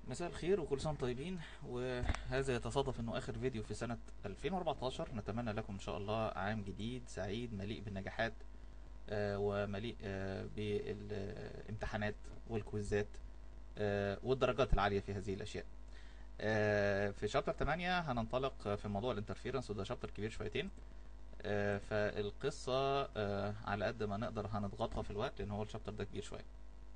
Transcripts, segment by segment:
مساء الخير وكل سنة وانتم طيبين وهذا يتصادف انه اخر فيديو في سنة 2014 نتمنى لكم ان شاء الله عام جديد سعيد مليء بالنجاحات آه، ومليء آه، بالامتحانات والكويزات آه، والدرجات العالية في هذه الاشياء آه، في شابتر 8 هننطلق في موضوع الانترفيرنس وده شابتر كبير شويتين آه، فالقصة آه، على قد ما نقدر هنضغطها في الوقت لان هو الشابتر ده كبير شوية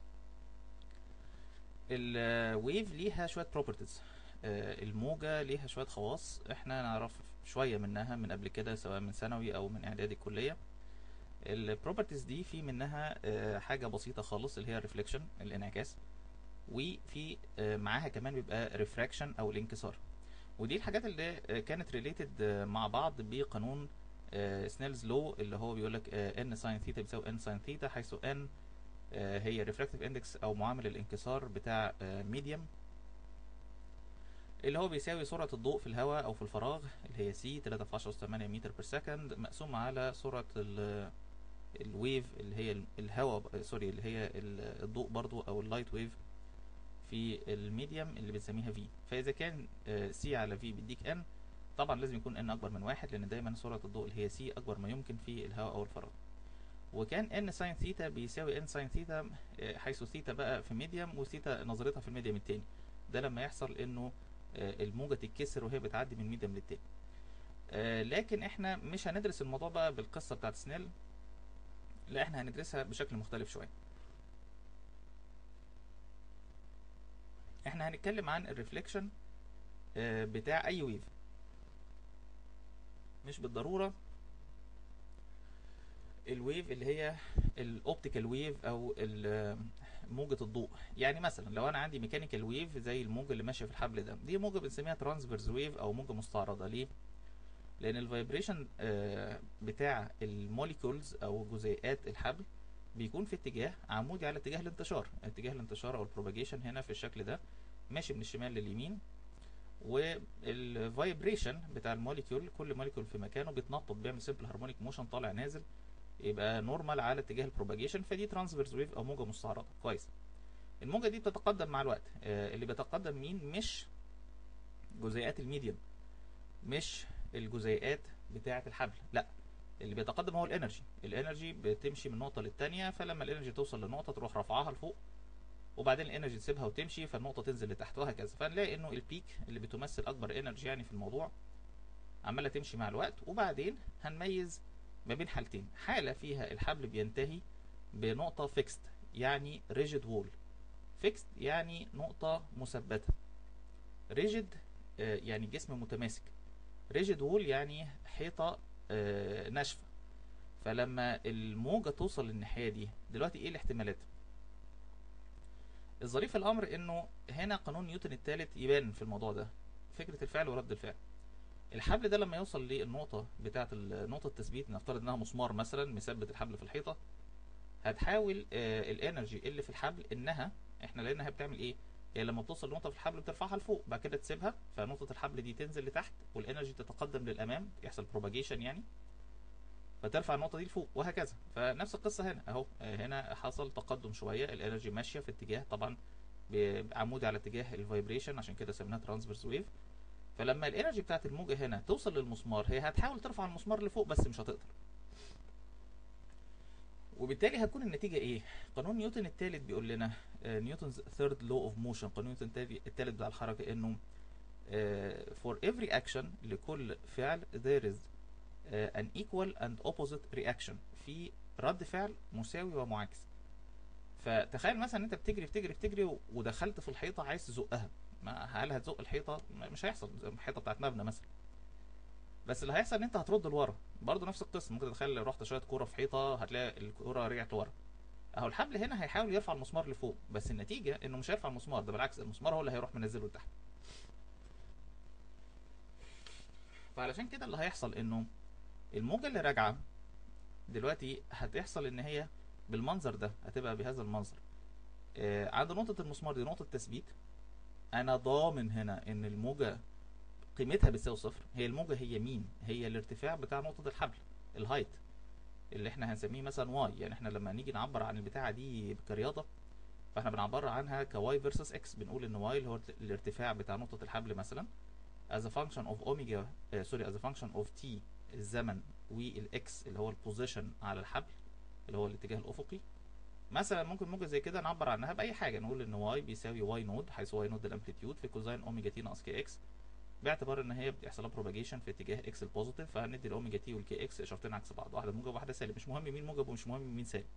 الويف ليها شوية بروبرتيز الموجة ليها شوية خواص احنا نعرف شوية منها من قبل كده سواء من ثانوي او من اعدادي الكلية البروبرتيز دي في منها آه، حاجة بسيطة خالص اللي هي الريفليكشن الانعكاس وفي آه، معاها كمان بيبقى ريفراكشن او الانكسار ودي الحاجات اللي آه، كانت ريليتد مع بعض بقانون سنيلز لو اللي هو بيقول لك ان ساين ثيتا بيساوي ان ساين ثيتا حيث ان آه، هي ريفراكتيف اندكس او معامل الانكسار بتاع ميديوم اللي هو بيساوي سرعة الضوء في الهواء او في الفراغ اللي هي سي 3 في 10 8 متر بير سكند مقسومة على سرعة ال- الويف اللي هي ال- الهواء سوري اللي هي ال- الضوء برضو او اللايت ويف في الميديوم اللي بنسميها في فاذا كان سي على في بيديك ان طبعا لازم يكون ان اكبر من واحد لان دايما سرعة الضوء اللي هي سي اكبر ما يمكن في الهواء او الفراغ وكان ان ساين ثيتا بيساوي ان ساين ثيتا آه، حيث ثيتا بقى في ميديوم وثيتا نظرتها في الميديوم التاني ده لما يحصل انه آه، الموجة تتكسر وهي بتعدي من ميديوم للتاني آه، لكن احنا مش هندرس الموضوع بقى بالقصة بتاعت سنيل لا احنا هندرسها بشكل مختلف شوية احنا هنتكلم عن الريفليكشن آه، بتاع اي ويف مش بالضرورة الويف اللي هي الاوبتيكال ويف او ال- موجة الضوء يعني مثلا لو انا عندي ميكانيكال ويف زي الموجة اللي ماشية في الحبل ده دي موجة بنسميها ترانسفيرز ويف او موجة مستعرضة ليه لان الفايبريشن بتاع الموليكولز او جزيئات الحبل بيكون في اتجاه عمودي على اتجاه الانتشار اتجاه الانتشار او البروباجيشن هنا في الشكل ده ماشي من الشمال لليمين والفايبريشن بتاع الموليكول كل موليكول في مكانه بيتنطط بيعمل سمبل هارمونيك موشن طالع نازل يبقى نورمال على اتجاه البروباجيشن فدي ترانسفيرس ويف او موجه مستعرضه كويس الموجه دي بتتقدم مع الوقت آه، اللي بيتقدم مين مش جزيئات الميديوم مش الجزيئات بتاعه الحبل لا اللي بيتقدم هو الانرجي الانرجي بتمشي من نقطه للتانيه فلما الانرجي توصل لنقطه تروح رافعاها لفوق وبعدين الانرجي تسيبها وتمشي فالنقطه تنزل لتحت وهكذا فنلاقي انه البيك اللي بتمثل اكبر انرجي يعني في الموضوع عماله تمشي مع الوقت وبعدين هنميز ما بين حالتين حاله فيها الحبل بينتهي بنقطه فيكست يعني ريجيد وول فيكست يعني نقطه مثبته ريجيد يعني جسم متماسك ريجيد وول يعني حيطه آه، ناشفه فلما الموجه توصل للناحيه دي دلوقتي ايه الاحتمالات الظريف في الامر انه هنا قانون نيوتن الثالث يبان في الموضوع ده فكره الفعل ورد الفعل الحبل ده لما يوصل للنقطه بتاعه ال- نقطه التثبيت نفترض انها مسمار مثلا مثبت الحبل في الحيطه هتحاول آه الانرجي اللي في الحبل انها احنا لقينا هي بتعمل ايه هي لما بتوصل لنقطه في الحبل بترفعها لفوق بعد كده تسيبها فنقطه الحبل دي تنزل لتحت والانرجي تتقدم للامام يحصل بروباجيشن يعني فترفع النقطه دي لفوق وهكذا فنفس القصه هنا اهو آه، هنا حصل تقدم شويه الانرجي ماشيه في اتجاه طبعا ب- عمودي على اتجاه الفايبريشن عشان كده سميناها ترانسفيرس ويف فلما الانرجي بتاعت الموجه هنا توصل للمسمار هي هتحاول ترفع المسمار لفوق بس مش هتقدر وبالتالي هتكون النتيجه ايه قانون نيوتن الثالث بيقول لنا نيوتنز ثيرد لو اوف موشن قانون نيوتن التالي- الثالث بتاع الحركه انه فور every action لكل فعل there is uh, an equal and opposite reaction في رد فعل مساوي ومعاكس فتخيل مثلا ان انت بتجري بتجري بتجري و- ودخلت في الحيطه عايز تزقها ما هل هتزق الحيطه ما- مش هيحصل زي الحيطه بتاعت مبنى مثلا بس اللي هيحصل ان انت هترد لورا برضه نفس القصه ممكن تتخيل لو رحت شويه كوره في حيطه هتلاقي الكوره رجعت لورا اهو الحبل هنا هيحاول يرفع المسمار لفوق بس النتيجه انه مش هيرفع المسمار ده بالعكس المسمار هو اللي هيروح منزله لتحت فعلشان كده اللي هيحصل انه الموجه اللي راجعه دلوقتي هتحصل ان هي بالمنظر ده هتبقى بهذا المنظر آه عند نقطه المسمار دي نقطه تثبيت انا ضامن هنا ان الموجه قيمتها بتساوي صفر هي الموجه هي مين هي الارتفاع بتاع نقطه الحبل الهايت اللي احنا هنسميه مثلا واي يعني احنا لما نيجي نعبر عن البتاعه دي كرياضه فاحنا بنعبر عنها كواي فيرسس اكس بنقول ان واي اللي هو الارتفاع بتاع نقطة الحبل مثلا as a function of omega uh, sorry as a function of t الزمن والاكس اللي هو البوزيشن على الحبل اللي هو الاتجاه الافقي مثلا ممكن موجة زي كده نعبر عنها باي حاجه نقول ان واي بيساوي واي نود حيث واي نود الامبليتيود في كوزين اوميجا تي ناقص كي اكس باعتبار ان هي بيحصل لها بروباجيشن في اتجاه اكس البوزيتيف فهندي الاوميجا تي والكي اكس اشارتين عكس بعض واحده موجب وواحده سالب مش مهم مين موجب ومش مهم مين سالب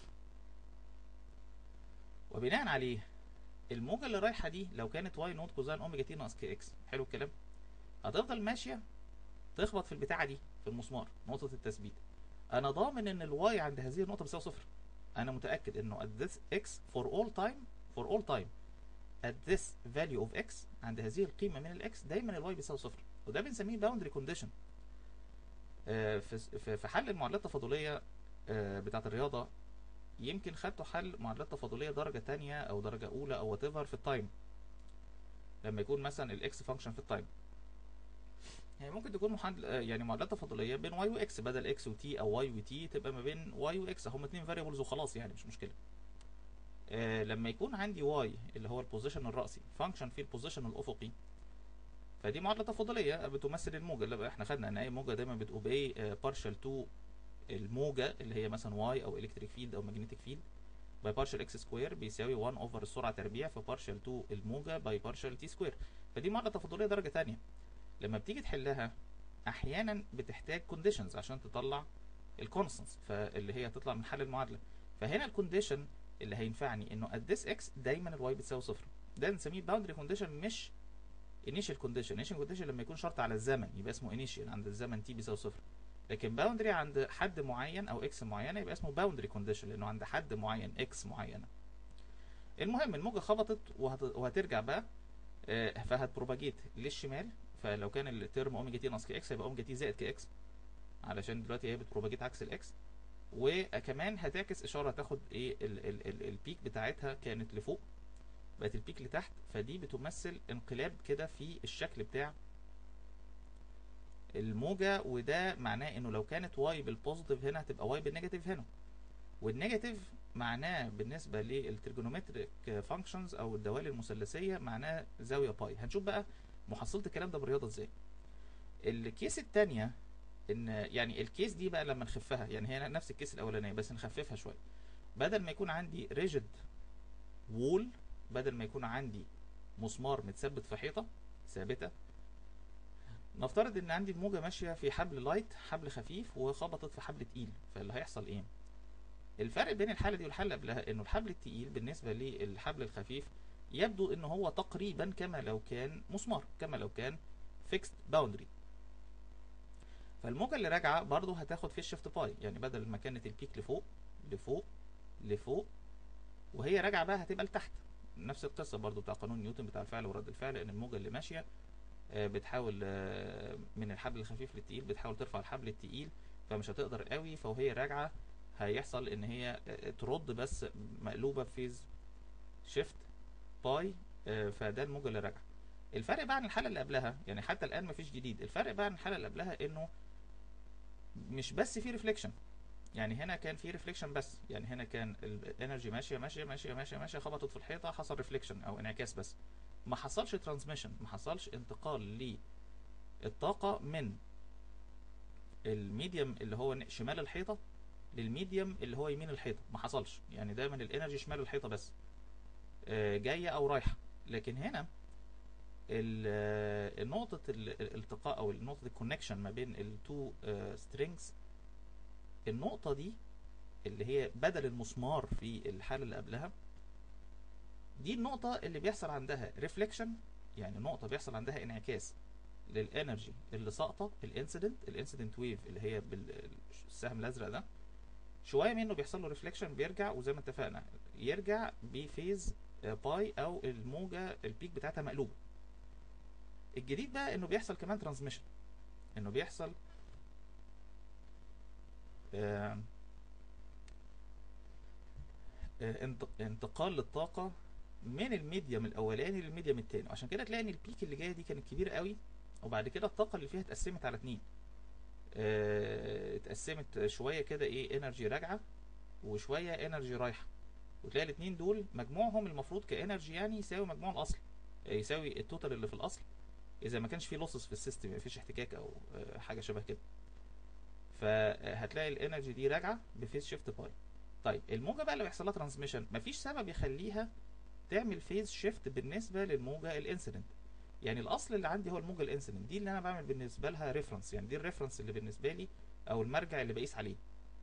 وبناء عليه الموجة اللي رايحة دي لو كانت واي نوت كوزين اوميجا تي ناقص كي اكس حلو الكلام هتفضل ماشية تخبط في البتاعة دي في المسمار نقطة التثبيت انا ضامن ان الواي عند هذه النقطة بتساوي صفر انا متأكد انه at this x for all time for all time at this value of x عند هذه القيمة من الاكس دايما الواي بيساوي صفر وده بنسميه boundary condition آه، في في في حل المعادلات التفاضلية آه، بتاعة الرياضة يمكن خدتوا حل معادلات تفاضلية درجة تانية أو درجة أولى أو whatever في التايم لما يكون مثلا الإكس فانكشن في التايم يعني ممكن تكون محادل آه، يعني معادلات تفاضلية بين واي وإكس بدل إكس وتي أو واي وتي تبقى ما بين واي وإكس هما اتنين فاريبلز وخلاص يعني مش مشكلة آه، لما يكون عندي واي اللي هو البوزيشن الرأسي فانكشن في البوزيشن الأفقي فدي معادلة تفاضلية بتمثل الموجة اللي احنا خدنا ان اي موجة دايما بتوبي بارشال تو الموجة اللي هي مثلا واي او الكتريك فيلد او ماجنتيك فيلد باي بارشال اكس سكوير بيساوي 1 اوفر السرعة تربيع في بارشال 2 الموجة باي بارشال تي سكوير فدي معادلة تفاضلية درجة تانية لما بتيجي تحلها احيانا بتحتاج كونديشنز عشان تطلع الكونستنس فاللي هي تطلع من حل المعادلة فهنا الكونديشن اللي هينفعني انه at this x دايما الواي بتساوي صفر ده بنسميه باوندري كونديشن مش initial condition initial condition لما يكون شرط على الزمن يبقى اسمه initial عند الزمن t بيساوي صفر لكن باوندري عند حد معين او x معينه يبقى اسمه باوندري كونديشن لانه عند حد معين x معينه المهم الموجه خبطت وهت... وهترجع بقى آه، فهتبروباجيت للشمال فلو كان الترم اوميجا تي ناقص كي اكس هيبقى اوميجا تي زائد كي اكس علشان دلوقتي هي بتبروباجيت عكس الاكس وكمان هتعكس اشاره تاخد ايه ال... ال... ال... البيك بتاعتها كانت لفوق بقت البيك لتحت فدي بتمثل انقلاب كده في الشكل بتاع الموجة وده معناه انه لو كانت واي بالبوزيتيف هنا هتبقى واي بالنيجاتيف هنا والنيجاتيف معناه بالنسبة للترجونومتريك فانكشنز او الدوال المثلثية معناه زاوية باي هنشوف بقى محصلة الكلام ده بالرياضة ازاي الكيس التانية ان يعني الكيس دي بقى لما نخفها يعني هي نفس الكيس الاولانية بس نخففها شوية بدل ما يكون عندي ريجيد وول بدل ما يكون عندي مسمار متثبت في حيطة ثابتة نفترض ان عندي الموجة ماشية في حبل لايت حبل خفيف وخبطت في حبل تقيل فاللي هيحصل ايه الفرق بين الحالة دي والحالة اللي قبلها انه الحبل التقيل بالنسبة للحبل الخفيف يبدو ان هو تقريبا كما لو كان مسمار كما لو كان فيكست باوندري فالموجة اللي راجعة برضو هتاخد في الشيفت باي يعني بدل ما كانت البيك لفوق لفوق لفوق وهي راجعة بقى هتبقى لتحت نفس القصة برضو بتاع قانون نيوتن بتاع الفعل ورد الفعل ان الموجة اللي ماشية آه، بتحاول آه، من الحبل الخفيف للتقيل بتحاول ترفع الحبل التقيل فمش هتقدر قوي فوهي راجعة هيحصل ان هي آه، ترد بس مقلوبة بفيز شيفت باي فده الموجة اللي راجعة الفرق بقى عن الحالة اللي قبلها يعني حتى الآن مفيش جديد الفرق بقى عن الحالة اللي قبلها انه مش بس في ريفليكشن يعني هنا كان في ريفليكشن بس يعني هنا كان الانرجي ماشيه ماشيه ماشيه ماشيه ماشيه خبطت في الحيطه حصل ريفليكشن او انعكاس بس ما حصلش ترانسميشن ما حصلش انتقال للطاقه من الميديم اللي هو شمال الحيطه للميديم اللي هو يمين الحيطه ما حصلش يعني دايما الانرجي شمال الحيطه بس آه، جايه او رايحه لكن هنا ال- نقطة ال- الالتقاء أو نقطة الكونكشن ما بين التو سترينجز النقطة دي اللي هي بدل المسمار في الحالة اللي قبلها دي النقطة اللي بيحصل عندها ريفليكشن يعني نقطة بيحصل عندها انعكاس للانرجي اللي ساقطة الانسيدنت الانسيدنت ويف اللي هي بالسهم الازرق ده شوية منه بيحصل له ريفليكشن بيرجع وزي ما اتفقنا يرجع بفيز باي او الموجة البيك بتاعتها مقلوبة الجديد بقى انه بيحصل كمان ترانسميشن انه بيحصل آه، آه، انت- انتقال للطاقة من الميديم الاولاني للميديم التاني عشان كده تلاقي ان البيك اللي جايه دي كانت كبيره قوي وبعد كده الطاقه اللي فيها اتقسمت على اتنين آه، اتقسمت شويه كده ايه انرجي راجعه وشويه انرجي رايحه وتلاقي الاثنين دول مجموعهم المفروض كانرجي يعني يساوي مجموع الاصل يساوي التوتال اللي في الاصل اذا ما كانش فيه لوسز في السيستم ما فيش احتكاك او آه، حاجه شبه كده فهتلاقي الانرجي دي راجعه بفيز شيفت باي طيب الموجه بقى اللي بيحصل لها ترانسميشن مفيش سبب يخليها تعمل فيز شيفت بالنسبه للموجه الانسيدنت يعني الاصل اللي عندي هو الموجه الانسيدنت دي اللي انا بعمل بالنسبه لها ريفرنس يعني دي الريفرنس اللي بالنسبه لي او المرجع اللي بقيس عليه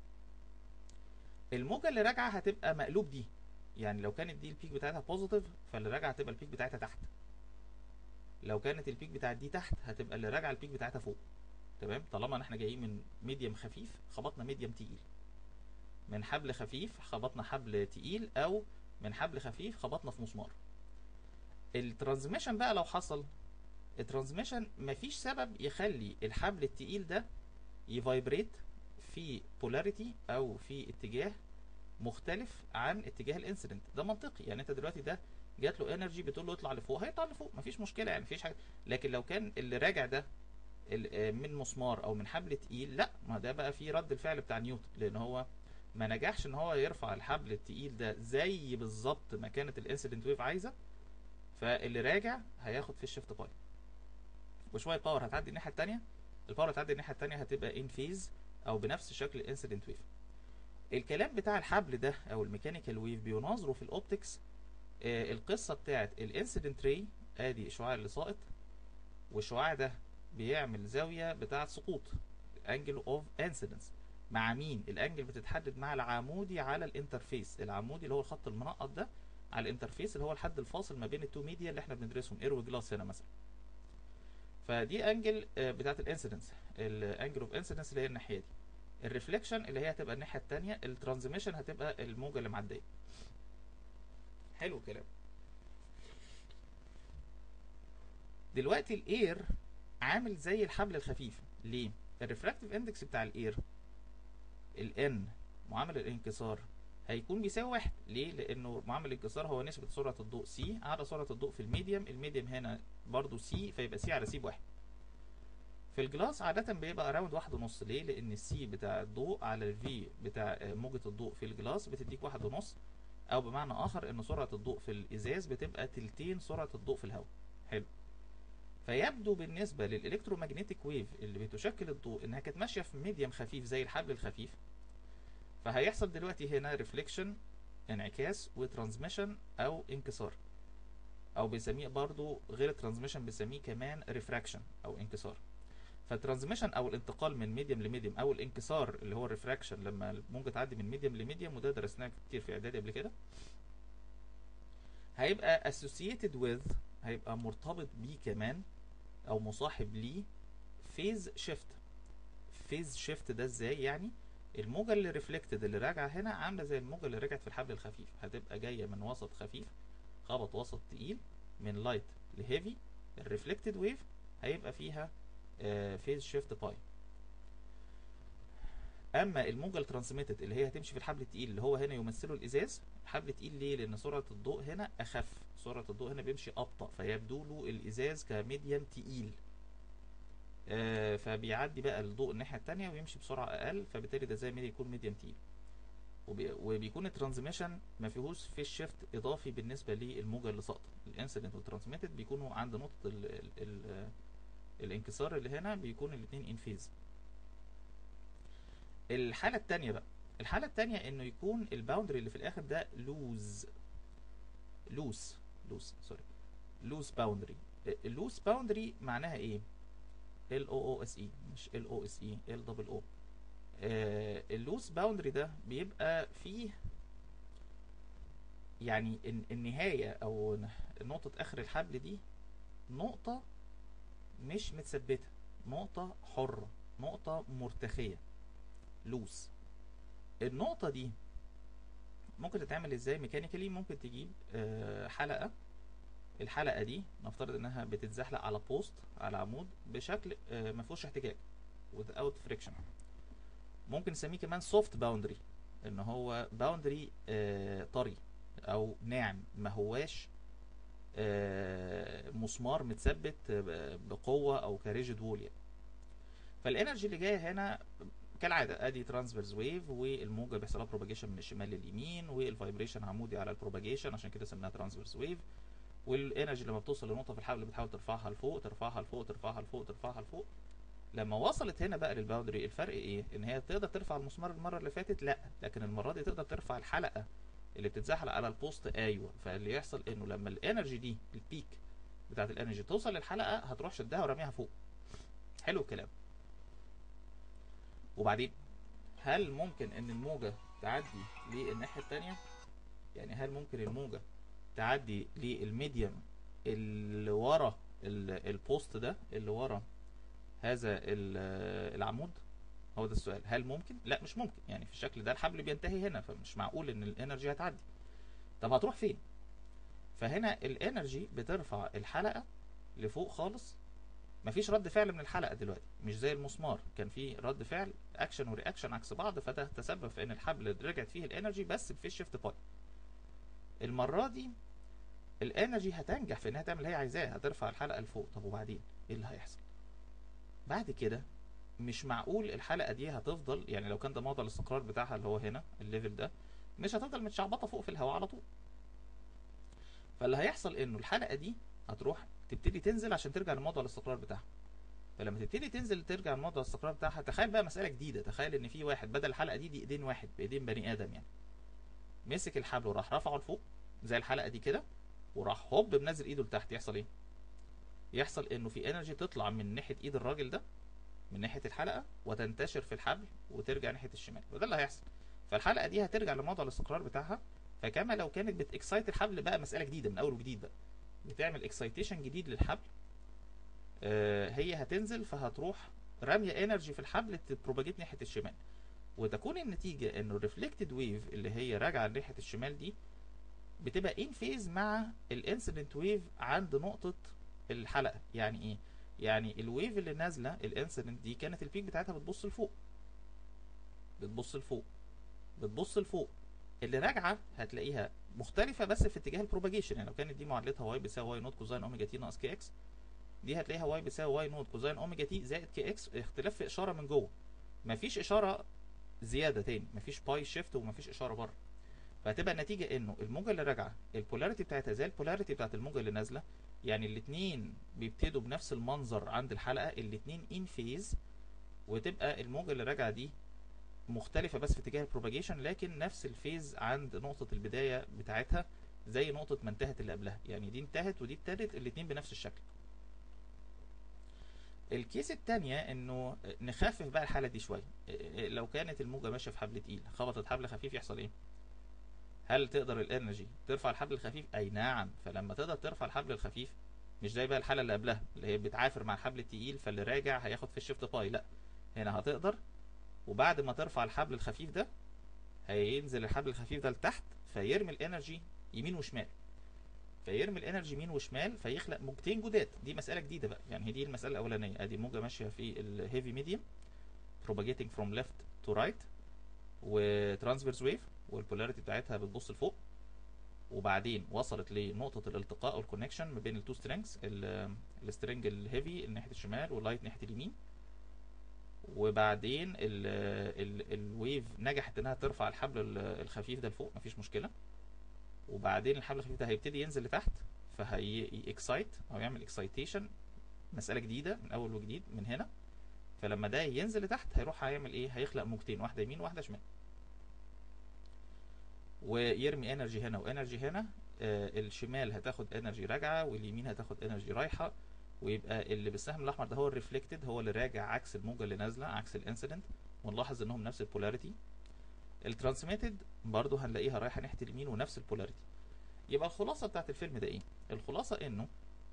الموجه اللي راجعه هتبقى مقلوب دي يعني لو كانت دي البيك بتاعتها بوزيتيف فاللي راجعه هتبقى البيك بتاعتها تحت لو كانت البيك بتاعت دي تحت هتبقى اللي راجعه البيك بتاعتها فوق تمام طالما ان احنا جايين من ميديم خفيف خبطنا ميديم تقيل من حبل خفيف خبطنا حبل تقيل او من حبل خفيف خبطنا في مسمار الترانزميشن بقى لو حصل الترانزميشن مفيش سبب يخلي الحبل التقيل ده يفايبريت في بولاريتي او في اتجاه مختلف عن اتجاه الانسيدنت ده منطقي يعني انت دلوقتي ده جات له انرجي بتقول له اطلع لفوق هيطلع لفوق مفيش مشكله يعني مفيش حاجه لكن لو كان اللي راجع ده ال- آه، من مسمار او من حبل تقيل لا ما ده بقى فيه رد الفعل بتاع نيوتن لان هو ما نجحش ان هو يرفع الحبل التقيل ده زي بالظبط ما كانت الانسيدنت ويف عايزه فاللي راجع هياخد في الشيفت باي وشويه باور هتعدي الناحيه التانيه الباور هتعدي الناحيه التانيه هتبقى ان فيز او بنفس شكل الانسيدنت ويف الكلام بتاع الحبل ده او الميكانيكال ويف بيناظره في الاوبتكس آه، القصه بتاعت الانسيدنت ري ادي الشعاع اللي ساقط والشعاع ده بيعمل زاويه بتاعه سقوط انجل اوف انسيدنس مع مين الانجل بتتحدد مع العمودي على الانترفيس العمودي اللي هو الخط المنقط ده على الانترفيس اللي هو الحد الفاصل ما بين التو ميديا اللي احنا بندرسهم اير وجلاس هنا مثلا فدي انجل آه، بتاعت الانسيدنس الانجل اوف انسيدنس اللي هي الناحيه دي الريفليكشن اللي هي هتبقى الناحيه الثانيه الترانزميشن هتبقى الموجه اللي معديه حلو الكلام دلوقتي الاير عامل زي الحبل الخفيف ليه الريفراكتيف اندكس بتاع الاير الان معامل الانكسار هيكون بيساوي واحد ليه لانه معامل الانكسار هو نسبة سرعة الضوء سي على سرعة الضوء في الميديم الميديم هنا برضو سي فيبقى سي على سي بواحد في الجلاس عادة بيبقى اراوند واحد ونص ليه لان السي بتاع الضوء على الفي بتاع آه، موجة الضوء في الجلاس بتديك واحد ونص او بمعنى اخر ان سرعة الضوء في الازاز بتبقى تلتين سرعة الضوء في الهواء حلو فيبدو بالنسبة للإلكترومagnetic ويف اللي بتشكل الضوء إنها كانت ماشية في ميديم خفيف زي الحبل الخفيف فهيحصل دلوقتي هنا ريفليكشن انعكاس وترانسميشن أو انكسار أو بنسميه برضو غير الترانسميشن بنسميه كمان ريفراكشن أو انكسار فالترانسميشن أو الانتقال من ميديم لميديم أو الانكسار اللي هو الريفراكشن لما الموجة تعدي من ميديم لميديم وده درسناه كتير في إعدادي قبل كده هيبقى associated with هيبقى مرتبط بيه كمان او مصاحب ليه فيز شيفت فيز شيفت ده ازاي يعني الموجة اللي ريفلكتد اللي راجعة هنا عاملة زي الموجة اللي رجعت في الحبل الخفيف هتبقى جاية من وسط خفيف خبط وسط تقيل من لايت لهيفي الريفلكتد ويف هيبقى فيها فيز شيفت باي اما الموجة الترانسميتد اللي هي هتمشي في الحبل التقيل اللي هو هنا يمثله الازاز الحبل تقيل ليه لان سرعة الضوء هنا اخف سرعة الضوء هنا بيمشي ابطأ فيبدو له الازاز كميديم تقيل آه فبيعدي بقى الضوء الناحية التانية ويمشي بسرعة اقل فبالتالي ده زي ما يكون ميديم تقيل وبي وبيكون الترانزميشن ما فيهوش فيش شيفت اضافي بالنسبة للموجة اللي ساقطة الانسيدنت والترانسميتد بيكونوا عند نقطة ال ال ال الانكسار اللي هنا بيكون الاتنين ان فيز الحالة التانية بقى الحالة التانية انه يكون الباوندري اللي في الاخر ده لوز لوس لوس سوري لوس باوندري اللوس باوندري معناها ايه ال او او اس اي مش ال او اس اي ال دبل او اللوس باوندري ده بيبقى فيه يعني الن- النهاية او نقطة اخر الحبل دي نقطة مش متثبتة نقطة حرة نقطة مرتخية لوس النقطة دي ممكن تتعمل ازاي ميكانيكالي ممكن تجيب آه، حلقة الحلقة دي نفترض انها بتتزحلق على بوست على عمود بشكل آه، ما فيهوش احتكاك without friction ممكن نسميه كمان soft boundary ان هو باوندري طري او ناعم ما هواش آه، مسمار متثبت آه، بقوة او كريجيد وول يعني فالانرجي اللي جايه هنا كالعاده ادي ترانسفيرز ويف والموجه بيحصل لها بروباجيشن من الشمال لليمين والفايبريشن عمودي على البروباجيشن عشان كده سميناها ترانسفيرز ويف والانرجي لما بتوصل لنقطه في الحبل بتحاول ترفعها لفوق ترفعها لفوق ترفعها لفوق ترفعها لفوق لما وصلت هنا بقى للباوندري الفرق ايه ان هي تقدر ترفع المسمار المره اللي فاتت لا لكن المره دي تقدر ترفع الحلقه اللي بتتزحلق على البوست ايوه فاللي يحصل انه لما الانرجي دي البيك بتاعت الانرجي توصل للحلقه هتروح شدها ورميها فوق حلو الكلام وبعدين هل ممكن ان الموجه تعدي للناحيه التانية يعني هل ممكن الموجه تعدي للميديم اللي ورا ال- البوست ده اللي ورا هذا ال- العمود هو ده السؤال هل ممكن لا مش ممكن يعني في الشكل ده الحبل بينتهي هنا فمش معقول ان الانرجي هتعدي طب هتروح فين فهنا الانرجي بترفع الحلقه لفوق خالص مفيش رد فعل من الحلقه دلوقتي مش زي المسمار كان في رد فعل اكشن ورياكشن عكس بعض فده تسبب في ان الحبل رجعت فيه الانرجي بس في شيفت باي المره دي الانرجي هتنجح في انها تعمل اللي هي عايزاه هترفع الحلقه لفوق طب وبعدين ايه اللي هيحصل بعد كده مش معقول الحلقه دي هتفضل يعني لو كان ده موضع الاستقرار بتاعها اللي هو هنا الليفل ده مش هتفضل متشعبطه فوق في الهواء على طول فاللي هيحصل انه الحلقه دي هتروح تبتدي تنزل عشان ترجع لموضع الاستقرار بتاعها فلما تبتدي تنزل ترجع لموضع الاستقرار بتاعها تخيل بقى مساله جديده تخيل ان في واحد بدل الحلقه دي دي ايدين واحد بايدين بني ادم يعني مسك الحبل وراح رفعه لفوق زي الحلقه دي كده وراح هوب منزل ايده لتحت يحصل ايه يحصل انه في انرجي تطلع من ناحيه ايد الراجل ده من ناحيه الحلقه وتنتشر في الحبل وترجع ناحيه الشمال وده اللي هيحصل فالحلقه دي هترجع لموضع الاستقرار بتاعها فكما لو كانت بتكسايت الحبل بقى مساله جديده من اول وجديد بقى بتعمل اكسايتيشن جديد للحبل آه هي هتنزل فهتروح راميه انرجي في الحبل تبروباجيت ناحيه الشمال وتكون النتيجه انه الريفلكتد ويف اللي هي راجعه ناحيه الشمال دي بتبقى ان فيز مع الانسيدنت ويف عند نقطه الحلقه يعني ايه يعني الويف اللي نازله الانسيدنت دي كانت البيك بتاعتها بتبص لفوق بتبص لفوق بتبص لفوق اللي راجعه هتلاقيها مختلفه بس في اتجاه البروباجيشن يعني لو كانت دي معادلتها واي بيساوي واي نوت كوزين اوميجا تي ناقص كي اكس دي هتلاقيها واي بيساوي واي نوت كوزين اوميجا تي زائد كي اكس اختلاف في اشاره من جوه مفيش اشاره زياده تاني مفيش باي شيفت ومفيش اشاره بره فهتبقى النتيجه انه الموجه اللي راجعه البولاريتي بتاعتها زي البولاريتي بتاعت الموجه اللي نازله يعني الاثنين بيبتدوا بنفس المنظر عند الحلقه الاثنين ان فيز وتبقى الموجه اللي راجعه دي مختلفه بس في اتجاه البروباجيشن لكن نفس الفيز عند نقطه البدايه بتاعتها زي نقطه ما انتهت اللي قبلها يعني دي انتهت ودي ابتدت الاثنين بنفس الشكل الكيس التانية انه نخفف بقى الحالة دي شوية لو كانت الموجة ماشية في حبل تقيل خبطت حبل خفيف يحصل ايه هل تقدر الانرجي ترفع الحبل الخفيف اي نعم فلما تقدر ترفع الحبل الخفيف مش زي بقى الحالة اللي قبلها اللي هي بتعافر مع الحبل التقيل فاللي راجع هياخد في الشيفت باي لا هنا هتقدر وبعد ما ترفع الحبل الخفيف ده هينزل الحبل الخفيف ده لتحت فيرمي الانرجي يمين وشمال فيرمي الانرجي يمين وشمال فيخلق موجتين جداد دي مساله جديده بقى يعني هي دي المساله الاولانيه ادي موجه ماشيه في الهيفي ميديوم propagating from left to right وترانسفيرس ويف والبولاريتي بتاعتها بتبص لفوق وبعدين وصلت لنقطة الالتقاء او الكونكشن ما بين التو سترينجز السترينج الهيفي ناحية الشمال واللايت ناحية اليمين وبعدين ال ال الويف نجحت انها ترفع الحبل الخفيف ده لفوق مفيش مشكلة وبعدين الحبل الخفيف ده هيبتدي ينزل لتحت فهي اكسايت او يعمل اكسايتيشن مسألة جديدة من اول وجديد من هنا فلما ده ينزل لتحت هيروح هيعمل ايه هيخلق موجتين واحدة يمين وواحدة شمال ويرمي انرجي هنا وانرجي هنا آه الشمال هتاخد انرجي راجعة واليمين هتاخد انرجي رايحة ويبقى اللي بالسهم الاحمر ده هو الريفلكتد هو اللي راجع عكس الموجة اللي نازلة عكس الانسيدنت ونلاحظ انهم نفس البولاريتي الترانسميتد برضو هنلاقيها رايحة ناحية اليمين ونفس البولاريتي يبقى الخلاصة بتاعت الفيلم ده ايه الخلاصة انه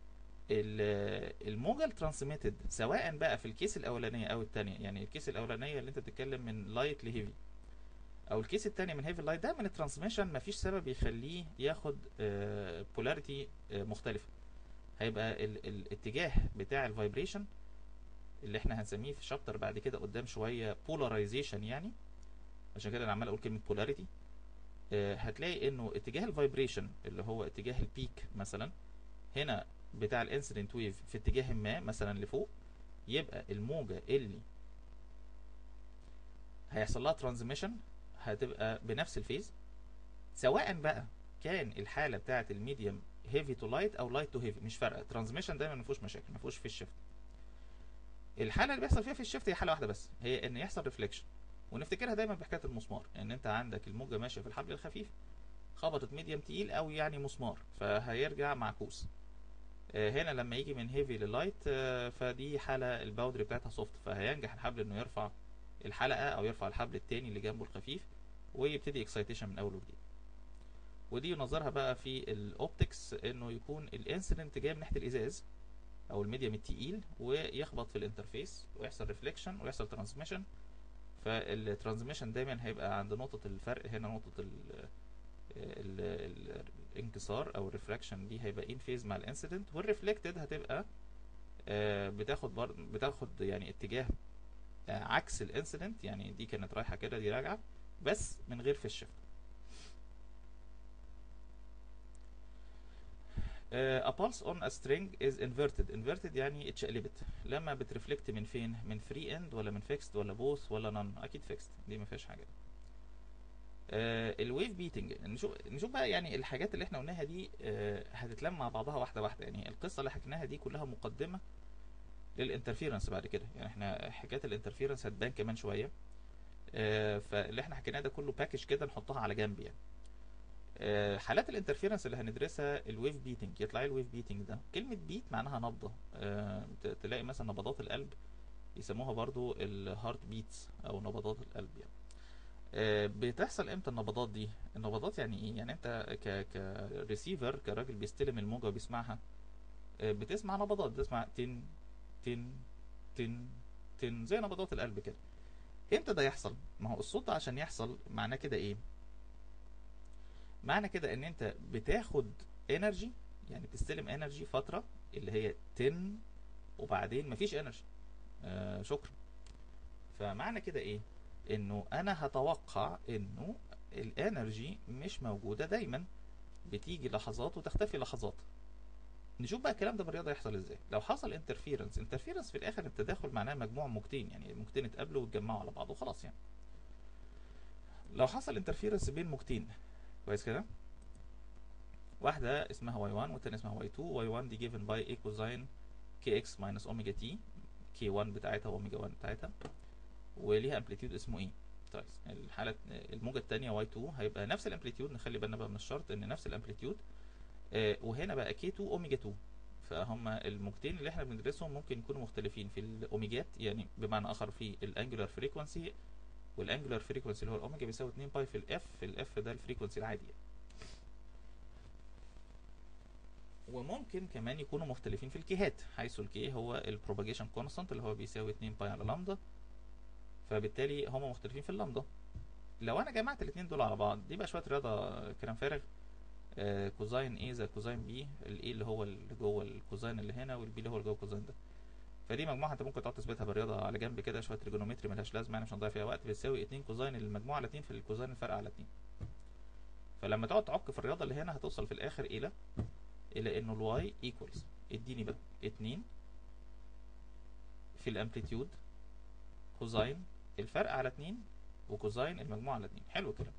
الموجة الترانسميتد سواء بقى في الكيس الاولانية او الثانية يعني الكيس الاولانية اللي انت بتتكلم من لايت لهيفي او الكيس الثاني من هيفي لايت ده من الترانسميشن مفيش سبب يخليه ياخد بولاريتي مختلفة هيبقى ال الاتجاه بتاع الفايبريشن اللي احنا هنسميه في شابتر بعد كده قدام شوية بولاريزيشن يعني عشان كده انا عمال اقول كلمة بولاريتي هتلاقي انه اتجاه الفايبريشن اللي هو اتجاه البيك مثلا هنا بتاع الانسيدنت ويف في اتجاه ما مثلا لفوق يبقى الموجة اللي هيحصل لها ترانزميشن هتبقى بنفس الفيز سواء بقى كان الحاله بتاعه الميديوم هيفي تو لايت او لايت تو هيفي مش فارقه ترانزميشن دايما ما فيهوش مشاكل ما فيهوش في الشيفت الحاله اللي بيحصل فيها في الشيفت هي حاله واحده بس هي ان يحصل ريفليكشن ونفتكرها دايما بحكايه المسمار ان انت عندك الموجه ماشيه في الحبل الخفيف خبطت ميديم تقيل او يعني مسمار فهيرجع معكوس آه، هنا لما يجي من هيفي للايت آه، فدي حاله الباودري بتاعتها سوفت فهينجح الحبل انه يرفع الحلقه او يرفع الحبل التاني اللي جنبه الخفيف ويبتدي اكسايتيشن من اول وجديد ودي نظرها بقى في الاوبتكس انه يكون الانسيدنت جاي من ناحيه الازاز او الميديم التقيل ويخبط في الانترفيس ويحصل ريفليكشن ويحصل ترانسميشن فالترانسميشن دايما هيبقى عند نقطة الفرق هنا نقطة ال ال ال الانكسار او الريفراكشن دي هيبقى ان فيز مع الانسيدنت والريفلكتد هتبقى آه، بتاخد بر... بتاخد يعني اتجاه آه، عكس الانسيدنت يعني دي كانت رايحة كده دي راجعة بس من غير فيش شيفت Uh, a pulse on a string is inverted inverted يعني اتشقلبت لما بترفلكت من فين من فري اند ولا من فيكست ولا بوث ولا نون اكيد فيكست دي ما فيهاش حاجه الويف بيتنج نشوف نشوف بقى يعني الحاجات اللي احنا قلناها دي uh, هتتلم مع بعضها واحده واحده يعني القصه اللي حكيناها دي كلها مقدمه للانترفيرنس بعد كده يعني احنا حكايه الانترفيرنس هتبان كمان شويه uh, فاللي احنا حكيناه ده كله باكج كده نحطها على جنب يعني آه، حالات الانترفيرنس اللي هندرسها الويف بيتنج يطلع ايه الويف بيتنج ده كلمة بيت معناها نبضة آه، ت- تلاقي مثلا نبضات القلب يسموها برضو الهارت بيتس او نبضات القلب يعني آه، بتحصل امتى النبضات دي النبضات يعني ايه يعني انت ك كريسيفر كراجل بيستلم الموجة وبيسمعها آه، بتسمع نبضات بتسمع تن تن تن تن زي نبضات القلب كده امتى ده يحصل ما هو الصوت ده عشان يحصل معناه كده ايه معنى كده ان انت بتاخد انرجي يعني بتستلم انرجي فتره اللي هي 10 وبعدين مفيش انرجي آه شكرا فمعنى كده ايه انه انا هتوقع انه الانرجي مش موجوده دايما بتيجي لحظات وتختفي لحظات نشوف بقى الكلام ده بالرياضه يحصل ازاي لو حصل انترفيرنس انترفيرنس في الاخر التداخل معناه مجموع موجتين يعني موجتين اتقابلوا واتجمعوا على بعض وخلاص يعني لو حصل انترفيرنس بين موجتين كويس كده واحدة اسمها y1 والتانية اسمها y2 y1 دي given by a cosine kx minus omega t k1 بتاعتها واوميجا 1 بتاعتها وليها امبليتيود اسمه ايه طيب الحالة الموجة التانية y2 هيبقى نفس الامبليتيود نخلي بالنا بقى من الشرط ان نفس الامبليتيود آه وهنا بقى k2 اوميجا 2 فهم الموجتين اللي احنا بندرسهم ممكن يكونوا مختلفين في الاوميجات يعني بمعنى اخر في الانجولار فريكونسي والانجولار فريكونسي اللي هو الاوميجا بيساوي 2 باي في الاف في الاف ده الفريكونسي العادي يعني. وممكن كمان يكونوا مختلفين في الكيهات حيث الكي هو البروباجيشن كونستانت اللي هو بيساوي 2 باي على لامدا فبالتالي هما مختلفين في اللامدا لو انا جمعت الاثنين دول على بعض دي بقى شويه رياضه كلام فارغ آه كوزاين ايه زي كوزاين بي الاي اللي هو اللي جوه الكوزاين اللي هنا والبي اللي هو اللي جوه الكوزاين ده فدي مجموعه انت ممكن تقعد تثبتها بالرياضه على جنب كده شويه تريجونومتري ملهاش لازمه يعني مش هنضيع فيها وقت بتساوي 2 كوزاين المجموعه على 2 في الكوزاين الفرق على 2 فلما تقعد تعك في الرياضه اللي هنا هتوصل في الاخر الى الى انه الواي ايكوالز اديني بقى 2 في الامبليتيود كوزاين الفرق على 2 وكوزاين المجموعه على 2 حلو الكلام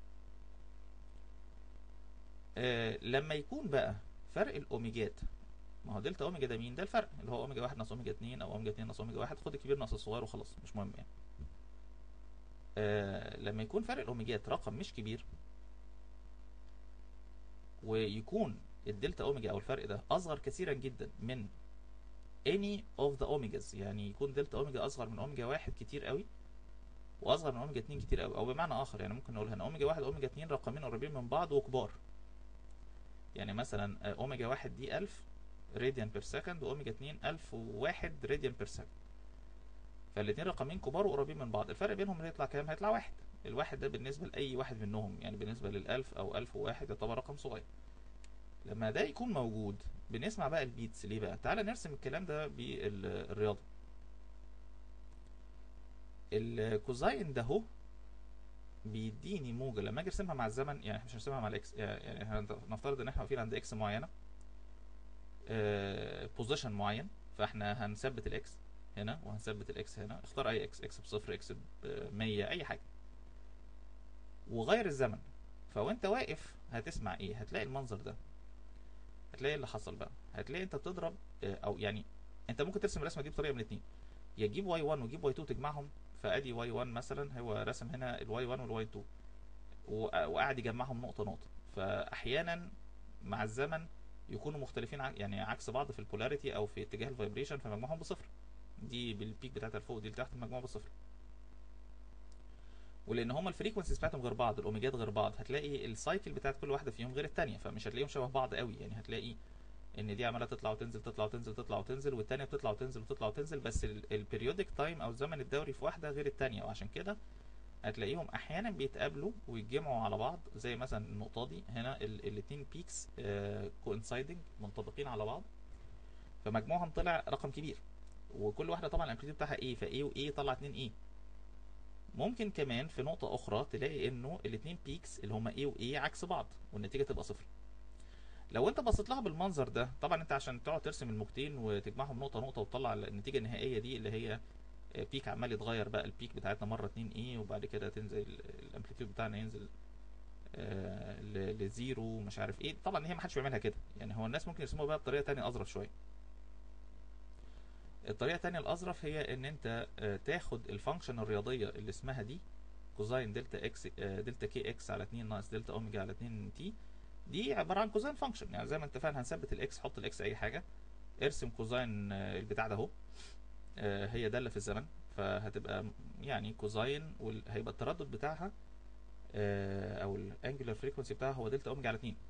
آه لما يكون بقى فرق الاوميجات ما هو دلتا اوميجا ده مين ده الفرق اللي هو اوميجا 1 ناقص اوميجا 2 او اوميجا 2 ناقص اوميجا 1 خد الكبير ناقص الصغير وخلاص مش مهم يعني آه لما يكون فرق الاوميجات رقم مش كبير ويكون الدلتا اوميجا او الفرق ده اصغر كثيرا جدا من any of the omegas يعني يكون دلتا اوميجا اصغر من اوميجا واحد كتير قوي واصغر من اوميجا 2 كتير قوي او بمعنى اخر يعني ممكن نقول هنا اوميجا واحد اوميجا 2 رقمين قريبين من بعض وكبار يعني مثلا اوميجا واحد دي 1000 راديان بير سكند واوميجا 2 1001 راديان بير سكند فالاثنين رقمين كبار وقريبين من بعض الفرق بينهم هيطلع كام هيطلع واحد الواحد ده بالنسبه لاي واحد منهم يعني بالنسبه للألف او 1001 يعتبر رقم صغير لما ده يكون موجود بنسمع بقى البيتس ليه بقى تعالى نرسم الكلام ده بالرياضه الكوزاين ده هو بيديني موجه لما اجي ارسمها مع الزمن يعني احنا مش هنرسمها مع الاكس يعني نفترض ان احنا واقفين عند اكس معينه بوزيشن معين فاحنا هنثبت الاكس هنا وهنثبت الاكس هنا اختار اي اكس اكس بصفر اكس ب 100 اي حاجه وغير الزمن فوانت واقف هتسمع ايه هتلاقي المنظر ده هتلاقي اللي حصل بقى هتلاقي انت بتضرب آه، او يعني انت ممكن ترسم الرسمه دي بطريقه من اتنين يا تجيب واي 1 وتجيب واي 2 تجمعهم فادي واي 1 مثلا هو رسم هنا الواي 1 والواي 2 و- وقاعد يجمعهم نقطه نقطه فاحيانا مع الزمن يكونوا مختلفين ع- يعني عكس بعض في البولاريتي او في اتجاه الفايبريشن فمجموعهم بصفر دي بالبيك بتاعتها لفوق دي لتحت المجموعه بصفر ولان هما الفريكونسيز بتاعتهم غير بعض الاوميجات غير بعض هتلاقي السايكل بتاعت كل واحده فيهم غير التانية فمش هتلاقيهم شبه بعض قوي يعني هتلاقي ان دي عماله تطلع وتنزل تطلع وتنزل تطلع وتنزل والتانية بتطلع وتنزل وتطلع وتنزل بس البريودك تايم او الزمن الدوري في واحده غير التانية وعشان كده هتلاقيهم احيانا بيتقابلوا ويتجمعوا على بعض زي مثلا النقطه دي هنا الاثنين بيكس كوينسايدنج منطبقين على بعض فمجموعهم طلع رقم كبير وكل واحده طبعا الامبليتيود بتاعها ايه فايه وايه طلع 2 ايه ممكن كمان في نقطة أخرى تلاقي إنه الاتنين بيكس اللي هما A و A عكس بعض والنتيجة تبقى صفر. لو أنت بصيت لها بالمنظر ده طبعا أنت عشان تقعد ترسم الموجتين وتجمعهم نقطة نقطة وتطلع النتيجة النهائية دي اللي هي بيك عمال يتغير بقى البيك بتاعتنا مرة 2 A وبعد كده تنزل الامبليتيود بتاعنا ينزل آه، ل- لزيرو مش عارف ايه طبعا هي ما حدش بيعملها كده يعني هو الناس ممكن يرسموها بقى بطريقة تانية أظرف شوية. الطريقة التانية الأظرف هي إن أنت آه، تاخد الفانكشن الرياضية اللي اسمها دي كوزاين دلتا اكس آه، دلتا كي اكس على 2 ناقص دلتا اوميجا على 2 تي دي عبارة عن كوزاين فانكشن يعني زي ما اتفقنا هنثبت الاكس حط الاكس أي حاجة ارسم كوزاين آه، البتاع ده اهو آه، هي دالة في الزمن فهتبقى يعني كوزاين وهيبقى التردد بتاعها آه، او الانجولار فريكونسي بتاعها هو دلتا اوميجا على 2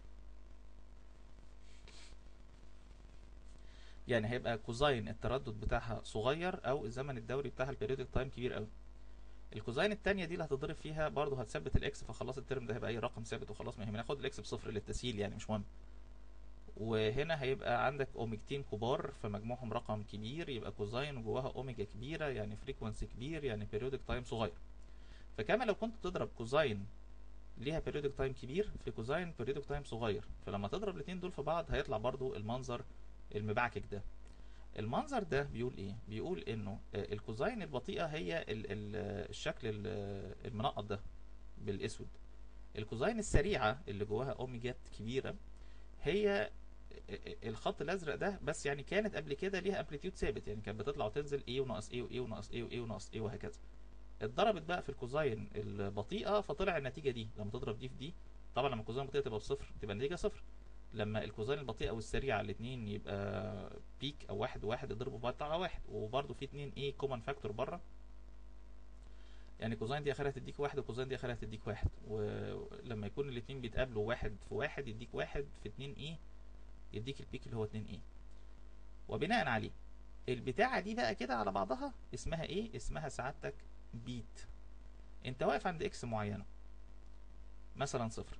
يعني هيبقى كوزاين التردد بتاعها صغير او الزمن الدوري بتاعها البيريودك تايم كبير قوي الكوزاين التانية دي اللي هتضرب فيها برضه هتثبت الاكس فخلاص الترم ده هيبقى اي رقم ثابت وخلاص ما يهمنا خد الاكس بصفر للتسهيل يعني مش مهم وهنا هيبقى عندك اوميجتين كبار فمجموعهم رقم كبير يبقى كوزاين وجواها اوميجا كبيرة يعني فريكونسي كبير يعني بيريودك تايم صغير فكما لو كنت تضرب كوزاين ليها بيريودك تايم كبير في كوزاين بيريودك تايم صغير فلما تضرب الاتنين دول في بعض هيطلع برضو المنظر المبعكك ده المنظر ده بيقول ايه بيقول انه آه، الكوزاين البطيئة هي ال ال الشكل ال- المنقط ده بالاسود الكوزاين السريعة اللي جواها اوميجات كبيرة هي الخط الازرق ده بس يعني كانت قبل كده ليها امبليتيود ثابت يعني كانت بتطلع وتنزل ايه وناقص ايه وايه وناقص ايه وايه وناقص ايه وهكذا اتضربت بقى في الكوزاين البطيئه فطلع النتيجه دي لما تضرب دي في دي طبعا لما الكوزاين البطيئه تبقى بصفر تبقى النتيجه صفر لما الكوزاين البطيئه والسريعه الاثنين يبقى بيك او واحد وواحد يضربوا في بعض طلع واحد وبرده في اتنين ايه كومن فاكتور بره يعني كوزاين دي اخرها تديك واحد وكوزاين دي اخرها تديك واحد ولما يكون الاتنين بيتقابلوا واحد في واحد يديك واحد في اتنين ايه يديك البيك اللي هو 2 ايه وبناء عليه البتاعة دي بقى كده على بعضها اسمها ايه اسمها سعادتك بيت انت واقف عند اكس معينة مثلا صفر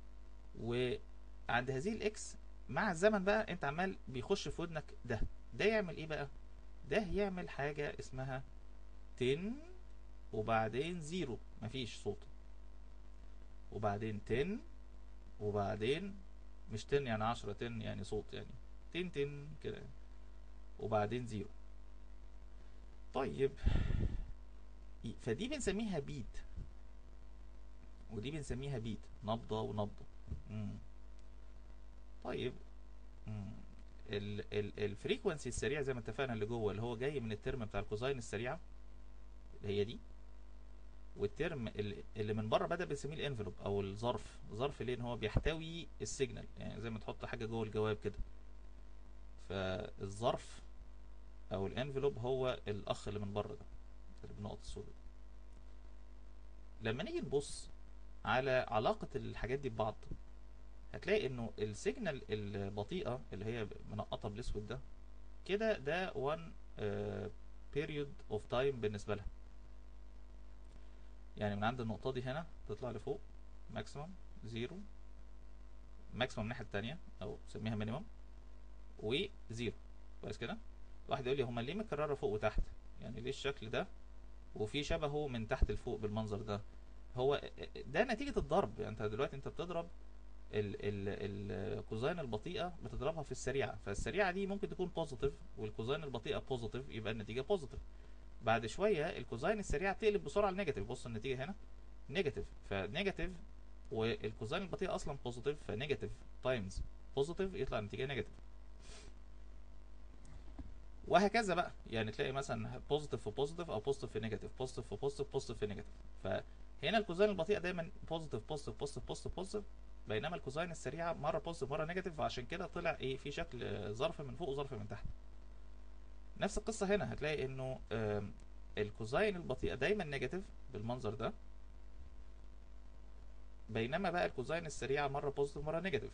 وعند هذه الاكس مع الزمن بقى انت عمال بيخش في ودنك ده ده يعمل ايه بقى ده يعمل حاجة اسمها 10 وبعدين زيرو مفيش صوت وبعدين 10 وبعدين مش 10 يعني 10 10 يعني صوت يعني 10 10 كده وبعدين زيرو طيب فدي بنسميها بيت ودي بنسميها بيت نبضة ونبضة مم. طيب مم. ال ال الفريكونسي السريع زي ما اتفقنا اللي جوه اللي هو جاي من الترم بتاع الكوزاين السريعة اللي هي دي والترم اللي اللي من بره بدا بنسميه الانفلوب او الظرف ظرف ليه ان هو بيحتوي السيجنال يعني زي ما تحط حاجه جوه الجواب كده فالظرف او الانفلوب هو الاخ اللي من بره ده اللي بالنقط السوداء لما نيجي نبص على علاقه الحاجات دي ببعض هتلاقي انه السيجنال البطيئه اللي هي منقطه بالاسود ده كده ده one uh, period of time بالنسبه لها يعني من عند النقطة دي هنا تطلع لفوق ماكسيمم زيرو ماكسيمم الناحية التانية أو سميها مينيمم وزيرو كويس كده واحد يقول لي هما ليه مكررة فوق وتحت يعني ليه الشكل ده وفي شبهه من تحت لفوق بالمنظر ده هو ده نتيجة الضرب يعني انت دلوقتي انت بتضرب ال ال الكوزاين البطيئه بتضربها في السريعه فالسريعه دي ممكن تكون بوزيتيف والكوزاين البطيئه بوزيتيف يبقى النتيجه بوزيتيف بعد شويه الكوزاين السريعه تقلب بسرعه لنيجاتيف بص النتيجه هنا نيجاتيف فنيجاتيف والكوزاين البطيئه اصلا بوزيتيف فنيجاتيف تايمز بوزيتيف يطلع النتيجه نيجاتيف وهكذا بقى يعني تلاقي مثلا بوزيتيف في بوزيتيف او بوزيتيف في نيجاتيف بوزيتيف في بوزيتيف بوزيتيف في نيجاتيف فهنا الكوزاين البطيئه دايما بوزيتيف بوزيتيف بوزيتيف بوزيتيف بوزيتيف بينما الكوزاين السريعه مره بوزيتيف مره نيجاتيف فعشان كده طلع ايه في شكل آه، ظرف من فوق وظرف من تحت نفس القصه هنا هتلاقي انه آم، الكوزاين البطيئه دايما نيجاتيف بالمنظر ده بينما بقى الكوزاين السريعه مره بوزيتيف مره نيجاتيف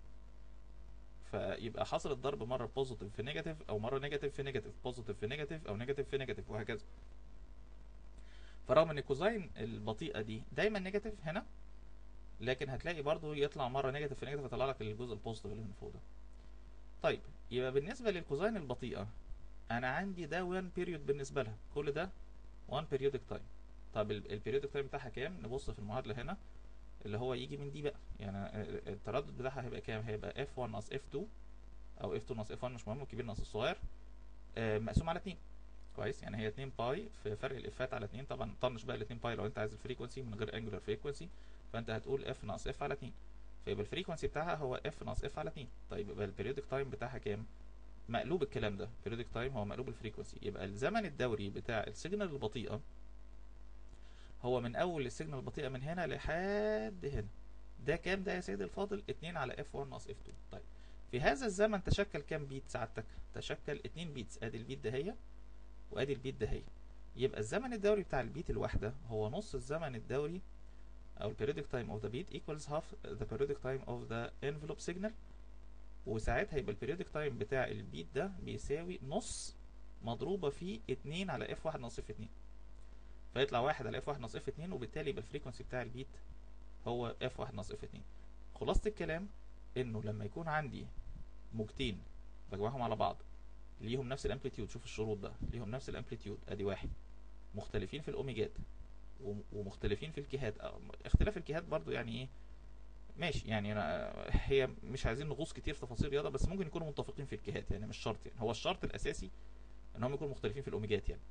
فيبقى حاصل الضرب مره بوزيتيف في نيجاتيف او مره نيجاتيف في نيجاتيف بوزيتيف في نيجاتيف او نيجاتيف في نيجاتيف وهكذا فرغم ان الكوزاين البطيئه دي دايما نيجاتيف هنا لكن هتلاقي برضو يطلع مره نيجاتيف في نيجاتيف يطلع لك الجزء البوزيتيف اللي من فوق ده طيب يبقى بالنسبه للكوزاين البطيئه انا عندي ده 1 بيريود بالنسبه لها كل ده 1 بيريودك تايم طب البيريودك تايم بتاعها كام نبص في المعادله هنا اللي هو يجي من دي بقى يعني التردد بتاعها هيبقى كام هيبقى F1 ناقص F2 او F2 ناقص F1 مش مهم الكبير ناقص الصغير آه، مقسوم على 2 كويس يعني هي 2 باي في فرق الافات على 2 طبعا طنش بقى ال 2 باي لو انت عايز الفريكونسي من غير انجولار فريكونسي فانت هتقول F ناقص F على 2 فيبقى الفريكونسي بتاعها هو F ناقص F على 2 طيب يبقى البيريودك تايم بتاعها كام مقلوب الكلام ده periodic تايم هو مقلوب الفريكونسي يبقى الزمن الدوري بتاع السيجنال البطيئة هو من اول السيجنال البطيئة من هنا لحد هنا ده كام ده يا سيدي الفاضل 2 على F1 ناقص F2 طيب في هذا الزمن تشكل كام بيت سعادتك تشكل 2 بيتس ادي البيت ده هي وادي البيت ده هي يبقى الزمن الدوري بتاع البيت الواحدة هو نص الزمن الدوري او ال periodic time of the beat equals half the periodic time of the envelope signal وساعتها يبقى البريودك تايم بتاع البيت ده بيساوي نص مضروبة في 2 على اف 1 ناقص اف 2 فيطلع 1 على اف 1 ناقص اف 2 وبالتالي يبقى الفريكونسي بتاع البيت هو اف 1 ناقص اف 2 خلاصة الكلام انه لما يكون عندي موجتين بجمعهم على بعض ليهم نفس الامبليتيود شوف الشروط بقى ليهم نفس الامبليتيود ادي واحد مختلفين في الاوميجات وم- ومختلفين في الكيهات آه، اختلاف الكيهات برضو يعني ايه ماشي يعني انا هي مش عايزين نغوص كتير في تفاصيل رياضه بس ممكن يكونوا متفقين في الجهات يعني مش شرط يعني هو الشرط الاساسي ان هم يكونوا مختلفين في الاوميجات يعني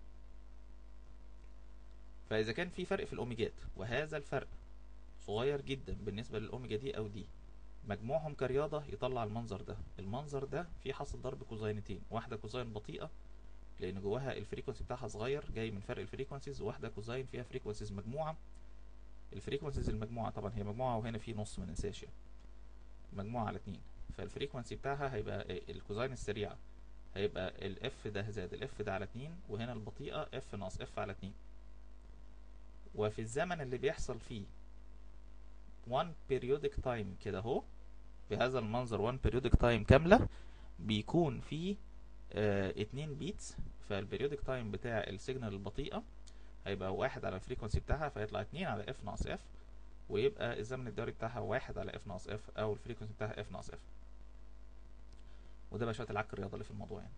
فاذا كان في فرق في الاوميجات وهذا الفرق صغير جدا بالنسبه للاوميجا دي او دي مجموعهم كرياضه يطلع المنظر ده المنظر ده فيه حاصل ضرب كوزاينتين واحده كوزاين بطيئه لان جواها الفريكونسي بتاعها صغير جاي من فرق الفريكونسيز وواحده كوزاين فيها فريكونسيز مجموعه الفريكونسيز المجموعه طبعا هي مجموعه وهنا في نص ما ننساش يعني مجموعه على اتنين فالفريكونسي بتاعها هيبقى إيه؟ الكوزاين السريعه هيبقى الاف ده زائد الاف ده على اتنين وهنا البطيئه اف ناقص اف على اتنين وفي الزمن اللي بيحصل فيه 1 periodic time كده اهو بهذا المنظر 1 periodic time كاملة بيكون فيه آه 2 بيتس فالبريودك تايم بتاع السيجنال البطيئة هيبقى واحد على الفريكونسي بتاعها فيطلع 2 على اف ناقص اف ويبقى الزمن الدوري بتاعها واحد على اف ناقص اف او الفريكونسي بتاعها اف ناقص اف وده بقى شوية العك الرياضة اللي في الموضوع يعني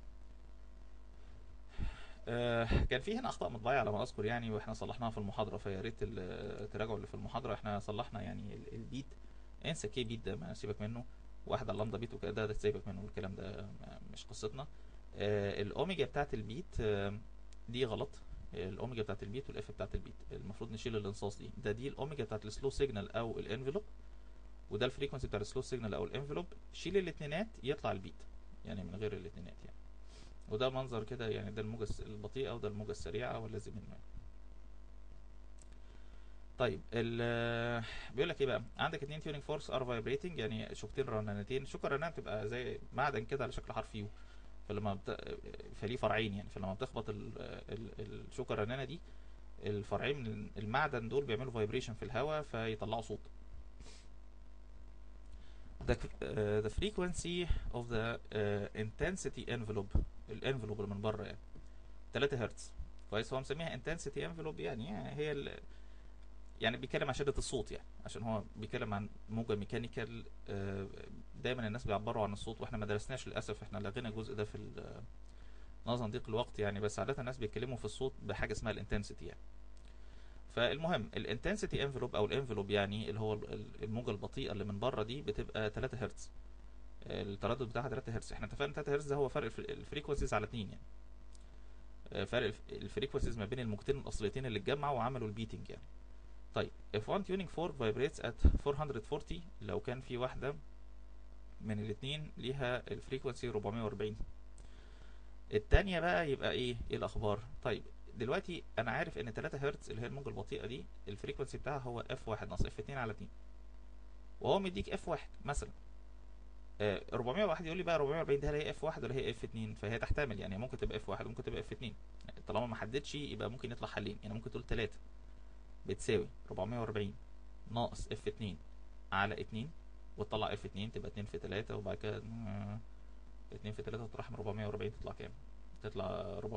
آه، كان في هنا اخطاء مطبعيه على ما اذكر يعني واحنا صلحناها في المحاضره فيا ريت ال- التراجع اللي في المحاضره احنا صلحنا يعني ال- البيت انسى كي بيت ده ما سيبك منه واحد على اللامدا بيت وكده ده, ده سيبك منه الكلام ده ما- مش قصتنا آه، الاوميجا بتاعت البيت آه، دي غلط الاوميجا بتاعت البيت والاف بتاعت البيت المفروض نشيل الانصاص دي ده دي الاوميجا بتاعت السلو سيجنال او الانفلوب وده الفريكونسي بتاع السلو سيجنال او الانفلوب شيل الاثنينات يطلع البيت يعني من غير الاثنينات يعني وده منظر كده يعني ده الموجة الس- البطيئة وده الموجة السريعة والذي منه طيب ال بيقول لك ايه بقى عندك اتنين تيونينج فورس ار فايبريتنج يعني شوكتين رنانتين شوكة رنانة بتبقى زي معدن كده على شكل حرف يو فلما بت... فليه فرعين يعني فلما بتخبط ال... ال... الشوكة الرنانة دي الفرعين من المعدن دول بيعملوا فايبريشن في الهواء فيطلعوا صوت the, uh, the frequency of the uh, intensity envelope الانفلوب اللي من بره يعني 3 هرتز كويس هو مسميها intensity envelope يعني هي ال... يعني بيتكلم عن شدة الصوت يعني عشان هو بيتكلم عن موجة ميكانيكال آه، دايما الناس بيعبروا عن الصوت واحنا ما درسناش للاسف احنا لغينا الجزء ده في ال- نظرا ضيق الوقت يعني بس عادة الناس بيتكلموا في الصوت بحاجة اسمها الانتنسيتي يعني فالمهم الانتنسيتي انفلوب او الانفلوب يعني اللي هو ال- الموجه البطيئه اللي من بره دي بتبقى 3 هرتز التردد بتاعها 3 هرتز احنا اتفقنا 3 هرتز ده هو فرق الف- الفريكونسيز على 2 يعني آه، فرق الف- الفريكونسيز ما بين الموجتين الاصليتين اللي اتجمعوا وعملوا البيتنج يعني طيب if one tuning fork vibrates at 440 لو كان في واحده من الاثنين ليها الفريكونسي 440 التانية بقى يبقى ايه ايه الاخبار طيب دلوقتي انا عارف ان 3 هرتز اللي هي الموجة البطيئة دي الفريكونسي بتاعها هو اف 1 ناقص اف 2 على 2 وهو مديك اف 1 مثلا آه 401 يقول لي بقى 440 دي هل هي اف 1 ولا هي اف 2 فهي تحتمل يعني ممكن تبقى اف 1 وممكن تبقى اف 2 طالما ما حددش يبقى ممكن يطلع حلين يعني ممكن تقول 3 بتساوي 440 ناقص اف 2 على 2 وتطلع اف 2 تبقى 2 في 3 وبعد كده 2 في 3 تطرح من 440 تطلع كام؟ تطلع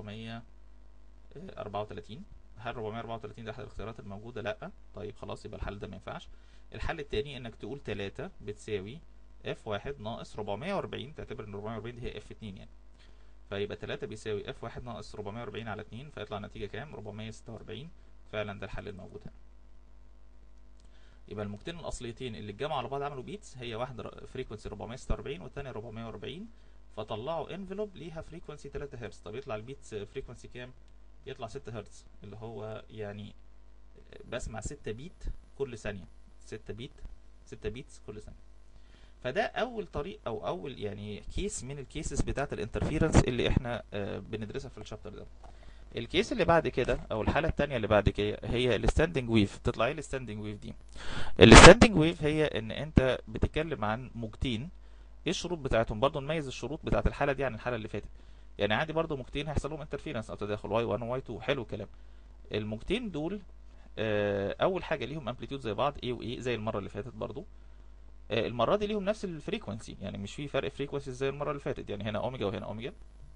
434 هل 434 ده احد الاختيارات الموجودة؟ لا طيب خلاص يبقى الحل ده ما ينفعش الحل التاني انك تقول 3 بتساوي اف 1 ناقص 440 تعتبر ان 440 دي هي اف 2 يعني فيبقى 3 بيساوي اف 1 ناقص 440 على 2 فيطلع النتيجة كام؟ 446 فعلا ده الحل الموجود هنا يبقى الموجتين الاصليتين اللي اتجمعوا على بعض عملوا بيتس هي واحده فريكونسي 446 والثانيه 440 فطلعوا انفلوب ليها فريكونسي 3 هرتز طب يطلع البيتس فريكونسي كام يطلع 6 هرتز اللي هو يعني بسمع 6 بيت كل ثانيه 6 بيت 6 بيتس كل ثانيه فده اول طريق او اول يعني كيس من الكيسز بتاعه الانترفيرنس اللي احنا آه، بندرسها في الشابتر ده الكيس اللي بعد كده او الحاله الثانيه اللي بعد كده هي الستاندنج ويف تطلع ايه الستاندنج ويف دي الستاندنج ويف هي ان انت بتتكلم عن موجتين ايه الشروط بتاعتهم برضه نميز الشروط بتاعت الحاله دي عن الحاله اللي فاتت يعني عندي برضه موجتين هيحصل لهم انترفيرنس او تداخل واي 1 وواي 2 حلو الكلام الموجتين دول آه، اول حاجه ليهم امبليتيود زي بعض ايه وايه زي المره اللي فاتت برضه آه، المره دي ليهم نفس الفريكونسي يعني مش في فرق فريكونسي زي المره اللي فاتت يعني هنا اوميجا وهنا اوميجا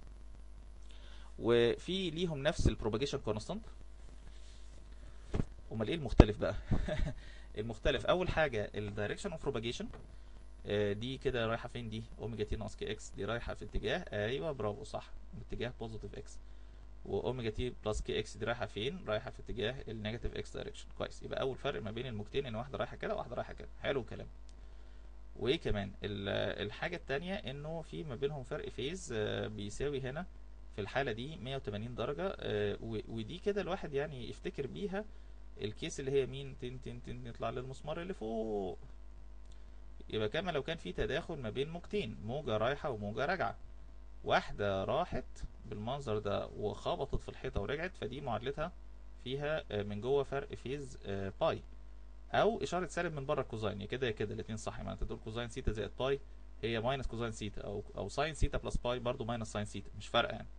وفي ليهم نفس البروباجيشن كونستانت امال ايه المختلف بقى المختلف اول حاجه الدايركشن اوف بروباجيشن دي كده رايحه فين دي اوميجا تي ناقص كي اكس دي رايحه في اتجاه ايوه برافو صح اتجاه بوزيتيف اكس واوميجا تي بلس كي اكس دي رايحه فين رايحه في اتجاه النيجاتيف اكس دايركشن كويس يبقى اول فرق ما بين الموجتين ان واحده رايحه كده وواحده رايحه كده حلو الكلام وايه كمان ال- الحاجه التانية انه في ما بينهم فرق فيز آه، بيساوي هنا في الحاله دي 180 درجه آه، و- ودي كده الواحد يعني يفتكر بيها الكيس اللي هي مين تن تن تن يطلع للمسمار اللي فوق يبقى كما لو كان في تداخل ما بين موجتين موجة رايحة وموجة راجعة واحدة راحت بالمنظر ده وخبطت في الحيطة ورجعت فدي معادلتها فيها آه، من جوه فرق فيز آه، باي او اشارة سالب من بره الكوزاين يا كده يا كده الاتنين صح يعني انت تقول كوزاين سيتا زائد باي هي ماينس كوزاين سيتا او او ساين سيتا بلس باي برضو ماينس ساين سيتا مش فارقة يعني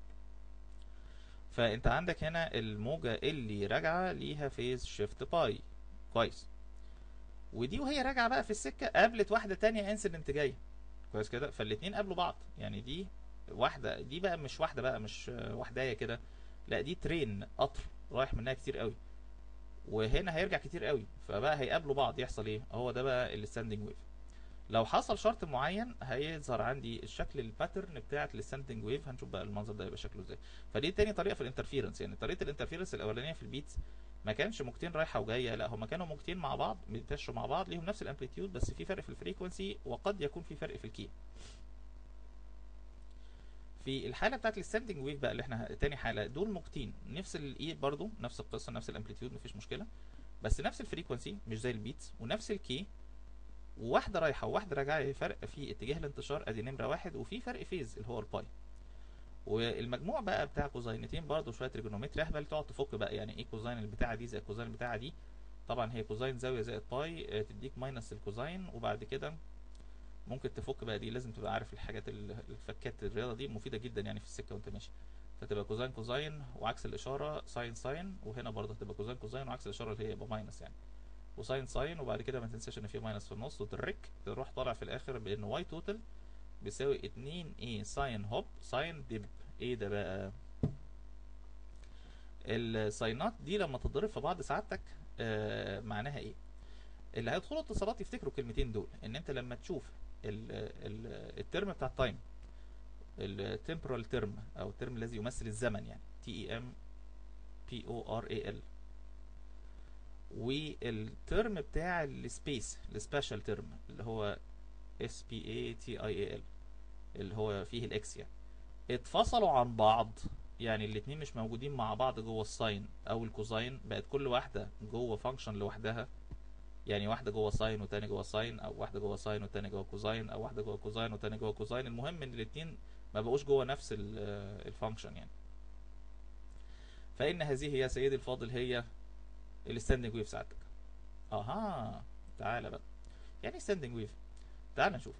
فانت عندك هنا الموجة اللي راجعة ليها فيز شيفت باي كويس ودي وهي راجعة بقى في السكة قابلت واحدة تانية انسيدنت جاية كويس كده فالاتنين قابلوا بعض يعني دي واحدة دي بقى مش واحدة بقى مش آه، واحداية كده لا دي ترين قطر رايح منها كتير قوي وهنا هيرجع كتير قوي فبقى هيقابلوا بعض يحصل ايه هو ده بقى الستاندنج ويف لو حصل شرط معين هيظهر عندي الشكل الباترن بتاعت الستاندنج ويف هنشوف بقى المنظر ده يبقى شكله ازاي فدي تاني طريقه في الانترفيرنس يعني طريقه الانترفيرنس الاولانيه في البيتس ما كانش موجتين رايحه وجايه لا هما كانوا موجتين مع بعض بيتمشوا مع بعض ليهم نفس الامبليتيود بس في فرق في الفريكونسي وقد يكون في فرق في الكي في الحاله بتاعت الستاندنج ويف بقى اللي احنا تاني حاله دول موجتين نفس الاي برضو نفس القصه نفس الامبليتيود مفيش مشكله بس نفس الفريكونسي مش زي البيتس ونفس الكي وواحده رايحه وواحده راجعه فرق في اتجاه الانتشار ادي نمره واحد وفي فرق فيز اللي هو الباي والمجموع بقى بتاع كوزاينتين برضه شويه تريجونومتري اهبل تقعد تفك بقى يعني ايه كوزاين البتاعه دي زي الكوزاين البتاعه دي طبعا هي كوزاين زاويه زائد باي آه، تديك ماينس الكوزاين وبعد كده ممكن تفك بقى دي لازم تبقى عارف الحاجات ال- الفكات الرياضه دي مفيده جدا يعني في السكه وانت ماشي فتبقى كوزاين كوزاين وعكس الاشاره ساين ساين وهنا برضه هتبقى كوزاين كوزاين وعكس الاشاره اللي هي يبقى ماينس يعني وساين ساين وبعد كده ما تنساش ان في ماينس في النص وترك تروح طالع في الاخر بان واي توتال بيساوي 2 ايه ساين هوب ساين ديب ايه ده بقى الساينات دي لما تتضرب في بعض سعادتك آه معناها ايه اللي هيدخلوا اتصالات يفتكروا الكلمتين دول ان انت لما تشوف ال ال الترم بتاع التايم التمبرال ترم او الترم الذي يمثل الزمن يعني تي اي ام بي او ار اي ال والترم بتاع السبيس السبيشال ترم اللي هو اس بي اي تي اي ال اللي هو فيه الاكس يعني اتفصلوا عن بعض يعني الاتنين مش موجودين مع بعض جوه الساين او الكوزاين بقت كل واحده جوه فانكشن لوحدها يعني واحده جوه ساين والتاني جوه ساين او واحده جوه ساين والتاني جوه كوزاين او واحده جوه كوزاين والتاني جوه كوزاين المهم ان الاتنين ما بقوش جوه نفس الفانكشن يعني فان هذه يا سيدي الفاضل هي الستاندنج ويف ساعتك اها تعالى بقى يعني ستاندنج ويف تعال نشوف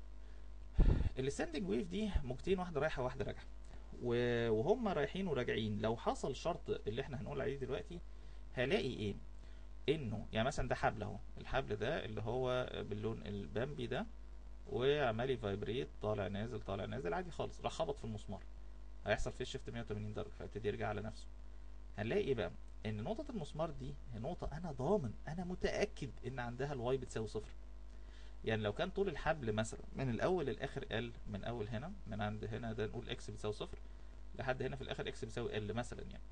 الستاندنج ويف دي موجتين واحده رايحه واحده راجعه و- وهم رايحين وراجعين لو حصل شرط اللي احنا هنقول عليه دلوقتي هلاقي ايه انه يعني مثلا ده حبل اهو الحبل ده اللي هو باللون البامبي ده وعمال يفايبريت طالع نازل طالع نازل عادي خالص راح خبط في المسمار هيحصل فيه شيفت 180 درجه فيبتدي يرجع على نفسه هنلاقي ايه بقى ان نقطه المسمار دي هي نقطه انا ضامن انا متاكد ان عندها الواي بتساوي صفر يعني لو كان طول الحبل مثلا من الاول للاخر ال من اول هنا من عند هنا ده نقول اكس بتساوي صفر لحد هنا في الاخر اكس بتساوي ال مثلا يعني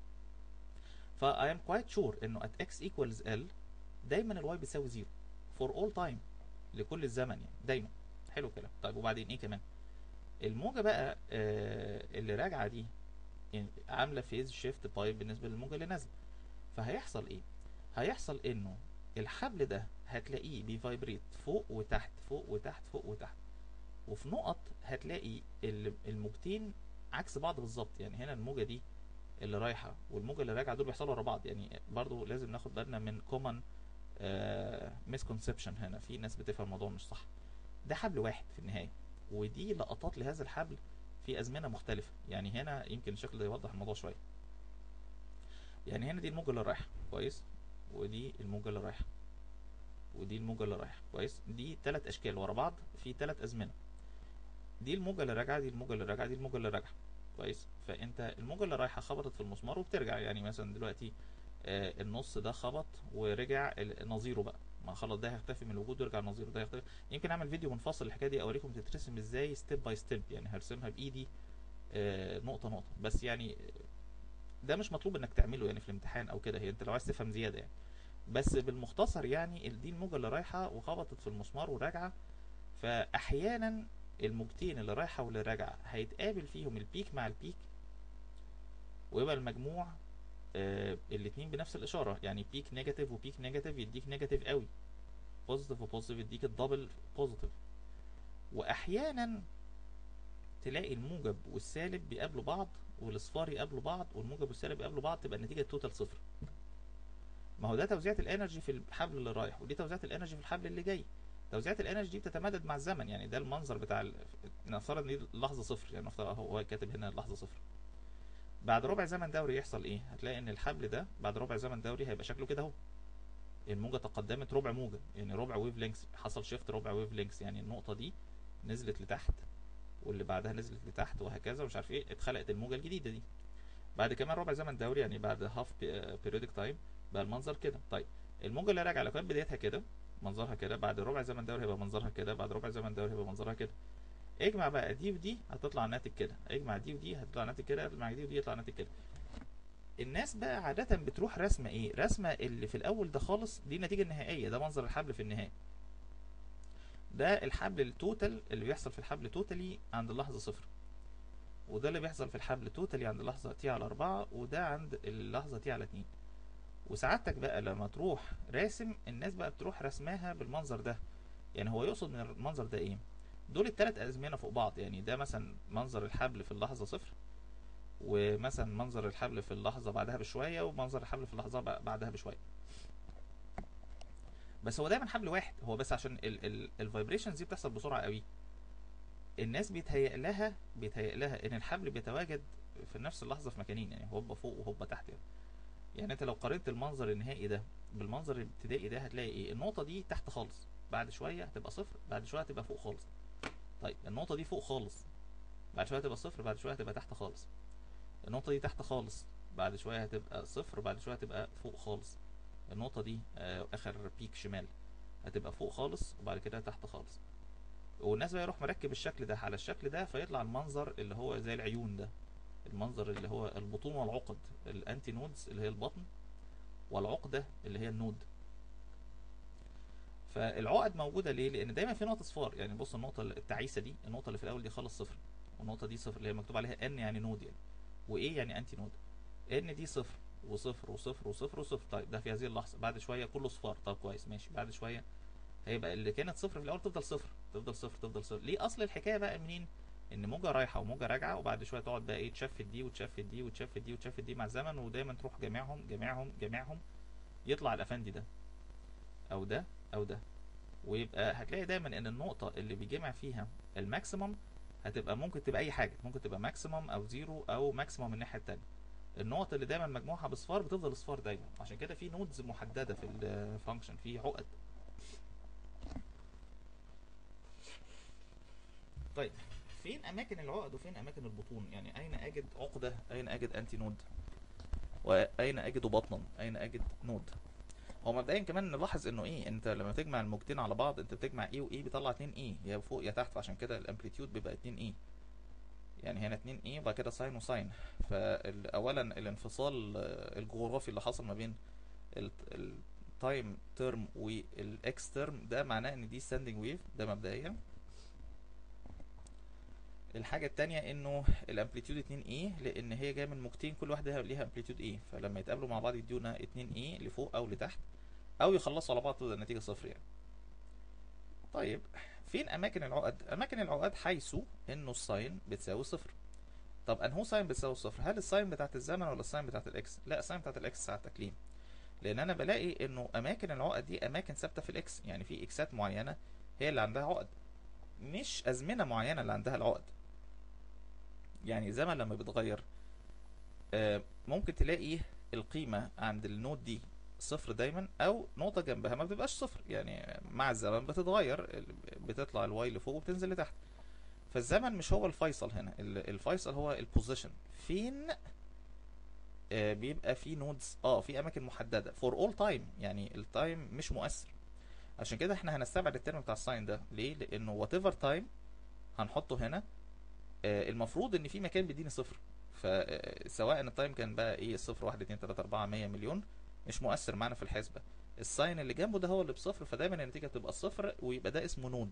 فا I am quite sure انه at x equals l دايما الواي بتساوي زيرو for all time لكل الزمن يعني دايما حلو الكلام طيب وبعدين ايه كمان الموجة بقى آه اللي راجعة دي يعني عاملة فيز شيفت بايب بالنسبة للموجة اللي نازلة فهيحصل ايه هيحصل انه الحبل ده هتلاقيه بيفايبريت فوق وتحت فوق وتحت فوق وتحت وفي نقط هتلاقي ال- الموجتين عكس بعض بالظبط يعني هنا الموجة دي اللي رايحة والموجة اللي راجعة دول بيحصلوا ورا بعض يعني برضو لازم ناخد بالنا من كومن مسكونسبشن هنا في ناس بتفهم الموضوع مش صح ده حبل واحد في النهاية ودي لقطات لهذا الحبل في أزمنة مختلفة يعني هنا يمكن الشكل ده يوضح الموضوع شوية يعني هنا دي الموجة اللي رايحة كويس ودي الموجة اللي رايحة ودي الموجة اللي رايحة كويس دي تلات أشكال ورا بعض في تلات أزمنة دي الموجة اللي راجعة دي الموجة اللي راجعة دي الموجة اللي راجعة كويس فأنت الموجة اللي رايحة خبطت في المسمار وبترجع يعني مثلا دلوقتي آه، النص ده خبط ورجع ال- نظيره بقى ما خلاص ده هيختفي من الوجود ويرجع نظيره ده هيختفي يمكن اعمل فيديو منفصل الحكايه دي اوريكم تترسم ازاي ستيب باي ستيب يعني هرسمها بايدي آه، نقطه نقطه بس يعني ده مش مطلوب انك تعمله يعني في الامتحان او كده هي انت لو عايز تفهم زياده يعني بس بالمختصر يعني ال- دي الموجه اللي رايحه وخبطت في المسمار وراجعه فاحيانا الموجتين اللي رايحه واللي راجعه هيتقابل فيهم البيك مع البيك ويبقى المجموع آه الاتنين بنفس الاشاره يعني بيك نيجاتيف وبيك نيجاتيف يديك نيجاتيف قوي بوزيتيف وبوزيتيف يديك الدبل بوزيتيف واحيانا تلاقي الموجب والسالب بيقابلوا بعض والاصفار يقابلوا بعض والموجب والسالب يقابلوا بعض تبقى النتيجه توتال صفر ما هو ده توزيعة الانرجي في الحبل اللي رايح ودي توزيعة الانرجي في الحبل اللي جاي توزيعة الانرجي دي بتتمدد مع الزمن يعني ده المنظر بتاع ال... نفترض ان دي لحظة صفر يعني نفترض هو كاتب هنا لحظة صفر بعد ربع زمن دوري يحصل ايه هتلاقي ان الحبل ده بعد ربع زمن دوري هيبقى شكله كده اهو الموجة تقدمت ربع موجة يعني ربع ويف لينكس حصل شيفت ربع ويف لينكس يعني النقطة دي نزلت لتحت واللي بعدها نزلت لتحت وهكذا ومش عارف ايه اتخلقت الموجة الجديدة دي بعد كمان ربع زمن دوري يعني بعد هاف بيريودك تايم بقى المنظر كده طيب الموجة اللي راجعة لو كانت بدايتها كده منظرها كده بعد ربع زمن دوري هيبقى منظرها كده بعد ربع زمن دوري هيبقى منظرها كده اجمع بقى دي ودي هتطلع ناتج كده اجمع دي ودي هتطلع ناتج كده اجمع دي ودي يطلع ناتج كده الناس بقى عادة بتروح رسمة ايه رسمة اللي في الاول ده خالص دي النتيجة النهائية ده منظر الحبل في النهاية ده الحبل التوتال اللي بيحصل في الحبل توتالي عند اللحظة صفر وده اللي بيحصل في الحبل توتالي عند اللحظة تي على أربعة وده عند اللحظة تي على اتنين وسعادتك بقى لما تروح راسم الناس بقى بتروح رسماها بالمنظر ده يعني هو يقصد من المنظر ده ايه دول التلات أزمنة فوق بعض يعني ده مثلا منظر الحبل في اللحظة صفر ومثلا منظر الحبل في اللحظة بعدها بشوية ومنظر الحبل في اللحظة بع- بعدها بشوية بس هو دايما حبل واحد هو بس عشان الفايبريشنز دي بتحصل بسرعة قوي الناس بيتهيأ لها بيتهيأ لها ان الحبل بيتواجد في نفس اللحظة في مكانين يعني هوبا فوق وهوبا تحت يعني. يعني انت لو قارنت المنظر النهائي ده بالمنظر الابتدائي ده هتلاقي ايه النقطة دي تحت خالص بعد شوية هتبقى صفر بعد شوية هتبقى فوق خالص طيب النقطة دي فوق خالص بعد شوية هتبقى صفر بعد شوية هتبقى تحت خالص النقطة دي تحت خالص بعد شوية هتبقى صفر بعد شوية هتبقى فوق خالص النقطة دي آه آخر بيك شمال هتبقى فوق خالص وبعد كده تحت خالص والناس بقى يروح مركب الشكل ده على الشكل ده فيطلع المنظر اللي هو زي العيون ده المنظر اللي هو البطون والعقد الانتي نودز اللي هي البطن والعقده اللي هي النود فالعقد موجوده ليه لان دايما في نقطه صفار يعني بص النقطه التعيسه دي النقطه اللي في الاول دي خالص صفر والنقطه دي صفر اللي هي مكتوب عليها ان يعني نود يعني وايه يعني انتي نود ان دي صفر وصفر وصفر وصفر وصفر طيب ده في هذه اللحظه بعد شويه كله صفار طب كويس ماشي بعد شويه هيبقى اللي كانت صفر في الاول تفضل صفر تفضل صفر تفضل صفر ليه اصل الحكايه بقى منين ان موجه رايحه وموجه راجعه وبعد شويه تقعد بقى ايه تشفت دي وتشفت دي وتشفت دي وتشفت دي مع الزمن ودايما تروح جميعهم جميعهم جميعهم يطلع الافندي ده او ده او ده ويبقى هتلاقي دايما ان النقطه اللي بيجمع فيها الماكسيمم هتبقى ممكن تبقى اي حاجه ممكن تبقى ماكسيمم او زيرو او ماكسيمم الناحيه التانيه النقط اللي دايما مجموعها بصفار بتفضل صفار دايما عشان كده في نودز محدده في الفانكشن في عقد طيب فين اماكن العقد وفين اماكن البطون يعني اين اجد عقده اين اجد انتي نود واين اجد بطنا اين اجد نود هو مبدئيا كمان نلاحظ انه ايه انت لما تجمع الموجتين على بعض انت بتجمع ايه وايه بيطلع 2 ايه يا فوق يا تحت فعشان كده الامبليتيود بيبقى 2 ايه يعني هنا 2 ايه وبعد كده ساين وساين فاولا الانفصال آه، الجغرافي اللي حصل ما بين التايم تيرم والاكس تيرم ده معناه ان دي ستاندنج ويف ده مبدئيا الحاجة التانية انه الامبليتيود 2 ايه لان هي جاية من موجتين كل واحدة ليها امبليتيود ايه فلما يتقابلوا مع بعض يدونا 2 ايه لفوق او لتحت او يخلصوا على بعض تبقى النتيجة صفر يعني طيب فين اماكن العقد اماكن العقد حيث انه الساين بتساوي صفر طب انهو ساين بتساوي صفر هل الساين بتاعت الزمن ولا الساين بتاعت الاكس لا الساين بتاعت الاكس ساعة تكليم لان انا بلاقي انه اماكن العقد دي اماكن ثابته في الاكس يعني في اكسات معينه هي اللي عندها عقد مش ازمنه معينه اللي عندها العقد يعني الزمن لما بيتغير آه، ممكن تلاقي القيمة عند النود دي صفر دايما او نقطة جنبها ما بتبقاش صفر يعني مع الزمن بتتغير بتطلع الواي لفوق وبتنزل لتحت فالزمن مش هو الفيصل هنا ال- الفيصل هو البوزيشن فين آه، بيبقى في نودز اه في اماكن محددة فور اول تايم يعني التايم مش مؤثر عشان كده احنا هنستبعد الترم بتاع الساين ده ليه لانه وات ايفر تايم هنحطه هنا آه، المفروض ان في مكان بيديني صفر فسواء التايم كان بقى ايه صفر واحد اتنين تلاتة اربعة مية مليون مش مؤثر معانا في الحسبة الساين اللي جنبه ده هو اللي بصفر فدايما النتيجة بتبقى صفر ويبقى ده اسمه نود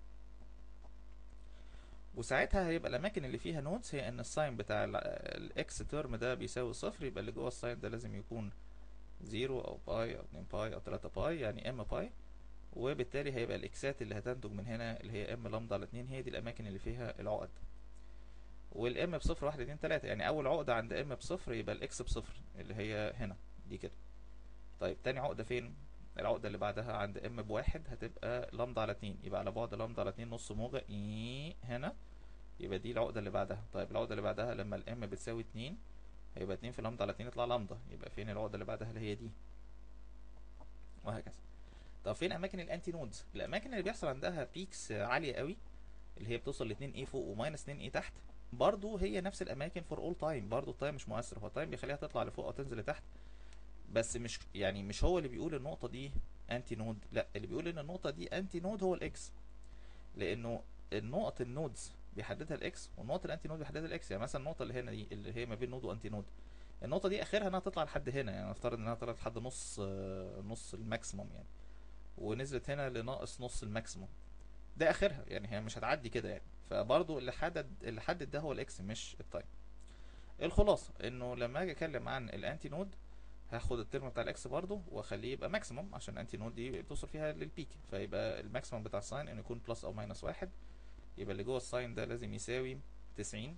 وساعتها هيبقى الاماكن اللي فيها نودز هي ان الساين بتاع الاكس تيرم ده بيساوي صفر يبقى اللي جوه الساين ده لازم يكون زيرو او باي او 2 باي او 3 باي يعني ام باي وبالتالي هيبقى الاكسات اللي هتنتج من هنا اللي هي ام لامدا على 2 هي دي الاماكن اللي فيها العقد والام بصفر واحد اتنين تلاتة يعني اول عقدة عند ام بصفر يبقى الاكس بصفر اللي هي هنا دي كده طيب تاني عقدة فين العقدة اللي بعدها عند ام بواحد هتبقى لامدا على اتنين يبقى على بعد لامدا على اتنين نص موجة ايه هنا يبقى دي العقدة اللي بعدها طيب العقدة اللي بعدها لما الام بتساوي اتنين هيبقى اتنين في لامدا على اتنين يطلع لامدا يبقى فين العقدة اللي بعدها اللي هي دي وهكذا طب فين اماكن الانتي نودز الاماكن اللي بيحصل عندها بيكس عالية قوي اللي هي بتوصل ل 2 ايه فوق وماينس 2 ايه تحت برضو هي نفس الاماكن فور اول تايم برضو التايم مش مؤثر هو التايم بيخليها تطلع لفوق او تنزل لتحت بس مش يعني مش هو اللي بيقول النقطه دي انتي نود لا اللي بيقول ان النقطه دي انتي نود هو الاكس لانه النقط النودز بيحددها الاكس والنقط الانتي نود بيحددها الاكس يعني مثلا النقطه اللي هنا دي اللي هي ما بين نود وانتي نود النقطه دي اخرها انها تطلع لحد هنا يعني نفترض انها طلعت لحد نص آه، نص الماكسيموم يعني ونزلت هنا لناقص نص الماكسيموم ده اخرها يعني هي مش هتعدي كده يعني فبرضه اللي حدد اللي حدد ده هو الاكس مش التايم الخلاصه انه لما اجي اتكلم عن الانتي نود هاخد الترم بتاع الاكس برضه واخليه يبقى ماكسيموم عشان الانتي نود دي بتوصل فيها للبيك فيبقى الماكسيموم بتاع الساين انه يكون بلس او ماينس واحد يبقى اللي جوه الساين ده لازم يساوي 90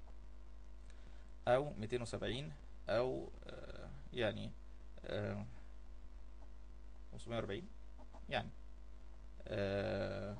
او 270 او آه، يعني آه، 540 يعني آه،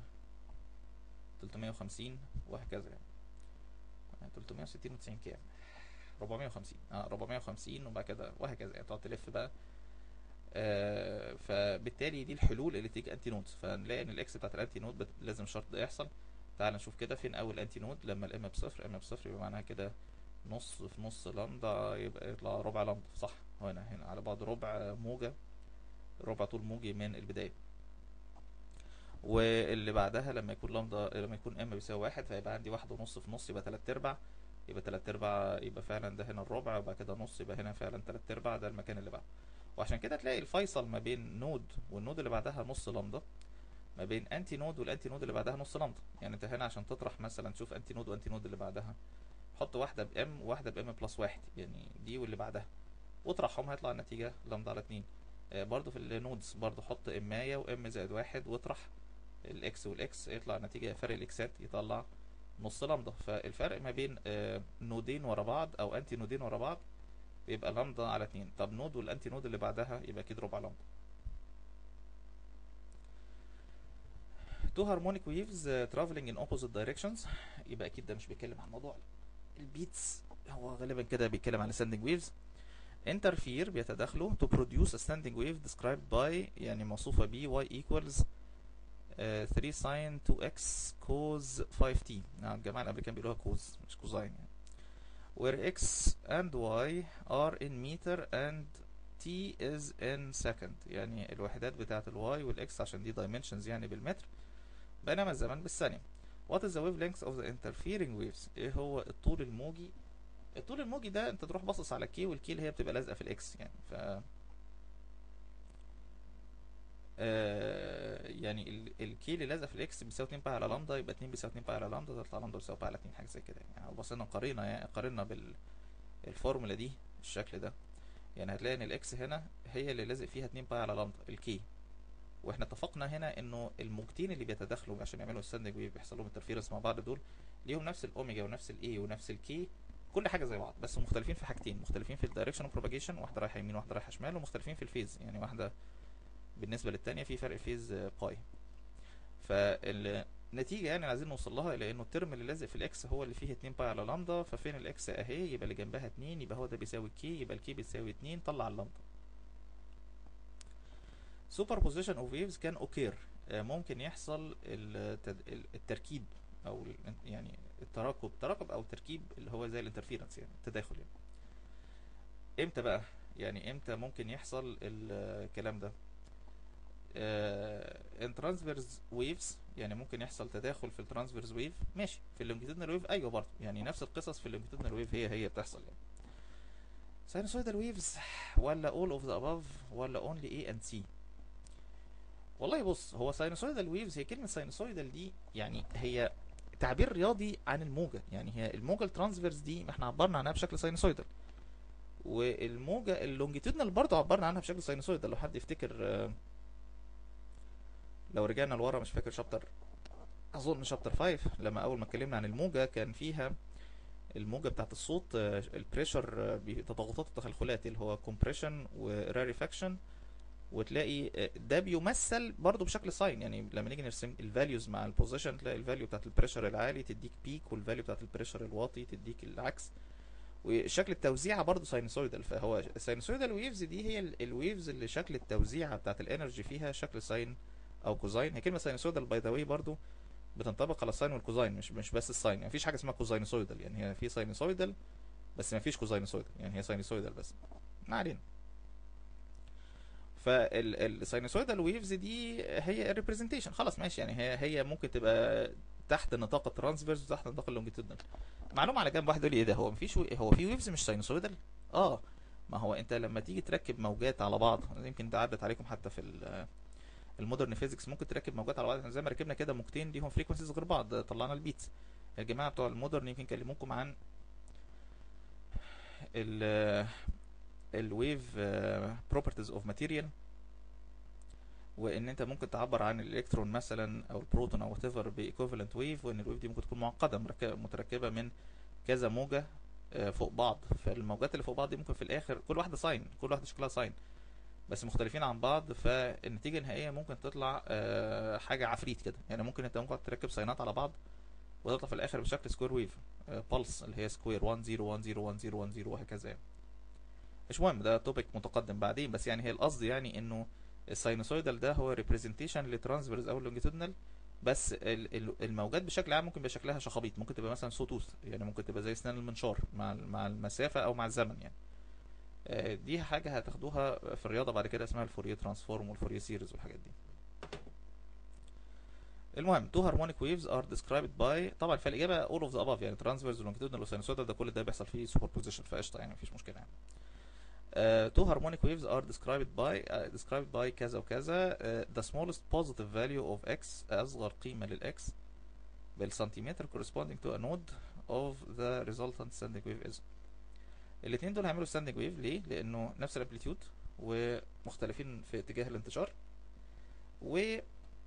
350 وهكذا يعني 360 و90 كام 450 اه 450 وبعد كده وهكذا يعني تقعد تلف بقى آه فبالتالي دي الحلول اللي تيجي انتي نودز فنلاقي ان الاكس بتاعت الانتي نود بت- لازم الشرط ده يحصل تعال نشوف كده فين اول انتي نود لما الام بصفر ام بصفر يبقى معناها كده نص في نص لامدا يبقى يطلع ربع لامدا صح هنا هنا على بعد ربع موجة ربع طول موجي من البداية واللي بعدها لما يكون لامدا لما يكون ام بيساوي واحد فيبقى عندي واحد ونص في نص يبقى تلات ارباع يبقى تلات ارباع يبقى فعلا ده هنا الربع وبعد كده نص يبقى هنا فعلا تلات ارباع ده المكان اللي بعده وعشان كده تلاقي الفيصل ما بين نود والنود اللي بعدها نص لامدا ما بين انتي نود والانتي نود اللي بعدها نص لامدا يعني انت هنا عشان تطرح مثلا تشوف انتي نود وانتي نود اللي بعدها حط واحدة بام وواحدة بام بلس واحد يعني دي واللي بعدها واطرحهم هيطلع النتيجة لامدا على اتنين آه، برضو في النودز برضو حط اماية وام زائد واحد واطرح الاكس والاكس يطلع نتيجة فرق الاكسات يطلع نص لامدا فالفرق ما بين آه، نودين ورا بعض او انتي نودين ورا بعض بيبقى لامدا على اتنين طب نود والانتي نود اللي بعدها يبقى اكيد ربع لامدا two harmonic waves uh, traveling in opposite directions يبقى اكيد ده مش بيتكلم عن موضوع البيتس هو غالبا كده بيتكلم عن standing waves interfere بيتداخلوا to produce a standing wave described by يعني موصوفة ب y equals uh, 3 sin 2x cos 5t نعم الجماعة الأمريكان بيقولوها cos مش cosine يعني where x and y are in meter and t is in second يعني الوحدات بتاعة الواي والاكس عشان دي dimensions يعني بالمتر بينما الزمن بالثانية what is the wavelength of the interfering waves ايه هو الطول الموجي الطول الموجي ده انت تروح باصص على كي والكي اللي هي بتبقى لازقه في الاكس يعني ف آه يعني ال- الكي اللي لازقه في الاكس بيساوي 2 باي على لامدا يبقى 2 بيساوي 2 باي على لامدا تطلع لامدا بيساوي باي على 2 حاجه زي كده يعني لو بصينا قارنا يعني قارنا بال الفورمولا دي الشكل ده يعني هتلاقي ان الاكس هنا هي اللي لازق فيها 2 باي على لامدا الكي واحنا اتفقنا هنا انه الموجتين اللي بيتداخلوا عشان يعملوا الستاندنج ويف بيحصل لهم انترفيرنس مع بعض دول ليهم نفس الاوميجا ونفس الاي ونفس الكي كل حاجه زي بعض بس مختلفين في حاجتين مختلفين في الدايركشن بروباجيشن واحده رايحه يمين واحده رايحه شمال ومختلفين في الفيز يعني واحده بالنسبه للتانية في فرق فيز آه، باي فالنتيجه يعني عايزين نوصل لها الى انه الترم اللي لازق في الاكس هو اللي فيه 2 باي على لامدا ففين الاكس اهي يبقى اللي جنبها 2 يبقى هو ده بيساوي الكي يبقى الكي بيساوي 2 طلع اللامدا superposition of waves can occur آه، ممكن يحصل التد- ال- التركيب او ال- يعني التراكب تراكب او تركيب اللي هو زي الانترفيرنس يعني التداخل يعني امتى بقى يعني امتى ممكن يحصل الكلام ده ان ترانسفيرز ويفز يعني ممكن يحصل تداخل في الترانسفيرز ويف ماشي في اللونجيتودنال ويف ايوه برضه يعني نفس القصص في اللونجيتودنال ويف هي هي بتحصل يعني ساينوسويدال ويفز ولا all of the above ولا only A and C والله بص هو ساينوسويدال ويفز هي كلمة ساينوسويدال دي يعني هي تعبير رياضي عن الموجة يعني هي الموجة الترانسفيرس دي ما احنا عبرنا عنها بشكل ساينوسويدال والموجة اللونجيتودنال برضه عبرنا عنها بشكل ساينوسويدال لو حد يفتكر آه، لو رجعنا لورا مش فاكر شابتر اظن شابتر 5 لما اول ما اتكلمنا عن الموجة كان فيها الموجة بتاعت الصوت البريشر تضغطات التخلخلات اللي هو كومبريشن وراريفاكشن وتلاقي آه، ده بيمثل برضه بشكل ساين يعني لما نيجي نرسم الفاليوز مع البوزيشن تلاقي الفاليو بتاعت البريشر العالي تديك بيك والفاليو بتاعت البريشر الواطي تديك العكس وشكل التوزيعه برضه ساينوسويدال فهو الساينوسويدال ويفز دي هي الويفز اللي شكل التوزيعه بتاعت الانرجي فيها شكل ساين او كوزاين هي كلمه ساينوسويدال باي ذا واي برضه بتنطبق على الساين والكوزاين مش مش بس الساين يعني مفيش حاجه اسمها كوزاينوسويدال يعني هي في ساينوسويدال بس مفيش كوزاينوسويدال يعني هي ساينوسويدال بس ما علينا فالساينوسويدال ويفز دي هي الريبريزنتيشن خلاص ماشي يعني هي هي ممكن تبقى تحت نطاق الترانسفيرس وتحت نطاق اللونجيتودنال معلومه على جنب واحد يقول لي ايه ده هو مفيش وي- هو في ويفز مش ساينوسويدال اه ما هو انت لما تيجي تركب موجات على بعض يمكن ده عدت عليكم حتى في ال- المودرن فيزيكس ممكن تركب موجات على بعض زي ما ركبنا كده موجتين ليهم فريكونسيز غير بعض طلعنا البيتس الجماعه بتوع المودرن يمكن كلموكم عن ال الويف بروبرتيز اوف ماتيريال وان انت ممكن تعبر عن الالكترون مثلا او البروتون او وات ايفر بايكوفالنت ويف وان الويف دي ممكن تكون معقده مركبه متركبه من كذا موجه آه، فوق بعض فالموجات اللي فوق بعض دي ممكن في الاخر كل واحده ساين كل واحده شكلها ساين بس مختلفين عن بعض فالنتيجه النهائيه ممكن تطلع آه، حاجه عفريت كده يعني ممكن انت ممكن تركب ساينات على بعض وتطلع في الاخر بشكل سكوير ويف بلس اللي هي سكوير 1 0 1 0 1 0 1 0 وهكذا يعني مش مهم ده توبيك متقدم بعدين بس يعني هي القصد يعني انه الساينوسويدال ده هو ريبريزنتيشن لترانسفيرز او لونجيتودنال بس ال- ال- الموجات بشكل عام ممكن يبقى شكلها شخابيط ممكن تبقى مثلا سوتوث يعني ممكن تبقى زي اسنان المنشار مع ال- مع المسافه او مع الزمن يعني آه، دي حاجه هتاخدوها في الرياضه بعد كده اسمها الفوريه ترانسفورم والفوريه سيريز والحاجات دي المهم تو هارمونيك ويفز ار described باي طبعا فالاجابه all of the above يعني ترانسفيرز ولونجيتودنال وساينوسويدال ده كل ده بيحصل فيه سوبر بوزيشن فقشطه يعني مفيش مشكله يعني Uh, two harmonic waves are described by uh, described by كذا وكذا uh, the smallest positive value of x أصغر قيمة للx بالسنتيمتر corresponding to a node of the resultant standing wave is الاتنين دول هيعملوا standing wave ليه؟ لأنه نفس الامبليتيود ومختلفين في اتجاه الانتشار و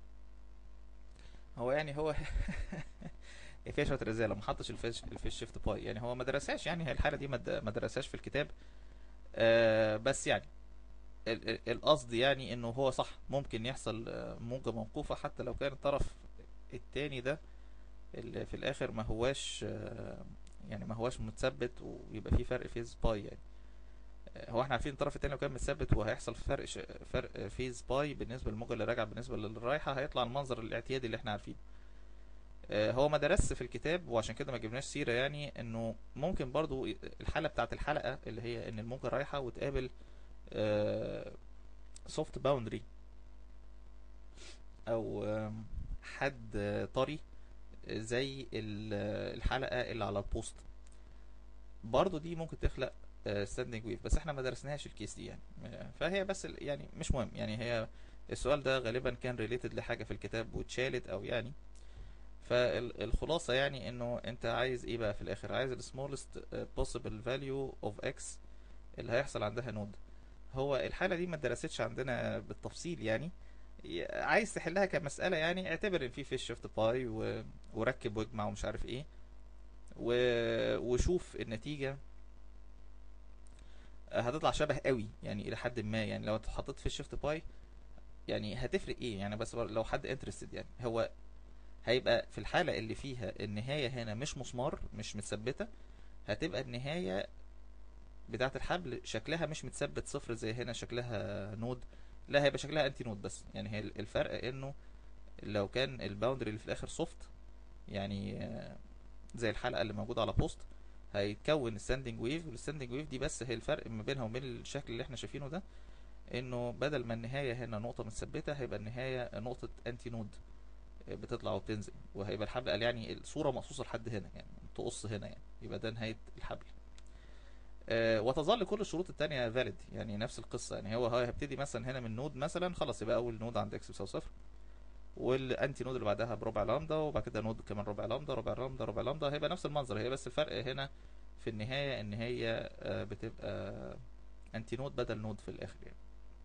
هو يعني هو فيها شويه رزاله ما حطش الفيش الفيش شيفت باي يعني هو ما درسهاش يعني هي الحاله دي ما د- ما درسهاش في الكتاب آه بس يعني ال- ال- القصد يعني انه هو صح ممكن يحصل آه، موجة موقوفة حتى لو كان الطرف التاني ده اللي في الاخر ما هواش آه، يعني ما هواش متثبت ويبقى في فرق فيز باي يعني آه، هو احنا عارفين الطرف التاني لو كان متثبت وهيحصل فرق ش... فرق فيز باي بالنسبة للموجة اللي راجعة بالنسبة للي رايحة هيطلع المنظر الاعتيادي اللي احنا عارفينه آه، هو ما درسش في الكتاب وعشان كده ما جبناش سيرة يعني انه ممكن برضو الحالة بتاعت الحلقة اللي هي ان الموجة رايحة وتقابل سوفت باوندري او آم، حد آه، طري زي ال- آه، الحلقة اللي على البوست برضو دي ممكن تخلق ستاندنج ويف بس احنا ما درسناهاش الكيس دي يعني آه، فهي بس ال- يعني مش مهم يعني هي السؤال ده غالبا كان ريليتد لحاجة في الكتاب واتشالت او يعني فالخلاصة يعني انه انت عايز ايه بقى في الاخر عايز ال smallest uh, possible value of x اللي هيحصل عندها نود هو الحالة دي ما اتدرستش عندنا بالتفصيل يعني ي- عايز تحلها كمسألة يعني اعتبر ان في فيش شيفت باي و... وركب واجمع ومش عارف ايه و... وشوف النتيجة هتطلع شبه قوي يعني الى حد ما يعني لو انت حطيت فيش شيفت باي يعني هتفرق ايه يعني بس لو حد انترستد يعني هو هيبقى في الحالة اللي فيها النهاية هنا مش مسمار مش متثبتة هتبقى النهاية بتاعة الحبل شكلها مش متثبت صفر زي هنا شكلها نود لا هيبقى شكلها انتي نود بس يعني هي الفرق انه لو كان الباوندري اللي في الاخر سوفت يعني آه، زي الحلقة اللي موجودة على بوست هيتكون الستاندنج ويف والستاندنج ويف دي بس هي الفرق ما بينها وبين الشكل اللي احنا شايفينه ده انه بدل ما النهاية هنا نقطة متثبتة هيبقى النهاية نقطة انتي نود بتطلع وبتنزل وهيبقى الحبل قال يعني الصورة مقصوصة لحد هنا يعني تقص هنا يعني يبقى ده نهاية الحبل آه، وتظل كل الشروط التانية فاليد يعني نفس القصة يعني هو هو هيبتدي مثلا هنا من نود مثلا خلاص يبقى أول نود عند اكس بيساوي صفر والانتي نود اللي بعدها بربع لامدا وبعد كده نود كمان ربع لامدا ربع لامدا ربع لامدا هيبقى نفس المنظر هي بس الفرق هنا في النهاية ان هي آه، بتبقى انتي نود بدل نود في الاخر يعني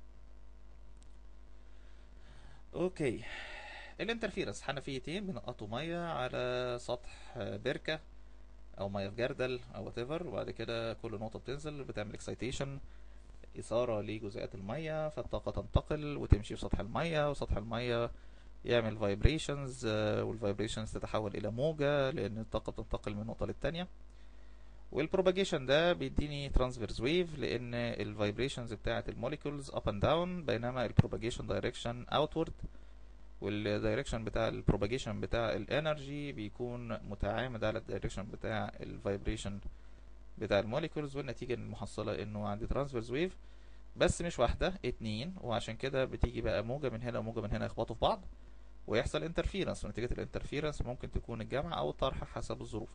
اوكي الانترفيرنس حنفيتين بينقطوا ميه على سطح آه، بركه او ميه في جردل او وات ايفر وبعد كده كل نقطه بتنزل بتعمل اكسايتيشن اثاره لجزيئات الميه فالطاقه تنتقل وتمشي في سطح الميه وسطح الميه يعمل فايبريشنز والفايبريشنز تتحول الى موجه لان الطاقه بتنتقل من نقطه للتانيه والبروباجيشن ده بيديني ترانسفيرس ويف لان الفايبريشنز بتاعه الموليكولز اب اند داون بينما البروباجيشن دايركشن اوتورد والدايركشن بتاع البروباجيشن بتاع الانرجي بيكون متعامد على الدايركشن بتاع الفايبريشن بتاع الموليكولز والنتيجة المحصلة انه عندي ترانسفيرس ويف بس مش واحدة اتنين وعشان كده بتيجي بقى موجة من هنا وموجة من هنا يخبطوا في بعض ويحصل انترفيرنس ونتيجة الانترفيرنس ممكن تكون الجمع او الطرح حسب الظروف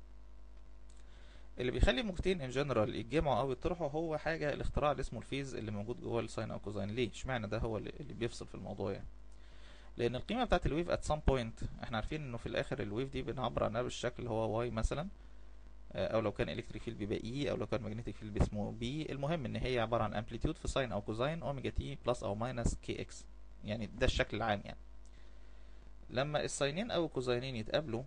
اللي بيخلي موجتين ان جنرال يتجمعوا او يطرحوا هو حاجة الاختراع اللي اسمه الفيز اللي موجود جوه الساين او كوزاين ليه اشمعنى ده هو اللي اللي بيفصل في الموضوع يعني لان القيمه بتاعت الويف ات سام بوينت احنا عارفين انه في الاخر الويف دي بنعبر عنها بالشكل اللي هو واي مثلا آه، او لو كان الكتريك فيلد بيبقى اي او لو كان ماجنتيك فيلد باسمه بي المهم ان هي عباره عن امبليتيود في ساين او كوزاين اوميجا تي بلس او ماينس كي اكس يعني ده الشكل العام يعني لما الساينين او الكوزاينين يتقابلوا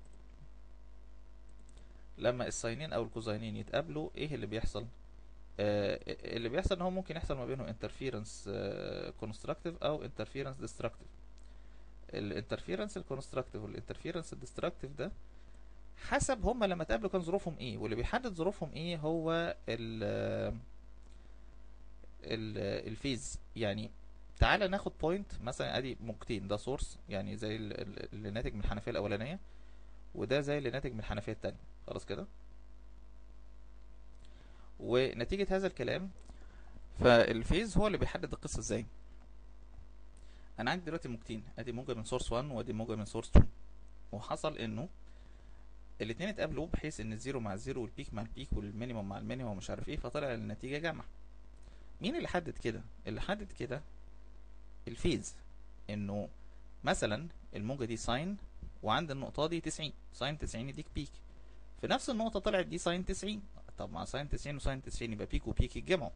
لما الساينين او الكوزاينين يتقابلوا ايه اللي بيحصل آه اللي بيحصل ان هو ممكن يحصل ما بينهم انترفيرنس كونستراكتيف او انترفيرنس ديستركتيف الانترفيرنس الكونستراكتيف والانترفيرنس الديستركتيف ده حسب هما لما تقابلوا كان ظروفهم ايه واللي بيحدد ظروفهم ايه هو ال ال الفيز يعني تعالى ناخد بوينت مثلا ادي موجتين ده سورس يعني زي ال- ال- اللي ناتج من الحنفيه الاولانيه وده زي اللي ناتج من الحنفيه التانية خلاص كده ونتيجه هذا الكلام فالفيز هو اللي بيحدد القصه ازاي انا عندي دلوقتي موجتين ادي موجه من سورس 1 وادي موجه من سورس 2 وحصل انه الاتنين اتقابلوا بحيث ان الزيرو مع الزيرو والبيك مع البيك والمينيموم مع المينيموم ومش عارف ايه فطلع النتيجه جمع مين اللي حدد كده اللي حدد كده الفيز انه مثلا الموجة دي ساين وعند النقطة دي 90 ساين 90 يديك بيك في نفس النقطة طلعت دي ساين 90 طب مع ساين 90 وساين 90 يبقى بيك وبيك يتجمعوا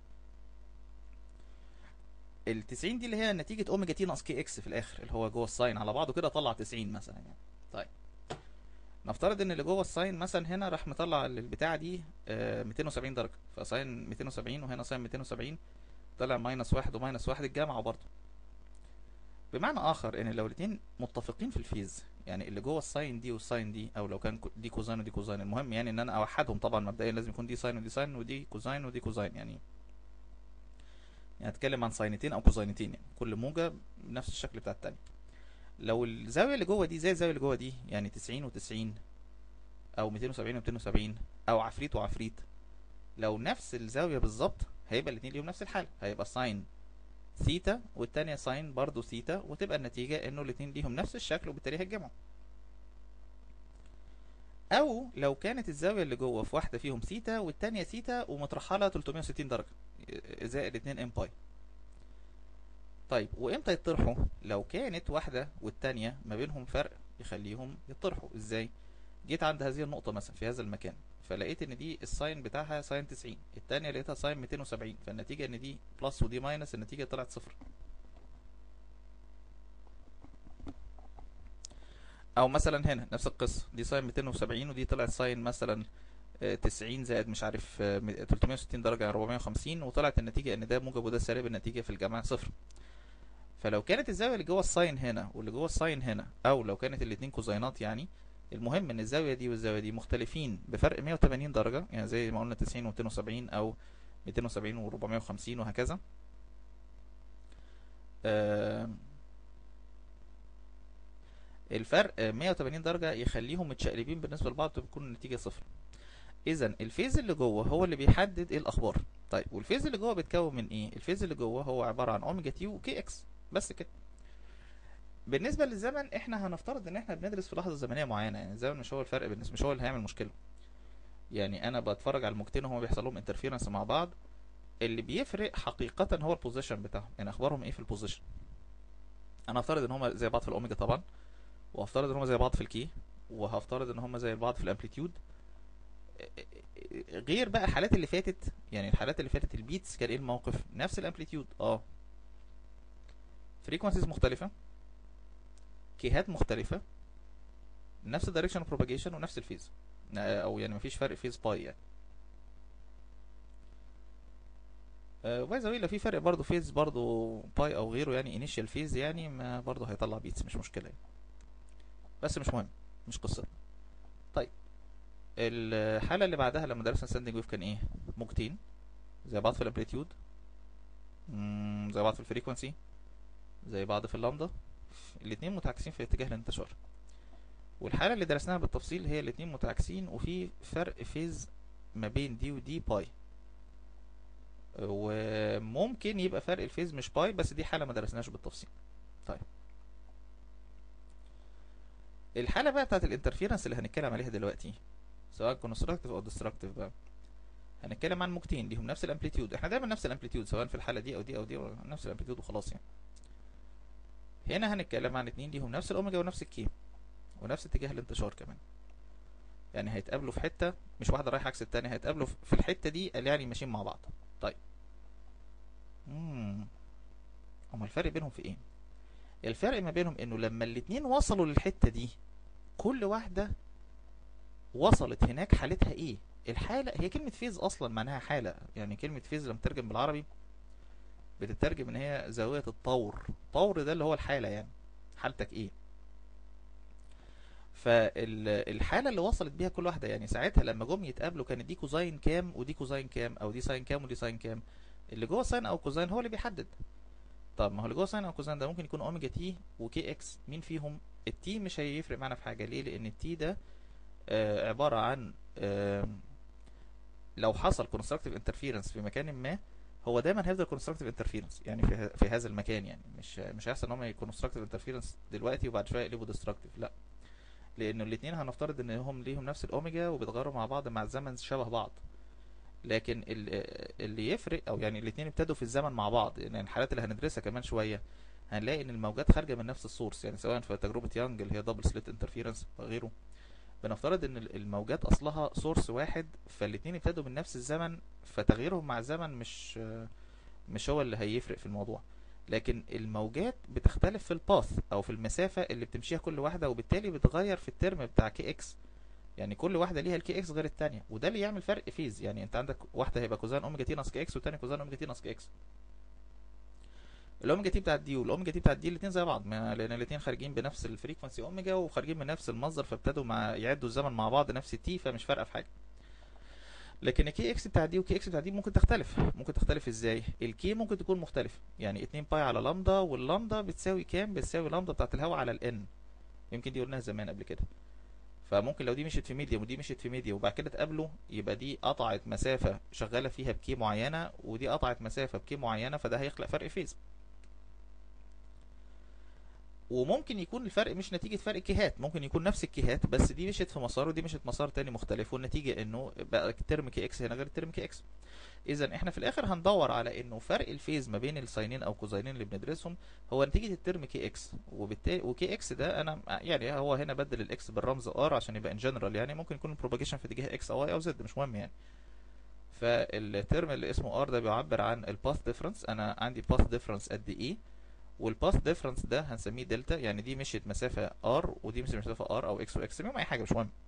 ال 90 دي اللي هي نتيجة اوميجا تي ناقص كي اكس في الاخر اللي هو جوه الساين على بعضه كده طلع 90 مثلا يعني طيب نفترض ان اللي جوه الساين مثلا هنا راح مطلع البتاعة دي آه 270 درجة فساين 270 وهنا ساين 270 طلع ماينس واحد وماينس واحد اتجمعوا برضه بمعنى اخر ان لو الاثنين متفقين في الفيز يعني اللي جوه الساين دي والساين دي او لو كان دي كوزاين ودي كوزاين المهم يعني ان انا اوحدهم طبعا مبدئيا لازم يكون دي ساين ودي ساين ودي كوزاين ودي كوزاين يعني يعني هتكلم عن ساينتين او كوزاينتين يعني كل موجة بنفس الشكل بتاع التانية لو الزاوية اللي جوه دي زي الزاوية اللي جوه دي يعني 90 و90 او 270 و270 او عفريت وعفريت لو نفس الزاوية بالظبط هيبقى الاتنين ليهم نفس الحالة هيبقى ساين ثيتا والتانية ساين برضو ثيتا وتبقى النتيجة انه الاتنين ليهم نفس الشكل وبالتالي هيتجمعوا او لو كانت الزاوية اللي جوه في واحدة فيهم ثيتا والتانية ثيتا ومترحلة 360 درجة زائد 2 ام باي طيب وامتى يطرحوا لو كانت واحدة والتانية ما بينهم فرق يخليهم يطرحوا ازاي جيت عند هذه النقطة مثلا في هذا المكان فلقيت ان دي الساين بتاعها ساين 90 التانية لقيتها ساين 270 فالنتيجة ان دي بلس ودي ماينس النتيجة طلعت صفر او مثلا هنا نفس القصة دي ساين 270 ودي طلعت ساين مثلا 90 زائد مش عارف 360 درجة 450 وطلعت النتيجة ان ده موجب وده سالب النتيجة في الجمع صفر فلو كانت الزاوية اللي جوه الساين هنا واللي جوه الساين هنا او لو كانت الاتنين كوزاينات يعني المهم ان الزاوية دي والزاوية دي مختلفين بفرق 180 درجة يعني زي ما قلنا 90 و 270 او 270 و 450 وهكذا آه الفرق 180 درجة يخليهم متشقلبين بالنسبة لبعض تكون النتيجة صفر اذا الفيز اللي جوه هو اللي بيحدد ايه الاخبار طيب والفيز اللي جوه بيتكون من ايه الفيز اللي جوه هو عبارة عن اوميجا تي وكي اكس بس كده بالنسبة للزمن احنا هنفترض ان احنا بندرس في لحظة زمنية معينة يعني الزمن مش هو الفرق بالنسبة مش هو اللي هيعمل مشكلة يعني انا بتفرج على الموجتين وهما بيحصل لهم انترفيرنس مع بعض اللي بيفرق حقيقة هو البوزيشن بتاعهم يعني اخبارهم ايه في البوزيشن انا هفترض ان هما زي بعض في الاوميجا طبعا وهفترض ان هما زي بعض في الكي وهفترض ان هما زي بعض في الامبليتيود غير بقى الحالات اللي فاتت يعني الحالات اللي فاتت البيتس كان ايه الموقف نفس الامبليتيود اه فريكونسيز مختلفة كيهات مختلفة نفس الدايركشن بروباجيشن ونفس الفيز او يعني مفيش فرق فيز باي يعني باي ذا لو في فرق برضه فيز برضه باي او غيره يعني انيشال فيز يعني ما برضه هيطلع بيتس مش مشكلة يعني. بس مش مهم مش قصة طيب الحالة اللي بعدها لما درسنا ستاندنج ويف كان ايه موجتين زي بعض في الامبليتيود زي بعض في الفريكونسي زي بعض في اللامدا الاتنين متعاكسين في اتجاه الانتشار والحالة اللي درسناها بالتفصيل هي الاتنين متعاكسين وفي فرق فيز ما بين دي ودي باي وممكن يبقى فرق الفيز مش باي بس دي حالة ما درسناش بالتفصيل طيب الحالة بقى بتاعت الانترفيرنس اللي هنتكلم عليها دلوقتي سواء كونستراكتيف او ديستراكتيف بقى هنتكلم عن موجتين ليهم نفس الامبليتيود احنا دايما نفس الامبليتيود سواء في الحالة دي او دي او دي نفس الامبليتيود وخلاص يعني هنا هنتكلم عن اتنين ليهم نفس الاوميجا ونفس الكي ونفس اتجاه الانتشار كمان يعني هيتقابلوا في حتة مش واحدة رايحة عكس التانية هيتقابلوا في الحتة دي اللي يعني ماشيين مع بعض طيب امم هما الفرق بينهم في ايه الفرق ما بينهم انه لما الاتنين وصلوا للحتة دي كل واحدة وصلت هناك حالتها ايه الحالة هي كلمة فيز اصلا معناها حالة يعني كلمة فيز لما ترجم بالعربي بتترجم ان هي زاوية الطور طور ده اللي هو الحالة يعني حالتك ايه فالحالة اللي وصلت بيها كل واحدة يعني ساعتها لما جم يتقابلوا كانت دي كوزاين كام ودي كوزاين كام او دي ساين كام ودي ساين كام اللي جوه ساين او كوزاين هو اللي بيحدد طب ما هو اللي جوه ساين او كوزاين ده ممكن يكون اوميجا تي وكي اكس مين فيهم التي مش هيفرق معانا في حاجة ليه لان التي ده آه عبارة عن آه لو حصل كونستراكتيف انترفيرنس في مكان ما هو دايما هيفضل كونستراكتيف انترفيرنس يعني في, في هذا المكان يعني مش مش هيحصل ان هم كونستراكتيف انترفيرنس دلوقتي وبعد شويه يقلبوا ديستراكتيف لا لانه الاثنين هنفترض ان هم ليهم نفس الاوميجا وبيتغيروا مع بعض مع الزمن شبه بعض لكن ال- اللي يفرق او يعني الاتنين ابتدوا في الزمن مع بعض يعني الحالات اللي هندرسها كمان شويه هنلاقي ان الموجات خارجه من نفس السورس يعني سواء في تجربه يانج اللي هي دبل سليت انترفيرنس وغيره بنفترض ان ال- الموجات اصلها سورس واحد فالاتنين ابتدوا من نفس الزمن فتغييرهم مع الزمن مش مش هو اللي هيفرق في الموضوع لكن الموجات بتختلف في الباث او في المسافه اللي بتمشيها كل واحده وبالتالي بتغير في الترم بتاع كي اكس يعني كل واحده ليها الكي اكس غير التانية وده اللي يعمل فرق فيز يعني انت عندك واحده هيبقى كوزان اوميجا تي ناقص كي اكس والتانية كوزان اوميجا تي ناقص كي اكس الاوميجا تي بتاعت دي والاوميجا تي بتاعت دي الاثنين زي بعض ما لان الاثنين خارجين بنفس الفريكونسي اوميجا وخارجين من نفس المصدر فابتدوا مع يعدوا الزمن مع بعض نفس التي فمش فارقه في حاجه لكن الكي اكس بتاع دي والكي اكس بتاع دي ممكن تختلف ممكن تختلف ازاي الكي ممكن تكون مختلفه يعني 2 باي على لامدا واللامدا بتساوي كام بتساوي لامدا بتاعت الهواء على الان يمكن دي قلناها زمان قبل كده فممكن لو دي مشيت في ميديوم ودي مشيت في ميديوم وبعد كده اتقابلوا يبقى دي قطعت مسافه شغاله فيها بكي معينه ودي قطعت مسافه بكي معينه فده هيخلق فرق فيز وممكن يكون الفرق مش نتيجة فرق كيهات ممكن يكون نفس الكيهات بس دي مشيت في مسار ودي مشيت مسار تاني مختلف والنتيجة انه بقى الترم كي اكس هنا غير الترم كي اكس اذا احنا في الاخر هندور على انه فرق الفيز ما بين الساينين او كوزاينين اللي بندرسهم هو نتيجة الترم كي اكس وبالتالي وكي اكس ده انا يعني هو هنا بدل الاكس بالرمز ار عشان يبقى ان جنرال يعني ممكن يكون البروباجيشن في اتجاه اكس او واي او زد مش مهم يعني فالترم اللي اسمه ار ده بيعبر عن الباث ديفرنس انا عندي باث ديفرنس قد ايه والباث ديفرنس ده هنسميه دلتا يعني دي مشيت مسافة ار ودي مشيت مسافة ار او اكس واكس المهم اي حاجة مش مهم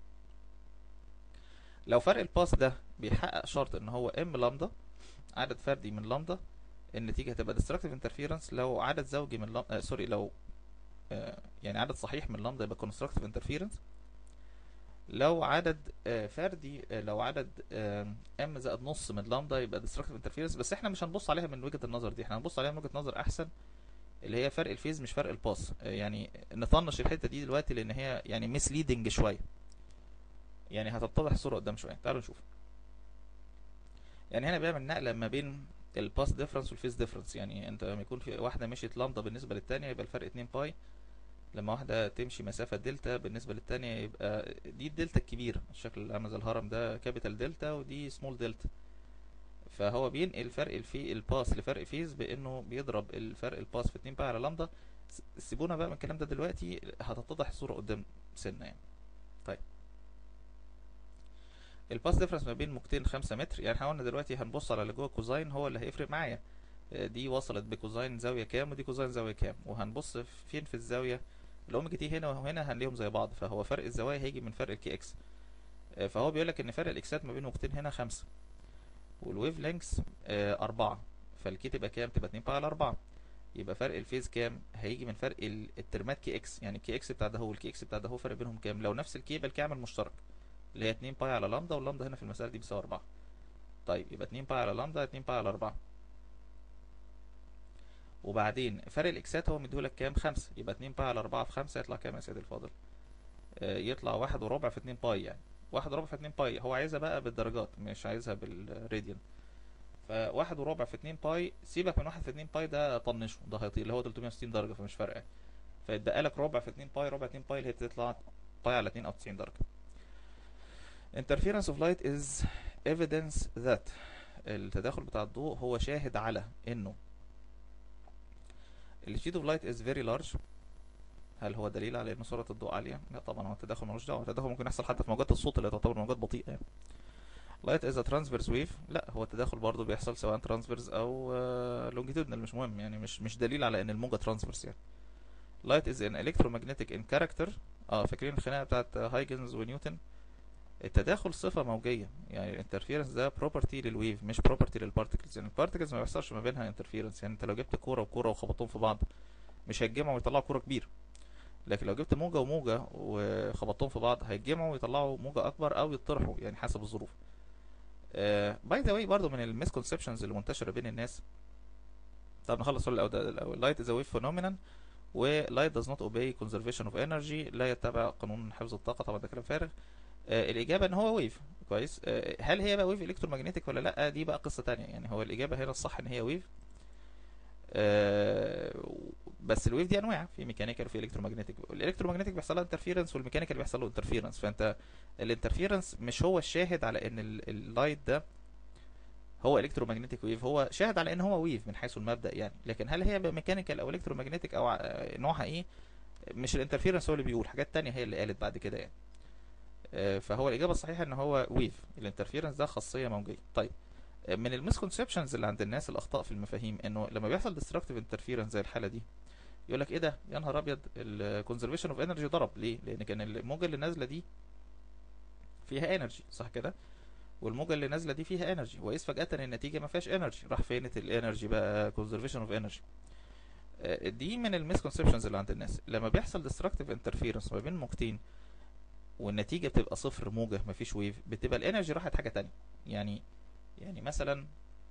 لو فرق الباث ده بيحقق شرط ان هو ام لامدا عدد فردي من لامدا النتيجة هتبقى destructive interference لو عدد زوجي من لامدا آه سوري لو آه يعني عدد صحيح من لامدا يبقى constructive interference لو عدد آه فردي آه لو عدد ام زائد نص من لامدا يبقى destructive interference بس احنا مش هنبص عليها من وجهة النظر دي احنا هنبص عليها من وجهة نظر احسن اللي هي فرق الفيز مش فرق الباس يعني نطنش الحته دي دلوقتي لان هي يعني ميسليدنج شويه يعني هتتضح الصوره قدام شويه تعالوا نشوف يعني هنا بيعمل نقله ما بين الباس ديفرنس والفيز ديفرنس يعني انت لما يكون في واحده مشيت لامدا بالنسبه للثانيه يبقى الفرق 2 باي لما واحده تمشي مسافه دلتا بالنسبه للثانيه يبقى دي الدلتا الكبيره الشكل اللي عامل زي الهرم ده كابيتال دلتا ودي سمول دلتا فهو بينقل فرق الفي الباس لفرق فيز بانه بيضرب الفرق الباس في 2 باي على لامدا سيبونا بقى من الكلام ده دلوقتي هتتضح الصوره قدام سنه يعني طيب الباس ديفرنس ما بين موجتين 5 متر يعني احنا قلنا دلوقتي هنبص على اللي جوه كوزاين هو اللي هيفرق معايا دي وصلت بكوزاين زاويه كام ودي كوزاين زاويه كام وهنبص فين في الزاويه الاوميجا تي هنا وهنا هنلاقيهم زي بعض فهو فرق الزوايا هيجي من فرق الكي اكس فهو بيقول لك ان فرق الاكسات ما بين موجتين هنا 5 والويف لينكس آه أربعة فالكي تبقى كام؟ تبقى اتنين باي على أربعة يبقى فرق الفيز كام؟ هيجي من فرق الترمات كي اكس يعني الكي اكس بتاع ده هو والكي اكس بتاع ده هو فرق بينهم كام؟ لو نفس الكي يبقى الكي عامل مشترك اللي هي اتنين باي على لامدا واللامدا هنا في المسألة دي بيساوي أربعة طيب يبقى اتنين باي على لامدا اتنين باي على أربعة وبعدين فرق الإكسات هو مديهولك كام؟ خمسة يبقى اتنين باي على أربعة في خمسة يطلع كام يا سيدي الفاضل؟ آه يطلع واحد وربع في اتنين باي يعني واحد وربع في اتنين باي هو عايزها بقى بالدرجات مش عايزها بالراديان فواحد وربع في اتنين باي سيبك من واحد في اتنين باي ده طنشه ده هيطير اللي هو 360 درجة فمش فارقة فيتبقى لك ربع في اتنين باي ربع اتنين باي اللي هي تطلع باي على اتنين او 90 درجة interference of light is evidence that التداخل بتاع الضوء هو شاهد على انه ال speed of light is very large هل هو دليل على ان سرعة الضوء عالية؟ لا طبعا هو التداخل ملوش دعوة التداخل ممكن يحصل حتى في موجات الصوت اللي تعتبر موجات بطيئة يعني. light is a transverse wave لا هو التداخل برضه بيحصل سواء transverse او uh, longitudinal مش مهم يعني مش مش دليل على ان الموجة transverse يعني light is an electromagnetic in character اه فاكرين الخناقة بتاعت هايجنز ونيوتن التداخل صفة موجية يعني الانترفيرنس ده بروبرتي للويف مش بروبرتي للبارتكلز يعني البارتكلز ما بيحصلش ما بينها انترفيرنس يعني انت لو جبت كورة وكورة وخبطتهم في بعض مش هيتجمعوا ويطلعوا كورة كبيرة لكن لو جبت موجة وموجة وخبطتهم في بعض هيتجمعوا ويطلعوا موجة أكبر أو يطرحوا يعني حسب الظروف باي ذا واي برضه من المسكونسبشنز اللي منتشرة بين الناس طب نخلص السؤال الأول لايت از ويف فينومينال ولايت does not obey conservation of energy لا يتبع قانون حفظ الطاقة طبعا ده كلام فارغ آه الإجابة إن هو ويف كويس آه هل هي بقى ويف الكترومagnetic ولا لأ دي بقى قصة تانية يعني هو الإجابة هنا الصح إن هي ويف آه بس الويف دي انواع في ميكانيكال وفي الكترومagnetic الالكترومagnetic بيحصل لها انترفيرنس والميكانيكال بيحصل له انترفيرنس فانت الانترفيرنس مش هو الشاهد على ان اللايت ده هو الكترومagnetic ويف هو شاهد على ان هو ويف من حيث المبدأ يعني لكن هل هي ميكانيكال او الكترومagnetic او ع- نوعها ايه مش الانترفيرنس هو اللي بيقول حاجات تانية هي اللي قالت بعد كده يعني آه، فهو الإجابة الصحيحة إن هو ويف الانترفيرنس ده خاصية موجية طيب آه، من المسكونسبشنز اللي عند الناس الأخطاء في المفاهيم إنه لما بيحصل ديستركتيف انترفيرنس زي الحالة دي يقول لك إيه ده يا نهار أبيض الكونزرفيشن اوف انرجي ضرب ليه؟ لأن كان الموجة اللي نازلة دي فيها انرجي صح كده؟ والموجة اللي نازلة دي فيها انرجي وإذ فجأة النتيجة ما فيهاش انرجي راح فين الانرجي بقى كونزرفيشن اوف انرجي آه، دي من المسكونسبشنز اللي عند الناس لما بيحصل ديستركتيف انترفيرنس ما بين موجتين والنتيجة بتبقى صفر موجة مفيش ويف بتبقى الانرجي راحت حاجة تانية يعني يعني مثلا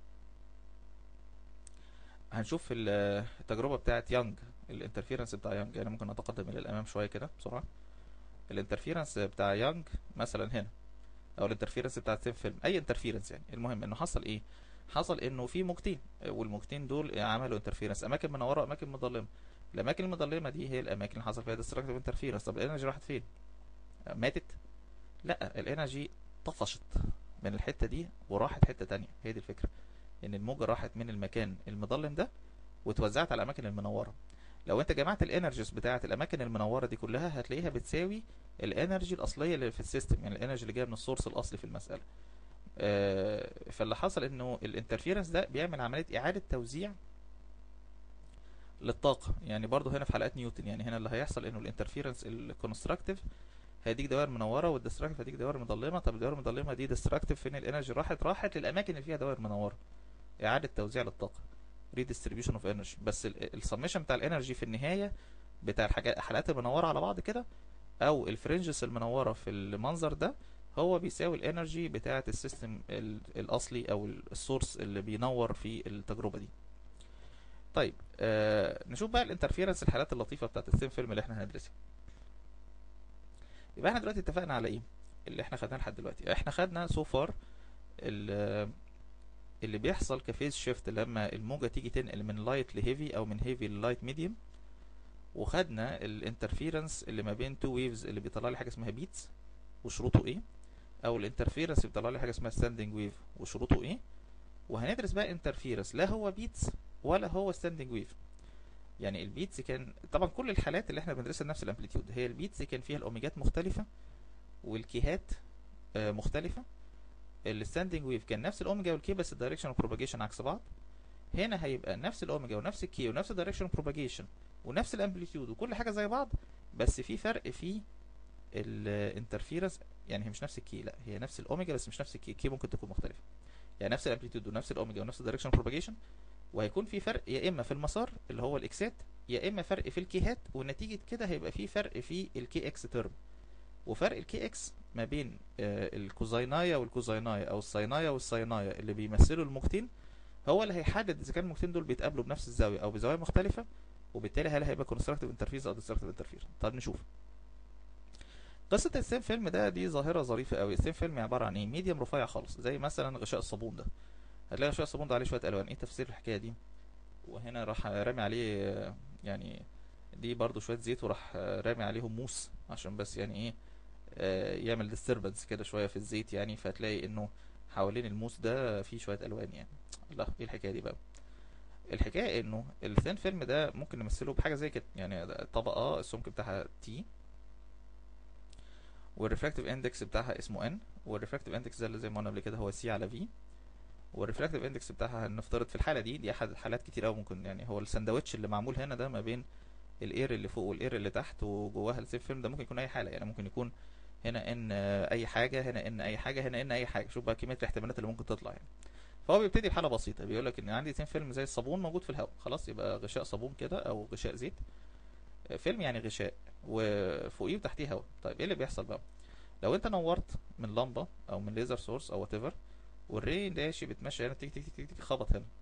هنشوف في ال- التجربة بتاعت يانج الانترفيرنس بتاع يانج انا ممكن اتقدم الى الامام شوية كده بسرعة الانترفيرنس بتاع يانج مثلا هنا او الانترفيرنس بتاع سيم فيلم اي انترفيرنس يعني المهم انه حصل ايه حصل انه في موجتين والموجتين دول عملوا انترفيرنس اماكن منوره واماكن مظلمه الاماكن المظلمه دي هي الاماكن اللي حصل فيها ديستركتيف انترفيرنس طب الانرجي راحت فين ماتت لا الانرجي طفشت من الحته دي وراحت حته تانية هي دي الفكره ان الموجه راحت من المكان المظلم ده واتوزعت على الاماكن المنوره لو انت جمعت الانرجيز بتاعه الاماكن المنوره دي كلها هتلاقيها بتساوي الانرجي الاصليه اللي في السيستم يعني الانرجي اللي جايه من السورس الاصلي في المساله آه، فاللي حصل انه الانترفيرنس ده بيعمل عمليه اعاده توزيع للطاقه يعني برضو هنا في حلقات نيوتن يعني هنا اللي هيحصل انه الانترفيرنس الكونستراكتيف هيديك دوائر منوره والديستراكتيف هيديك دوائر مظلمه طب الدوائر المظلمه دي ديستراكتيف فين الانرجي راحت راحت للاماكن اللي فيها دوائر منوره اعاده توزيع للطاقه redistribution اوف انرجي بس السميشن بتاع الانرجي في النهايه بتاع الحاجات الحلقات المنوره على بعض كده او الفرنجز المنوره في المنظر ده هو بيساوي الانرجي بتاعه السيستم ال- الاصلي او السورس اللي بينور في التجربه دي طيب آه نشوف بقى الانترفيرنس الحالات اللطيفه بتاعت السيم فيلم اللي احنا هندرسها يبقى احنا دلوقتي اتفقنا على ايه اللي احنا خدناه لحد دلوقتي احنا خدنا سو فار اللي بيحصل كفيز شيفت لما الموجه تيجي تنقل من لايت لهيفي او من هيفي للايت ميديوم وخدنا الانترفيرنس اللي ما بين تو ويفز اللي بيطلع لي حاجه اسمها بيتس وشروطه ايه او الانترفيرنس اللي بيطلع لي حاجه اسمها ستاندنج ويف وشروطه ايه وهندرس بقى انترفيرنس لا هو بيتس ولا هو ستاندنج ويف يعني البيتس كان طبعا كل الحالات اللي احنا بندرسها نفس الامبليتيود هي البيتس كان فيها الاوميجات مختلفه والكيهات آه، مختلفه الستاندنج ويف كان نفس الاوميجا والكي بس الدايركشن والبروباجيشن عكس بعض هنا هيبقى نفس الاوميجا ونفس الكي ونفس الدايركشن والبروباجيشن ونفس الامبليتيود وكل حاجه زي بعض بس في فرق في الانترفيرنس يعني هي مش نفس الكي لا هي نفس الاوميجا بس مش نفس الكي الكي ممكن تكون مختلفه يعني نفس الامبليتيود ونفس الاوميجا ونفس الدايركشن والبروباجيشن وهيكون في فرق يا اما في المسار اللي هو الاكسات يا اما فرق في الكيهات ونتيجه كده هيبقى في فرق في الكي اكس ترم وفرق الكي اكس ما بين آه، الكوزاينايا والكوزاينايا او الساينايا والساينايا اللي بيمثلوا الموجتين هو اللي هيحدد اذا كان الموجتين دول بيتقابلوا بنفس الزاويه او بزوايا مختلفه وبالتالي هل هيبقى كونستراكتيف انترفيز او ديستركتيف انترفير طب نشوف قصة السيم فيلم ده دي ظاهرة ظريفة قوي السيم فيلم عبارة عن ايه ميديم رفيع خالص زي مثلا غشاء الصابون ده هتلاقي غشاء الصابون ده عليه شوية الوان ايه تفسير الحكاية دي وهنا راح رامي عليه آه، يعني دي برضو شوية زيت وراح آه، رامي عليهم موس عشان بس يعني ايه آه، يعمل ديستربنس كده شوية في الزيت يعني فهتلاقي انه حوالين الموس ده فيه شوية الوان يعني الله ايه الحكاية دي بقى الحكاية انه الثين فيلم ده ممكن نمثله بحاجة زي كده يعني ده طبقة السمك بتاعها تي والريفراكتيف اندكس بتاعها اسمه ان والريفراكتيف اندكس ده اللي زي ما قلنا قبل كده هو سي على في والريفراكتيف اندكس بتاعها هنفترض في الحالة دي دي احد الحالات كتير قوي ممكن يعني هو الساندوتش اللي معمول هنا ده ما بين الاير اللي فوق والاير اللي تحت وجواها السيف فيلم ده ممكن يكون اي حالة يعني ممكن يكون هنا ان آه، اي حاجة هنا ان اي حاجة هنا ان اي حاجة شوف بقى كمية الاحتمالات اللي ممكن تطلع يعني فهو بيبتدي بحالة بسيطة بيقول لك ان عندي سين فيلم زي الصابون موجود في الهواء خلاص يبقى غشاء صابون كده او غشاء زيت آه، فيلم يعني غشاء وفوقيه وتحتيه هواء طيب ايه اللي بيحصل بقى لو انت نورت من لمبة او من ليزر سورس او وات ايفر والري ماشي بتمشي هنا تيجي تيجي تيجي تيجي خبط هنا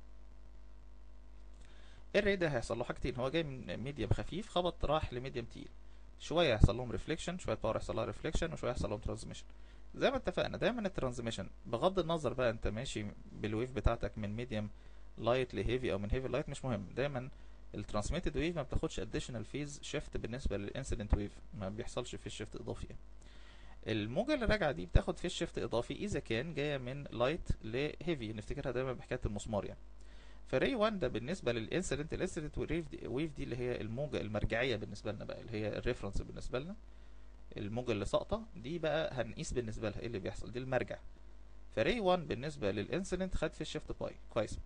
الري ده هيحصل له حاجتين هو جاي من ميديم خفيف خبط راح لميديم تقيل شويه يحصل لهم ريفليكشن شويه باور يحصل لها ريفليكشن وشويه يحصل لهم ترانزميشن زي ما اتفقنا دايما الترانزميشن بغض النظر بقى انت ماشي بالويف بتاعتك من ميديم لايت لهيفي او من هيفي لايت مش مهم دايما الترانسميتد ويف ما بتاخدش اديشنال فيز شيفت بالنسبه للانسيدنت ويف ما بيحصلش فيه شيفت اضافي يعني. الموجة اللي راجعة دي بتاخد فيس شيفت اضافي اذا كان جاية من لايت لهيفي نفتكرها دايما بحكاية المسمار يعني فري 1 ده بالنسبة للانسيدنت الانسيدنت ويف دي اللي هي الموجة المرجعية بالنسبة لنا بقى اللي هي الريفرنس بالنسبة لنا الموجة اللي ساقطة دي بقى هنقيس بالنسبة لها ايه اللي بيحصل دي المرجع فري 1 بالنسبة للانسيدنت خد في الشيفت باي كويس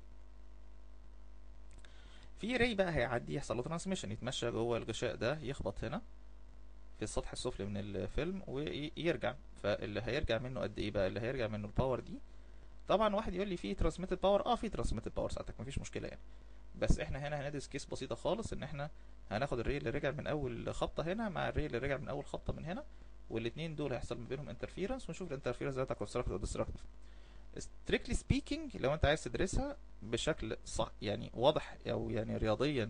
في ري بقى هيعدي يحصل له ترانسميشن يتمشى جوه الغشاء ده يخبط هنا في السطح السفلي من الفيلم ويرجع فاللي هيرجع منه قد ايه بقى اللي هيرجع منه الباور دي طبعا واحد يقول لي في ترانسميتد باور اه في ترانسميتد باور ساعتك مفيش مشكله يعني بس احنا هنا هندرس كيس بسيطه خالص ان احنا هناخد الري اللي رجع من اول خبطه هنا مع الري اللي رجع من اول خبطه من هنا والاثنين دول هيحصل ما بينهم انترفيرنس ونشوف الانترفيرنس ده كونستراكتيف ديستراكتيف strictly speaking لو انت عايز تدرسها بشكل صح يعني واضح او يعني رياضيا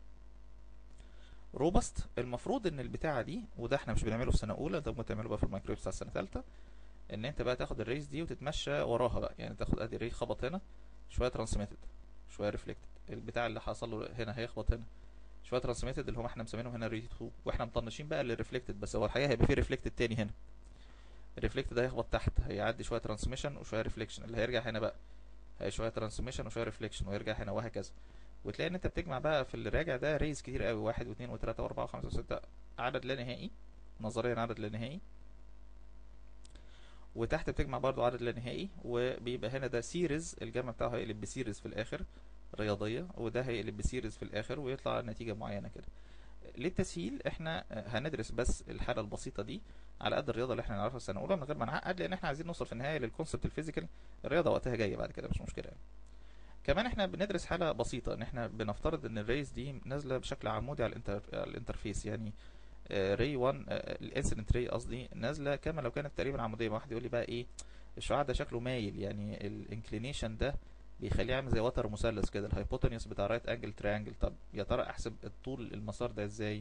روبست المفروض ان البتاعه دي وده احنا مش بنعمله في سنه اولى ده ممكن تعمله بقى في الميكرويف بتاع السنه ثالثه ان انت بقى تاخد الريس دي وتتمشى وراها بقى يعني تاخد ادي ري خبط هنا شويه ترانسميتد شويه ريفلكتد البتاع اللي حصل له هنا هيخبط هنا شويه ترانسميتد اللي هم احنا مسمينهم هنا ري 2 واحنا مطنشين بقى للريفلكتد بس هو الحقيقه هيبقى في ريفلكتد تاني هنا الريفلكتد هيخبط تحت هيعدي شويه ترانسميشن وشويه ريفليكشن اللي هيرجع هنا بقى هي شويه ترانسميشن وشويه ريفليكشن ويرجع هنا وهكذا وتلاقي ان انت بتجمع بقى في اللي راجع ده ريز كتير قوي واحد واثنين وثلاثة واربعة وخمسة وستة عدد لا نهائي نظريا عدد لا نهائي وتحت بتجمع برضو عدد لا نهائي وبيبقى هنا ده سيريز الجمع بتاعه هيقلب بسيريز في الاخر رياضية وده هيقلب بسيريز في الاخر ويطلع نتيجة معينة كده للتسهيل احنا هندرس بس الحالة البسيطة دي على قد الرياضة اللي احنا نعرفها السنة الأولى من غير ما نعقد لأن احنا عايزين نوصل في النهاية للكونسبت الفيزيكال الرياضة وقتها جاية بعد كده مش مشكلة يعني. كمان احنا بندرس حالة بسيطة ان احنا بنفترض ان الريز دي نازلة بشكل عمودي على, الانتر... على الانترفيس يعني ري 1 الانسيدنت ري قصدي نازلة كما لو كانت تقريبا عمودية واحد يقول لي بقى ايه الشعاع ده شكله مايل يعني الانكلينيشن ده بيخليه عامل زي وتر مثلث كده الهايبوتنيوس بتاع رايت انجل تريانجل طب يا ترى احسب الطول المسار ده ازاي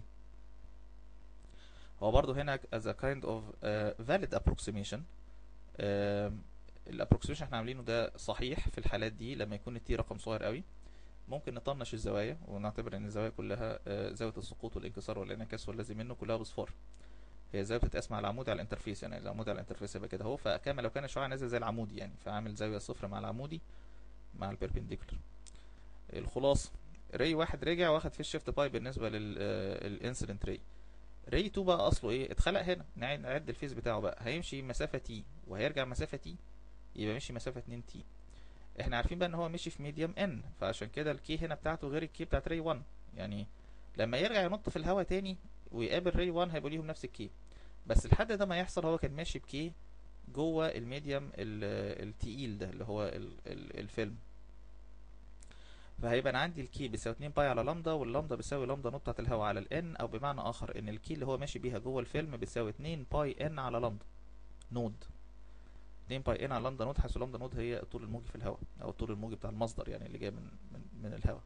هو برضو هنا as a kind of uh, valid approximation uh, الابروكسيميشن احنا عاملينه ده صحيح في الحالات دي لما يكون التي رقم صغير قوي ممكن نطنش الزوايا ونعتبر ان الزوايا كلها uh, زاويه السقوط والانكسار والانعكاس والذي منه كلها بصفار هي زاويه بتتقاس مع العمود على الانترفيس يعني العمود على الانترفيس يبقى كده اهو فكما لو كان الشعاع نازل زي العمودي يعني فعامل زاويه صفر مع العمودي مع البيربنديكولر الخلاصه ري واحد رجع واخد في الشيفت باي بالنسبه للانسيدنت ري ري 2 بقى اصله ايه اتخلق هنا نعد الفيز بتاعه بقى هيمشي مسافه تي وهيرجع مسافه تي يبقى مشي مسافه 2 تي احنا عارفين بقى ان هو مشي في ميديوم ان فعشان كده الكي هنا بتاعته غير الكي بتاعت ري 1 يعني لما يرجع ينط في الهواء تاني ويقابل ري 1 هيبقوا ليهم نفس الكي بس لحد ده ما يحصل هو كان ماشي بكي جوه الميديوم التقيل ده اللي هو ال ال الفيلم فهيبقى انا عندي الكي بيساوي 2 باي على لامدا واللامدا بيساوي لامدا نوت بتاعت الهواء على الان او بمعنى اخر ان الكي اللي هو ماشي بيها جوه الفيلم بيساوي 2 باي ان على لامدا نود 2 باي ان على لامدا نود حيث لامدا نود هي الطول الموجي في الهواء او الطول الموجي بتاع المصدر يعني اللي جاي من من, من الهواء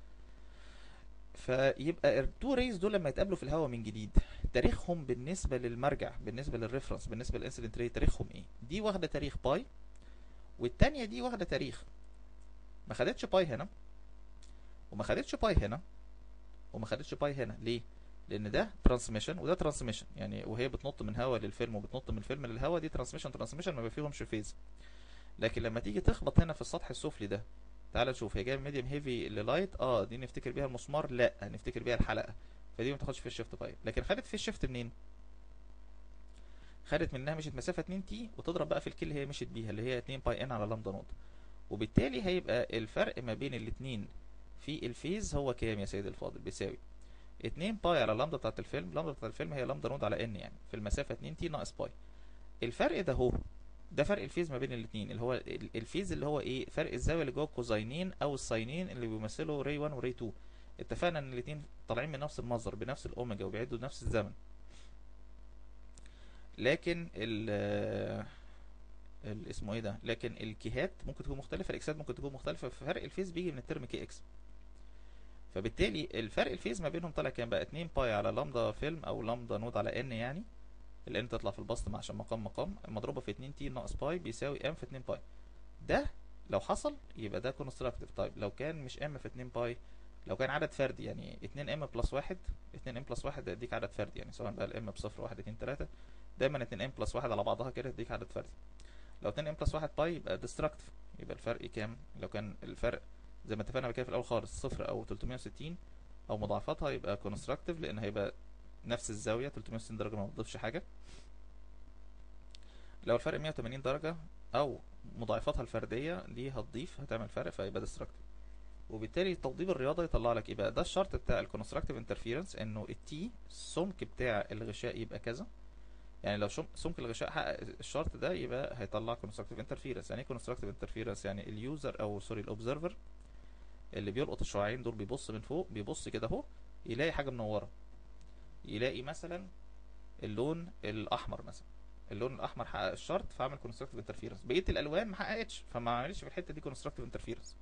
فيبقى التو ريز دول لما يتقابلوا في الهواء من جديد تاريخهم بالنسبه للمرجع بالنسبه للريفرنس بالنسبه للانسيدنت ري تاريخهم ايه دي واخده تاريخ باي والتانية دي واخده تاريخ ما خدتش باي هنا وما خدتش باي هنا وما خدتش باي هنا ليه لان ده ترانسميشن وده ترانسميشن يعني وهي بتنط من هوا للفيلم وبتنط من الفيلم للهوا دي ترانسميشن ترانسميشن ما فيهمش فيز لكن لما تيجي تخبط هنا في السطح السفلي ده تعال نشوف هي جايه من ميديوم هيفي للايت اه دي نفتكر بيها المسمار لا نفتكر بيها الحلقه فدي ما تاخدش في الشيفت باي لكن خدت في الشيفت منين خدت منها مشيت مسافه 2 تي وتضرب بقى في الكي اللي هي مشيت بيها اللي هي 2 باي ان على لامدا نوت وبالتالي هيبقى الفرق ما بين الاثنين في الفيز هو كام يا سيدي الفاضل بيساوي 2 باي على لامدا بتاعت الفيلم لامدا بتاعت الفيلم هي لامدا نود على ان يعني في المسافه 2 تي ناقص باي الفرق ده هو ده فرق الفيز ما بين الاثنين اللي هو الفيز اللي هو ايه فرق الزاويه اللي جوه الكوزاينين او الساينين اللي بيمثلوا ري 1 وري 2 اتفقنا ان الاثنين طالعين من نفس المصدر بنفس الاوميجا وبيعدوا نفس الزمن لكن ال اسمه ايه ده لكن الكيهات ممكن تكون مختلفه الاكسات ممكن تكون مختلفه ففرق الفيز بيجي من الترم كي اكس فبالتالي الفرق الفيز ما بينهم طالع كام بقى 2 باي على لامدا فيلم او لامدا نود على ان يعني الان تطلع في البسط مع عشان مقام مقام مضروبه في 2 تي ناقص باي بيساوي ام في 2 باي ده لو حصل يبقى ده كونستراكتيف طيب لو كان مش ام في 2 باي لو كان عدد فردي يعني 2 ام بلس 1 2 ام بلس 1 ده يديك عدد فردي يعني سواء بقى الام بصفر 1 2 3 دايما 2 ام بلس 1 على بعضها كده تديك عدد فردي لو 2 ام بلس 1 باي يبقى ديستراكتيف يبقى الفرق كام لو كان الفرق زي ما اتفقنا كده في الاول خالص صفر او 360 او مضاعفاتها يبقى كونستراكتيف لان هيبقى نفس الزاويه 360 درجه ما بتضيفش حاجه لو الفرق 180 درجه او مضاعفاتها الفرديه دي هتضيف هتعمل فرق فيبقى ديستراكتيف وبالتالي توضيب الرياضه يطلع لك يبقى ده الشرط بتاع الكونستراكتيف انترفيرنس انه التي السمك بتاع الغشاء يبقى كذا يعني لو شم- سمك الغشاء حقق الشرط ده يبقى هيطلع كونستراكتيف انترفيرنس يعني ايه كونستراكتيف انترفيرنس يعني اليوزر او سوري الاوبزرفر اللي بيلقط الشعاعين دول بيبص من فوق بيبص كده اهو يلاقي حاجه منوره يلاقي مثلا اللون الاحمر مثلا اللون الاحمر حقق الشرط فعمل كونستراكتيف انترفيرنس بقيه الالوان ما حققتش فما عملش في الحته دي كونستراكتيف انترفيرنس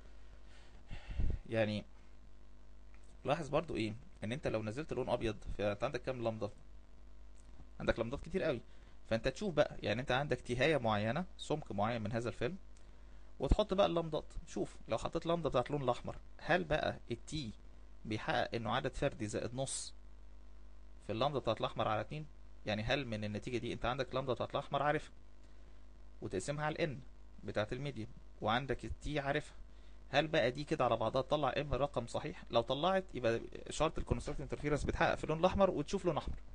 يعني لاحظ برضو ايه ان انت لو نزلت لون ابيض فانت عندك كام لمضه عندك لمضات كتير قوي فانت تشوف بقى يعني انت عندك تهايه معينه سمك معين من هذا الفيلم وتحط بقى اللمضات شوف لو حطيت لمضه بتاعت اللون الاحمر هل بقى التي بيحقق انه عدد فردي زائد نص في اللمضه بتاعت الاحمر على اتنين يعني هل من النتيجه دي انت عندك لمضه بتاعت الاحمر عارفها وتقسمها على الان بتاعت الميديم وعندك التي عارفها هل بقى دي كده على بعضها تطلع ام رقم صحيح لو طلعت يبقى شرط الكونستراكت انترفيرنس بتحقق في اللون الاحمر وتشوف لون احمر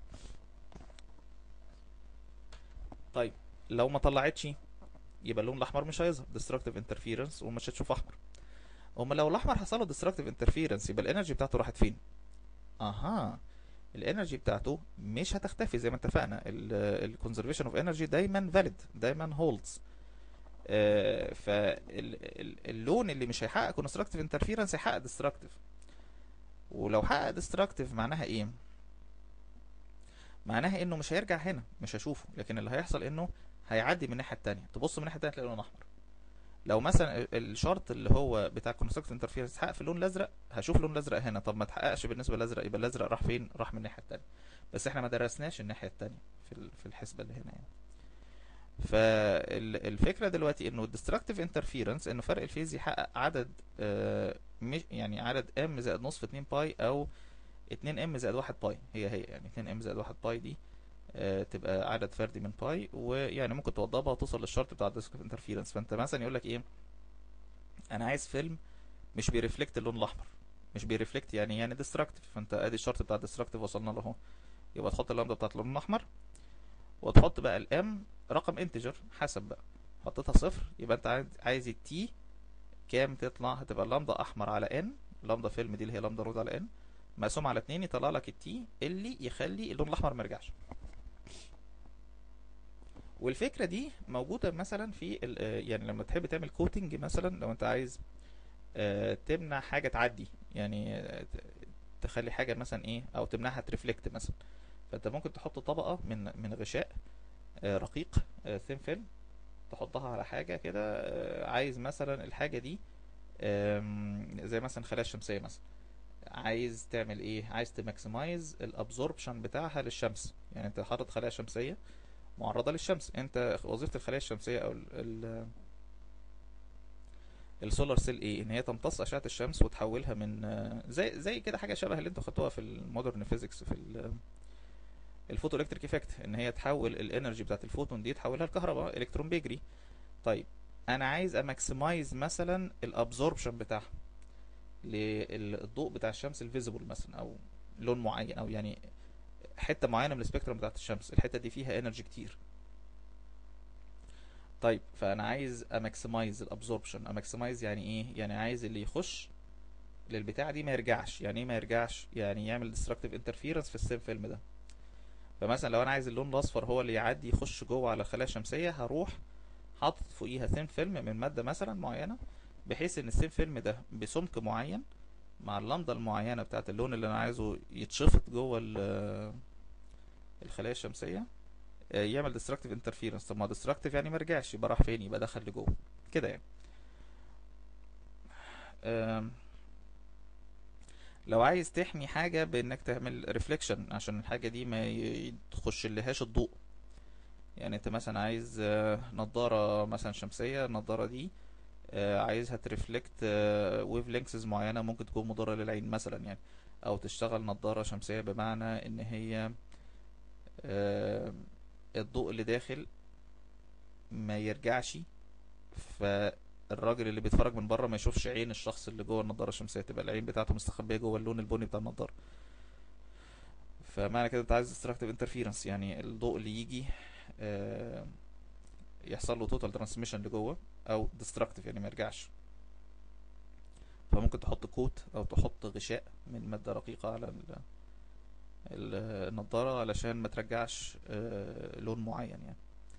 طيب لو ما طلعتش يبقى اللون الاحمر مش هيظهر ديستركتيف انترفيرنس ومش هتشوف احمر اما لو الاحمر حصل له ديستركتيف انترفيرنس يبقى الانرجي بتاعته راحت فين اها الانرجي بتاعته مش هتختفي زي ما اتفقنا الكونزرفيشن اوف انرجي دايما فاليد دايما هولدز فاللون اللي مش هيحقق كونستراكتيف انترفيرنس هيحقق ديستركتيف ولو حقق ديستركتيف معناها ايه معناها انه مش هيرجع هنا مش هشوفه لكن اللي هيحصل انه هيعدي من الناحيه التانية تبص من الناحيه التانية تلاقي لون احمر لو مثلا ال- الشرط اللي هو بتاع كونستراكتيف انترفيرنس اتحقق في اللون الازرق هشوف اللون الازرق هنا طب ما اتحققش بالنسبه للازرق يبقى الازرق راح فين راح من الناحيه التانية بس احنا ما درسناش الناحيه التانية في ال- في الحسبه اللي هنا يعني فالفكره دلوقتي انه الديستركتيف انترفيرنس انه فرق الفيز يحقق عدد آه، مش يعني عدد ام زائد نص في 2 باي او 2 ام زائد 1 باي هي هي يعني 2 ام زائد 1 باي دي آه، تبقى عدد فردي من باي ويعني ممكن توضبها وتوصل للشرط بتاع الديستركتيف انترفيرنس فانت مثلا يقول لك ايه انا عايز فيلم مش بيرفلكت اللون الاحمر مش بيرفلكت يعني يعني ديستركتيف فانت ادي الشرط بتاع الديستركتيف وصلنا له اهو يبقى تحط اللمبه بتاعت اللون الاحمر وتحط بقى الام رقم انتجر حسب بقى حطيتها صفر يبقى انت عايز عايز التي كام تطلع هتبقى اللمبه احمر على ان لمبه فيلم دي اللي هي لمبه رود على ان مقسوم على اتنين يطلع لك التي اللي يخلي اللون الاحمر ما يرجعش والفكره دي موجوده مثلا في ال- آه، يعني لما تحب تعمل كوتنج مثلا لو انت عايز آه، تمنع حاجه تعدي يعني آه، ت- تخلي حاجه مثلا ايه او تمنعها ترفلكت مثلا فانت ممكن تحط طبقه من من غشاء آه، رقيق ثين فيلم تحطها على حاجه كده آه، عايز مثلا الحاجه دي آم، زي مثلا خلايا الشمسيه مثلا عايز تعمل ايه عايز تماكسمايز الابزوربشن بتاعها للشمس يعني انت حاطط خلايا شمسيه معرضه للشمس انت وظيفه الخلايا الشمسيه او ال ال السولار سيل ايه ان هي تمتص اشعه الشمس وتحولها من آه، زي زي كده حاجه شبه اللي انتوا خدتوها في المودرن فيزيكس في ال- الفوتو الكتريك افكت ان هي تحول الانرجي بتاعت الفوتون دي تحولها لكهرباء الكترون بيجري طيب انا عايز اماكسمايز مثلا الابزوربشن بتاعها للضوء بتاع الشمس الفيزيبل مثلا او لون معين او يعني حته معينه من السبيكترم بتاعت الشمس الحته دي فيها انرجي كتير طيب فانا عايز اماكسمايز الابزوربشن اماكسمايز يعني ايه يعني عايز اللي يخش للبتاعه دي ما يرجعش يعني ايه ما يرجعش يعني يعمل ديستركتيف انترفيرنس في السيم فيلم ده فمثلا لو انا عايز اللون الاصفر هو اللي يعدي يخش جوه على الخلايا الشمسيه هروح حاطط فوقيها ثين فيلم من ماده مثلا معينه بحيث ان الثين فيلم ده بسمك معين مع اللمضه المعينه بتاعت اللون اللي انا عايزه يتشفط جوه ال- الخلايا الشمسيه آه، يعمل ديستركتيف انترفيرنس طب ما ديستركتيف يعني ما رجعش يبقى راح فين يبقى دخل لجوه كده يعني آم، لو عايز تحمي حاجة بانك تعمل ريفليكشن عشان الحاجة دي ما ي- تخش لهاش الضوء يعني انت مثلا عايز آه، نضارة مثلا شمسية النضارة دي آه، عايزها ترفلكت ويف لينكسز معينة ممكن تكون مضرة للعين مثلا يعني او تشتغل نضارة شمسية بمعنى ان هي آه، الضوء اللي داخل ما يرجعش فالراجل اللي بيتفرج من بره ما يشوفش عين الشخص اللي جوه النضاره الشمسيه تبقى العين بتاعته مستخبيه جوه اللون البني بتاع النضاره فمعنى كده انت عايز destructive interference يعني الضوء اللي يجي آه، يحصل له total transmission لجوه او destructive يعني ما يرجعش فممكن تحط كوت او تحط غشاء من مادة رقيقة على ال- ال- النضارة علشان ما ترجعش آه، لون معين يعني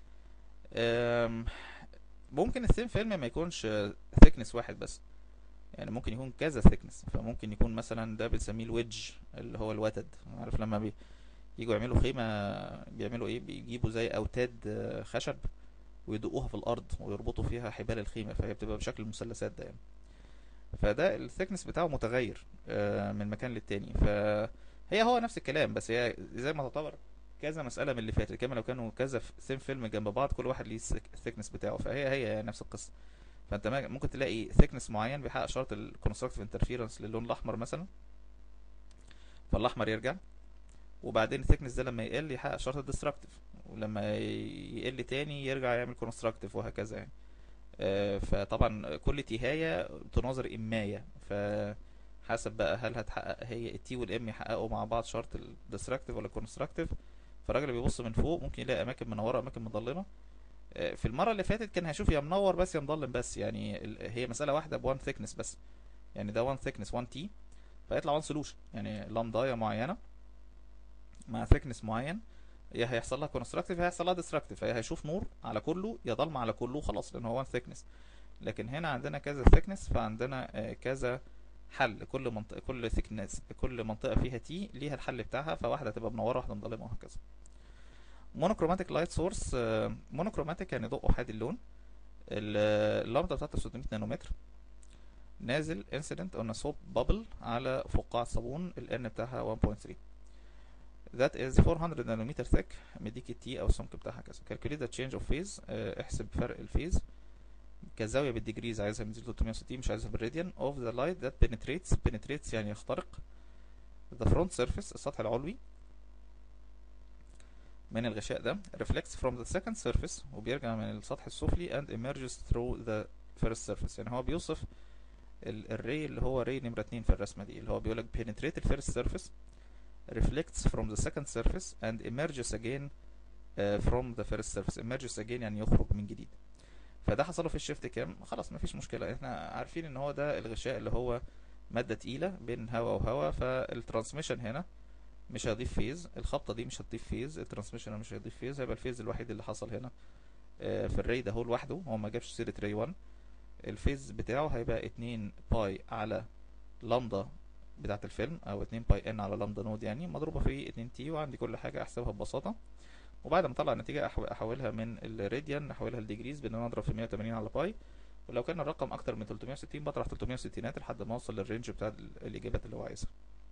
آم، ممكن الثين فيلم ما يكونش ثيكنس واحد بس يعني ممكن يكون كذا ثيكنس فممكن يكون مثلا ده بنسميه الويدج اللي هو الوتد عارف لما بي يجوا يعملوا خيمة بيعملوا ايه بيجيبوا زي اوتاد آه، خشب ويدقوها في الارض ويربطوا فيها حبال الخيمة فهي بتبقى بشكل المثلثات ده يعني فده الثيكنس بتاعه متغير آه، من مكان للتاني فهي هو نفس الكلام بس هي زي ما تعتبر كذا مسألة من اللي فاتت كما لو كانوا كذا ثين فيلم جنب بعض كل واحد ليه الثيكنس بتاعه فهي هي نفس القصة فانت ما- ممكن تلاقي ثيكنس معين بيحقق شرط الكونستراكتيف انترفيرنس للون الاحمر مثلا فالاحمر يرجع وبعدين الثيكنس ده لما يقل يحقق شرط الديستركتيف ولما ي- يقل تاني يرجع يعمل كونستراكتيف وهكذا يعني آه، فطبعا كل تيهاية تناظر إماية فحسب بقى هل هتحقق هي التي والام يحققوا مع بعض شرط الديستركتيف ولا الكونستراكتيف فالراجل اللي بيبص من فوق ممكن يلاقي أماكن منورة أماكن مضلمة آه، في المرة اللي فاتت كان هيشوف يا منور بس يا مضلم بس يعني ال- هي مسألة واحدة بوان ثيكنس بس يعني ده وان ثيكنس وان تي فيطلع وان سولوشن يعني لامداية معينة مع ثيكنس معين يا هيحصل لها كونستراكتيف يا هيحصل لها ديستركتيف فهي هيشوف نور على كله يا ضلمة على كله خلاص لان هو وان ثيكنس لكن هنا عندنا كذا ثيكنس فعندنا آه، كذا حل كل منطقة كل ثيكنس كل منطقة فيها تي ليها الحل بتاعها فواحدة تبقى منورة واحدة مظلمة وهكذا مونوكروماتيك لايت سورس مونوكروماتيك يعني ضوء احادي اللون ال- اللمبة بتاعته 600 نانومتر نازل انسيدنت on a soap bubble على فقاعة صابون ال N بتاعها 1.3 that is 400 نانومتر thick مديك التي او السمك بتاعها كذا calculate the change of phase آه، احسب فرق الفيز كزاوية بالديجريز عايزها من 360 مش عايزها بالراديان of the light that penetrates penetrates يعني يخترق the front surface السطح العلوي من الغشاء ده reflects from the second surface وبيرجع من السطح السفلي and emerges through the first surface يعني هو بيوصف الري اللي هو ري نمرة 2 في الرسمة دي اللي هو بيقولك penetrate the first surface reflects from the second surface and emerges again uh, from the first surface emerges again يعني يخرج من جديد فده حصله في الشيفت كام خلاص مفيش مشكلة احنا عارفين ان هو ده الغشاء اللي هو مادة تقيلة بين هواء وهواء فالترانسميشن هنا مش هيضيف فيز الخبطة دي مش هتضيف فيز الترانسميشن مش هيضيف فيز هيبقى الفيز الوحيد اللي حصل هنا آه، في الري ده هو لوحده هو ما جابش سيرة ري 1 الفيز بتاعه هيبقى 2 باي على لامدا بتاعة الفيلم او 2 باي ان على لامدا نود يعني مضروبة في 2 تي وعندي كل حاجة احسبها ببساطة وبعد ما اطلع النتيجة أحو- احولها من الراديان احولها لديجريز بان انا اضرب في 180 على باي ولو كان الرقم اكتر من 360 بطرح 360 لحد ما اوصل للرينج بتاع ال- الاجابات اللي هو عايزها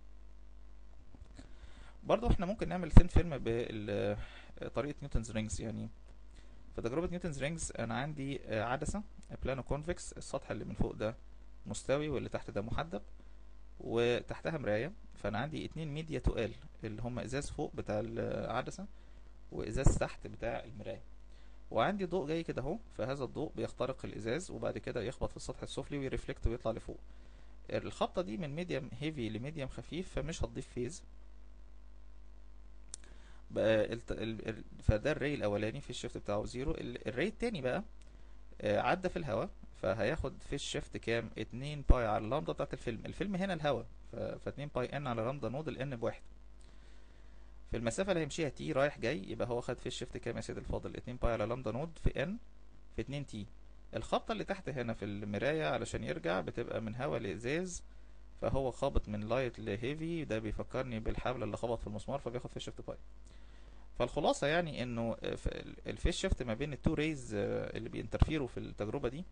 برضه احنا ممكن نعمل ثين فيلم بطريقة نيوتنز رينجز يعني في تجربة نيوتنز رينجز انا عندي آه، عدسة بلانو كونفكس السطح اللي من فوق ده مستوي واللي تحت ده محدب وتحتها مراية فانا عندي اتنين ميديا تقال اللي هم ازاز فوق بتاع العدسة وازاز تحت بتاع المراية وعندي ضوء جاي كده اهو فهذا الضوء بيخترق الازاز وبعد كده يخبط في السطح السفلي ويرفلكت ويطلع لفوق الخبطة دي من ميديم هيفي لميديم خفيف فمش هتضيف فيز بقى الت... ال... ال... فده الري الاولاني في الشيفت بتاعه زيرو ال... الري التاني بقى آه، عدى في الهواء فهياخد في الشيفت كام 2 باي على اللامدا بتاعت الفيلم الفيلم هنا الهواء ف... ف 2 باي ان على لامدا نود الان بواحد في المسافة اللي هيمشيها تي رايح جاي يبقى هو خد في الشيفت كام يا سيدي الفاضل 2 باي على لامدا نود في ان في 2 تي الخبطة اللي تحت هنا في المراية علشان يرجع بتبقى من هوا لإزاز فهو خابط من لايت لهيفي ده بيفكرني بالحبل اللي خبط في المسمار فبياخد في شيفت باي فالخلاصة يعني انه الفيس شيفت ما بين التو ريز اللي بينترفيروا في التجربة دي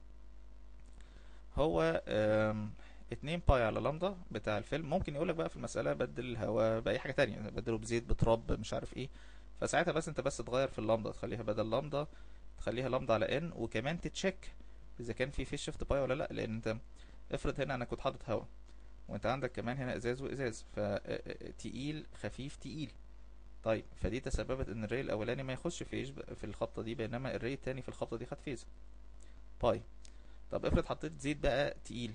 هو آم، اتنين باي على لامدا بتاع الفيلم ممكن يقولك بقى في المسألة بدل الهواء بأي حاجة تانية بدله بزيت بتراب مش عارف ايه فساعتها بس انت بس تغير في اللامدا تخليها بدل لامدا تخليها لامدا على ان وكمان تتشيك اذا كان في فيس شيفت باي ولا لا لان انت افرض هنا انا كنت حاطط هواء وانت عندك كمان هنا ازاز وازاز فتقيل خفيف تقيل طيب فدي تسببت ان الري الاولاني ما يخش فيز في الخبطه دي بينما الري التاني في الخبطه دي خد فيز باي طب افرض حطيت زيت بقى تقيل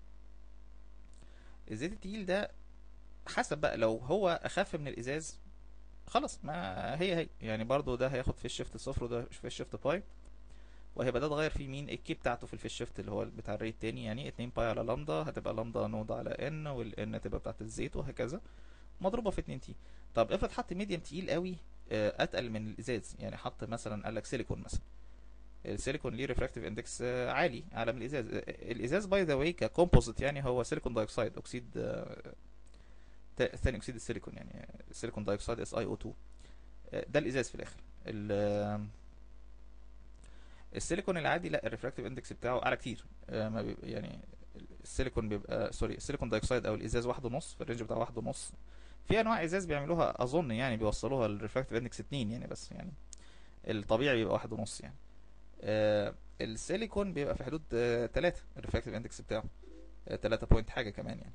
الزيت التقيل ده حسب بقى لو هو اخف من الازاز خلاص ما هي هي يعني برضو ده هياخد في الشيفت صفر وده في الشيفت باي وهيبقى ده اتغير فيه مين الكي بتاعته في الفيش شيفت اللي هو بتاع الريت التاني يعني 2 باي على لامدا هتبقى لامدا نود على ان والان تبقى بتاعت الزيت وهكذا مضروبه في 2 تي طب افرض حط ميديم تقيل قوي آه، اتقل من الازاز يعني حط مثلا قال لك سيليكون مثلا السيليكون ليه ريفراكتيف اندكس عالي اعلى من الازاز آه، الازاز باي ذا واي ككومبوزيت يعني هو سيليكون دايوكسيد اكسيد آه، تا- ثاني اكسيد السيليكون يعني سيليكون دايوكسيد اس اي او 2 ده الازاز في الاخر ال- السيليكون العادي لا الريفراكتيف اندكس بتاعه اعلى كتير آه، ما بيبقى يعني السيليكون بيبقى سوري السيليكون دايوكسيد او الازاز واحد ونص في الرينج بتاع واحد ونص في انواع ازاز بيعملوها اظن يعني بيوصلوها للريفراكتيف اندكس اتنين يعني بس يعني الطبيعي بيبقى واحد ونص يعني آه السيليكون بيبقى في حدود آه تلاتة الريفراكتيف اندكس بتاعه آه تلاتة بوينت حاجة كمان يعني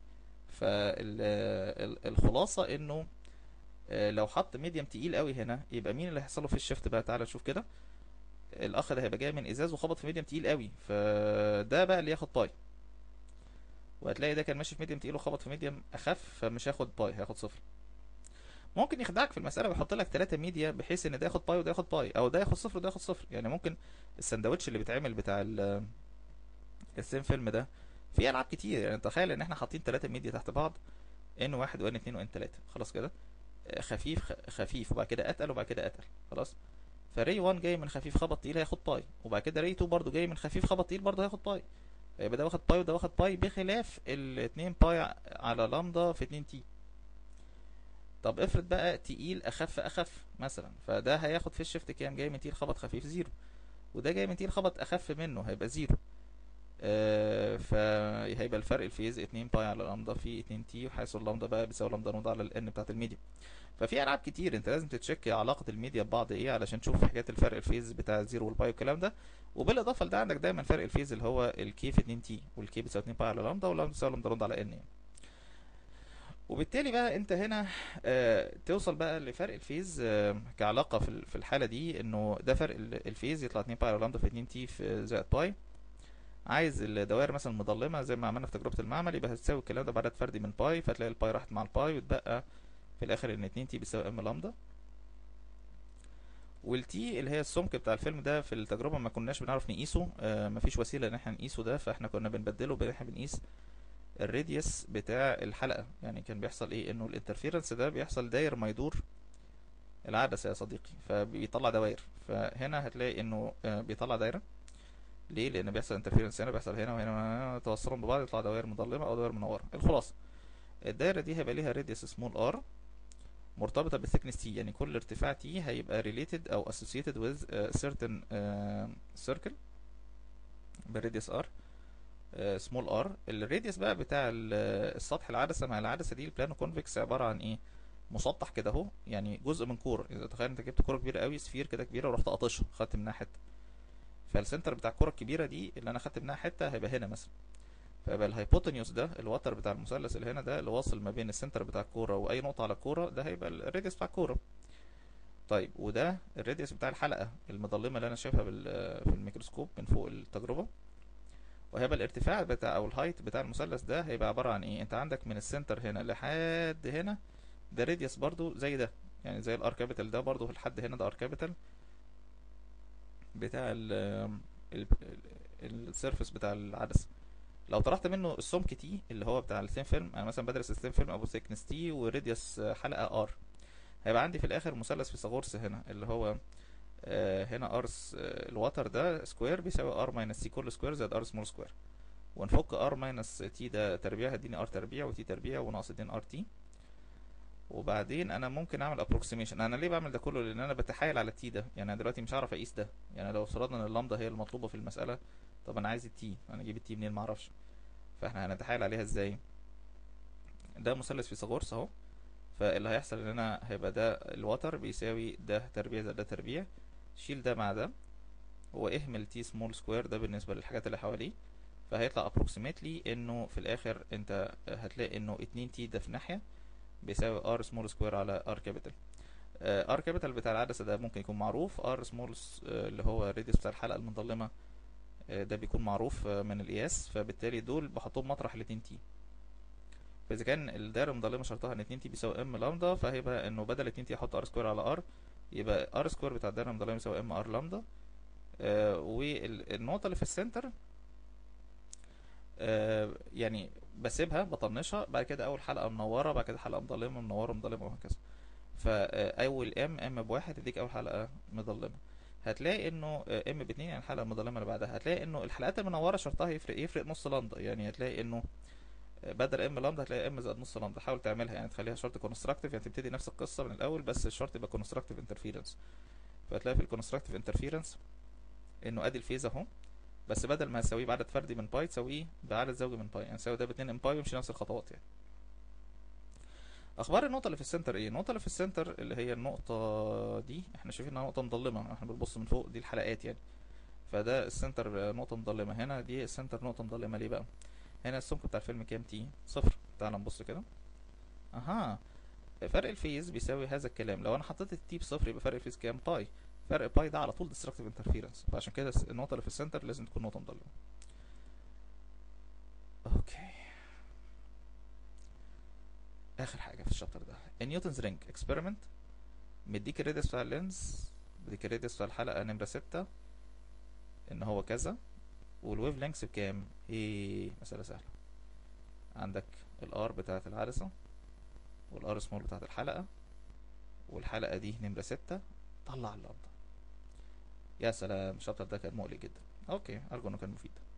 فالخلاصة انه آه لو حط ميديم تقيل قوي هنا يبقى مين اللي هيحصل له في الشيفت بقى تعالى نشوف كده الاخ ده هيبقى جاي من ازاز وخبط في ميديم تقيل قوي فده بقى اللي ياخد باي وهتلاقي ده كان ماشي في ميديم تقيل وخبط في ميديم اخف فمش هياخد باي هياخد صفر ممكن يخدعك في المساله ويحط لك ثلاثة ميديا بحيث ان ده ياخد باي وده ياخد باي او ده ياخد صفر وده ياخد صفر يعني ممكن السندوتش اللي بيتعمل بتاع ال- السين فيلم ده في العاب كتير يعني تخيل ان احنا حاطين ثلاثة ميديا تحت بعض ان واحد وان اتنين وان تلاتة خلاص كده آه، خفيف خ- خفيف وبعد كده اتقل وبعد كده اتقل خلاص فري 1 جاي من خفيف خبط تقيل هياخد باي وبعد كده ري 2 برضو جاي من خفيف خبط تقيل برضو هياخد باي يبقى ده واخد باي وده واخد باي بخلاف ال 2 باي على لامدا في 2 تي طب افرض بقى تقيل اخف اخف مثلا فده هياخد في الشيفت كام جاي من تقيل خبط خفيف زيرو وده جاي من تقيل خبط اخف منه هيبقى زيرو آه فهيبقى الفرق الفيز 2 باي على لامدا في 2 تي وحيث اللامدا بقى بتساوي لامدا نود على الان بتاعت الميديا ففي العاب كتير انت لازم تتشيك علاقه الميديا ببعض ايه علشان تشوف حكايه الفرق الفيز بتاع الزيرو والباي والكلام ده وبالاضافه لده عندك دايما فرق الفيز اللي هو الكي في 2 تي والكي بتساوي 2 باي على لامدا واللامدا بتساوي لامدا نود على ان يعني. وبالتالي بقى انت هنا آه توصل بقى لفرق الفيز آه كعلاقه في ال- في الحاله دي انه ده فرق ال- الفيز يطلع 2 باي على لامدا في 2 تي في زائد باي عايز الدوائر مثلا مظلمه زي ما عملنا في تجربه المعمل يبقى هتساوي الكلام ده بعدد فردي من باي فتلاقي الباي راحت مع الباي وتبقى في الاخر ان 2 تي بيساوي ام لامدا والتي اللي هي السمك بتاع الفيلم ده في التجربه ما كناش بنعرف نقيسه آه مفيش وسيله ان احنا نقيسه ده فاحنا كنا بنبدله بان احنا بنقيس الراديوس بتاع الحلقه يعني كان بيحصل ايه انه الانترفيرنس ده بيحصل داير ما يدور العدسه يا صديقي فبيطلع دوائر فهنا هتلاقي انه آه بيطلع دايره ليه لان بيحصل انترفيرنس هنا بيحصل هنا وهنا وهنا توصلهم ببعض يطلع دوائر مظلمه او دوائر منوره الخلاصه الدايره دي هيبقى ليها راديوس سمول ار مرتبطه بالثيكنس تي يعني كل ارتفاع تي هيبقى related او associated with a certain uh, circle بالراديوس ار سمول ار الراديوس بقى بتاع ال- السطح العدسه مع العدسه دي البلانو كونفكس عباره عن ايه مسطح كده اهو يعني جزء من كوره اذا تخيل انت جبت كوره كبيره قوي سفير كده كبيره ورحت قاطشها خدت منها حته فالسنتر بتاع الكوره الكبيره دي اللي انا خدت منها حته هيبقى هنا مثلا فيبقى الهايبوتنيوس ده الوتر بتاع المثلث اللي هنا ده اللي واصل ما بين السنتر بتاع الكوره واي نقطه على الكوره ده هيبقى الراديوس بتاع الكوره طيب وده الراديوس بتاع الحلقه المظلمه اللي انا شايفها بال- في الميكروسكوب من فوق التجربه وهيبقى الارتفاع بتاع او الهايت بتاع المثلث ده هيبقى عباره عن ايه انت عندك من السنتر هنا لحد هنا ده راديوس برضو زي ده يعني زي الار كابيتال ده برضو لحد هنا ده ار كابيتال بتاع ال ال السيرفس بتاع العدسه لو طرحت منه السمك تي اللي هو بتاع الثين فيلم انا مثلا بدرس الثين فيلم ابو ثيكنس تي وراديوس حلقه ار هيبقى عندي في الاخر مثلث فيثاغورس هنا اللي هو آه هنا ار الوتر ده سكوير بيساوي ار ماينس سي كل سكوير زائد ار سمول سكوير ونفك ار ماينس تي ده تربيع هيديني ار تربيع وتي تربيع وناقص 2 ار تي وبعدين انا ممكن اعمل ابروكسيميشن انا ليه بعمل ده كله لان انا بتحايل على التي ده يعني انا دلوقتي مش هعرف اقيس ده يعني لو افترضنا ان اللامدا هي المطلوبه في المساله طب انا عايز التي انا اجيب التي منين ما اعرفش فاحنا هنتحايل عليها ازاي ده مثلث فيثاغورس اهو فاللي هيحصل ان انا هيبقى ده الوتر بيساوي ده تربيع زائد ده تربيع شيل ده مع ده واهمل تي سمول سكوير ده بالنسبه للحاجات اللي حواليه فهيطلع ابروكسيمتلي انه في الاخر انت هتلاقي انه 2 تي ده في ناحيه بيساوي ار سمول سكوير على ار كابيتال ار كابيتال بتاع العدسه ده ممكن يكون معروف ار سمول اللي هو الراديوس بتاع الحلقه المظلمه آه، ده بيكون معروف آه، من القياس فبالتالي دول بحطهم مطرح ال 2 تي فاذا كان الدايره المظلمه شرطها ان 2 تي بيساوي ام لامدا فهيبقى انه بدل 2 تي احط ار سكوير على ار يبقى ار سكوير بتاع الدايره المظلمه يساوي ام ار لامدا آه والنقطه اللي في السنتر آه يعني بسيبها بطنشها بعد كده اول حلقه منوره بعد كده حلقه مظلمه منوره مظلمه وهكذا فاول ام ام بواحد تديك اول حلقه مظلمه هتلاقي انه ام باتنين يعني الحلقه المظلمه اللي بعدها هتلاقي انه الحلقات المنوره شرطها يفرق يفرق نص لامدا يعني هتلاقي انه بدل ام لامدا هتلاقي ام زائد نص لامدا حاول تعملها يعني تخليها شرط كونستراكتيف يعني تبتدي نفس القصه من الاول بس الشرط يبقى كونستراكتيف انترفيرنس فهتلاقي في الكونستراكتيف انترفيرنس انه ادي الفيز اهو بس بدل ما اساويه بعدد فردي من باي تساويه بعدد زوجي من باي يعني تساوي ده باتنين ام باي ويمشي نفس الخطوات يعني اخبار النقطه اللي في السنتر ايه النقطه اللي في السنتر اللي هي النقطه دي احنا شايفينها نقطه مظلمه احنا بنبص من فوق دي الحلقات يعني فده السنتر نقطه مظلمه هنا دي السنتر نقطه مظلمه ليه بقى هنا السمك بتاع الفيلم كام تي صفر تعال نبص كده اها فرق الفيز بيساوي هذا الكلام لو انا حطيت التي بصفر يبقى فرق الفيز كام باي فرق باي ده على طول ديستركتيف انترفيرنس فعشان كده النقطه اللي في السنتر لازم تكون نقطه مظلمه اوكي اخر حاجه في الشابتر ده النيوتنز رينج اكسبيرمنت مديك الريديوس بتاع اللينز مديك الريديوس بتاع الحلقه نمره ستة ان هو كذا والويف لينكس بكام ايه مساله سهله عندك الار بتاعت العدسه والار سمول بتاعت الحلقه والحلقه دي نمره ستة طلع اللمبه يا سلام الشابتر ده كان مقلق جدا اوكي ارجو انه كان مفيد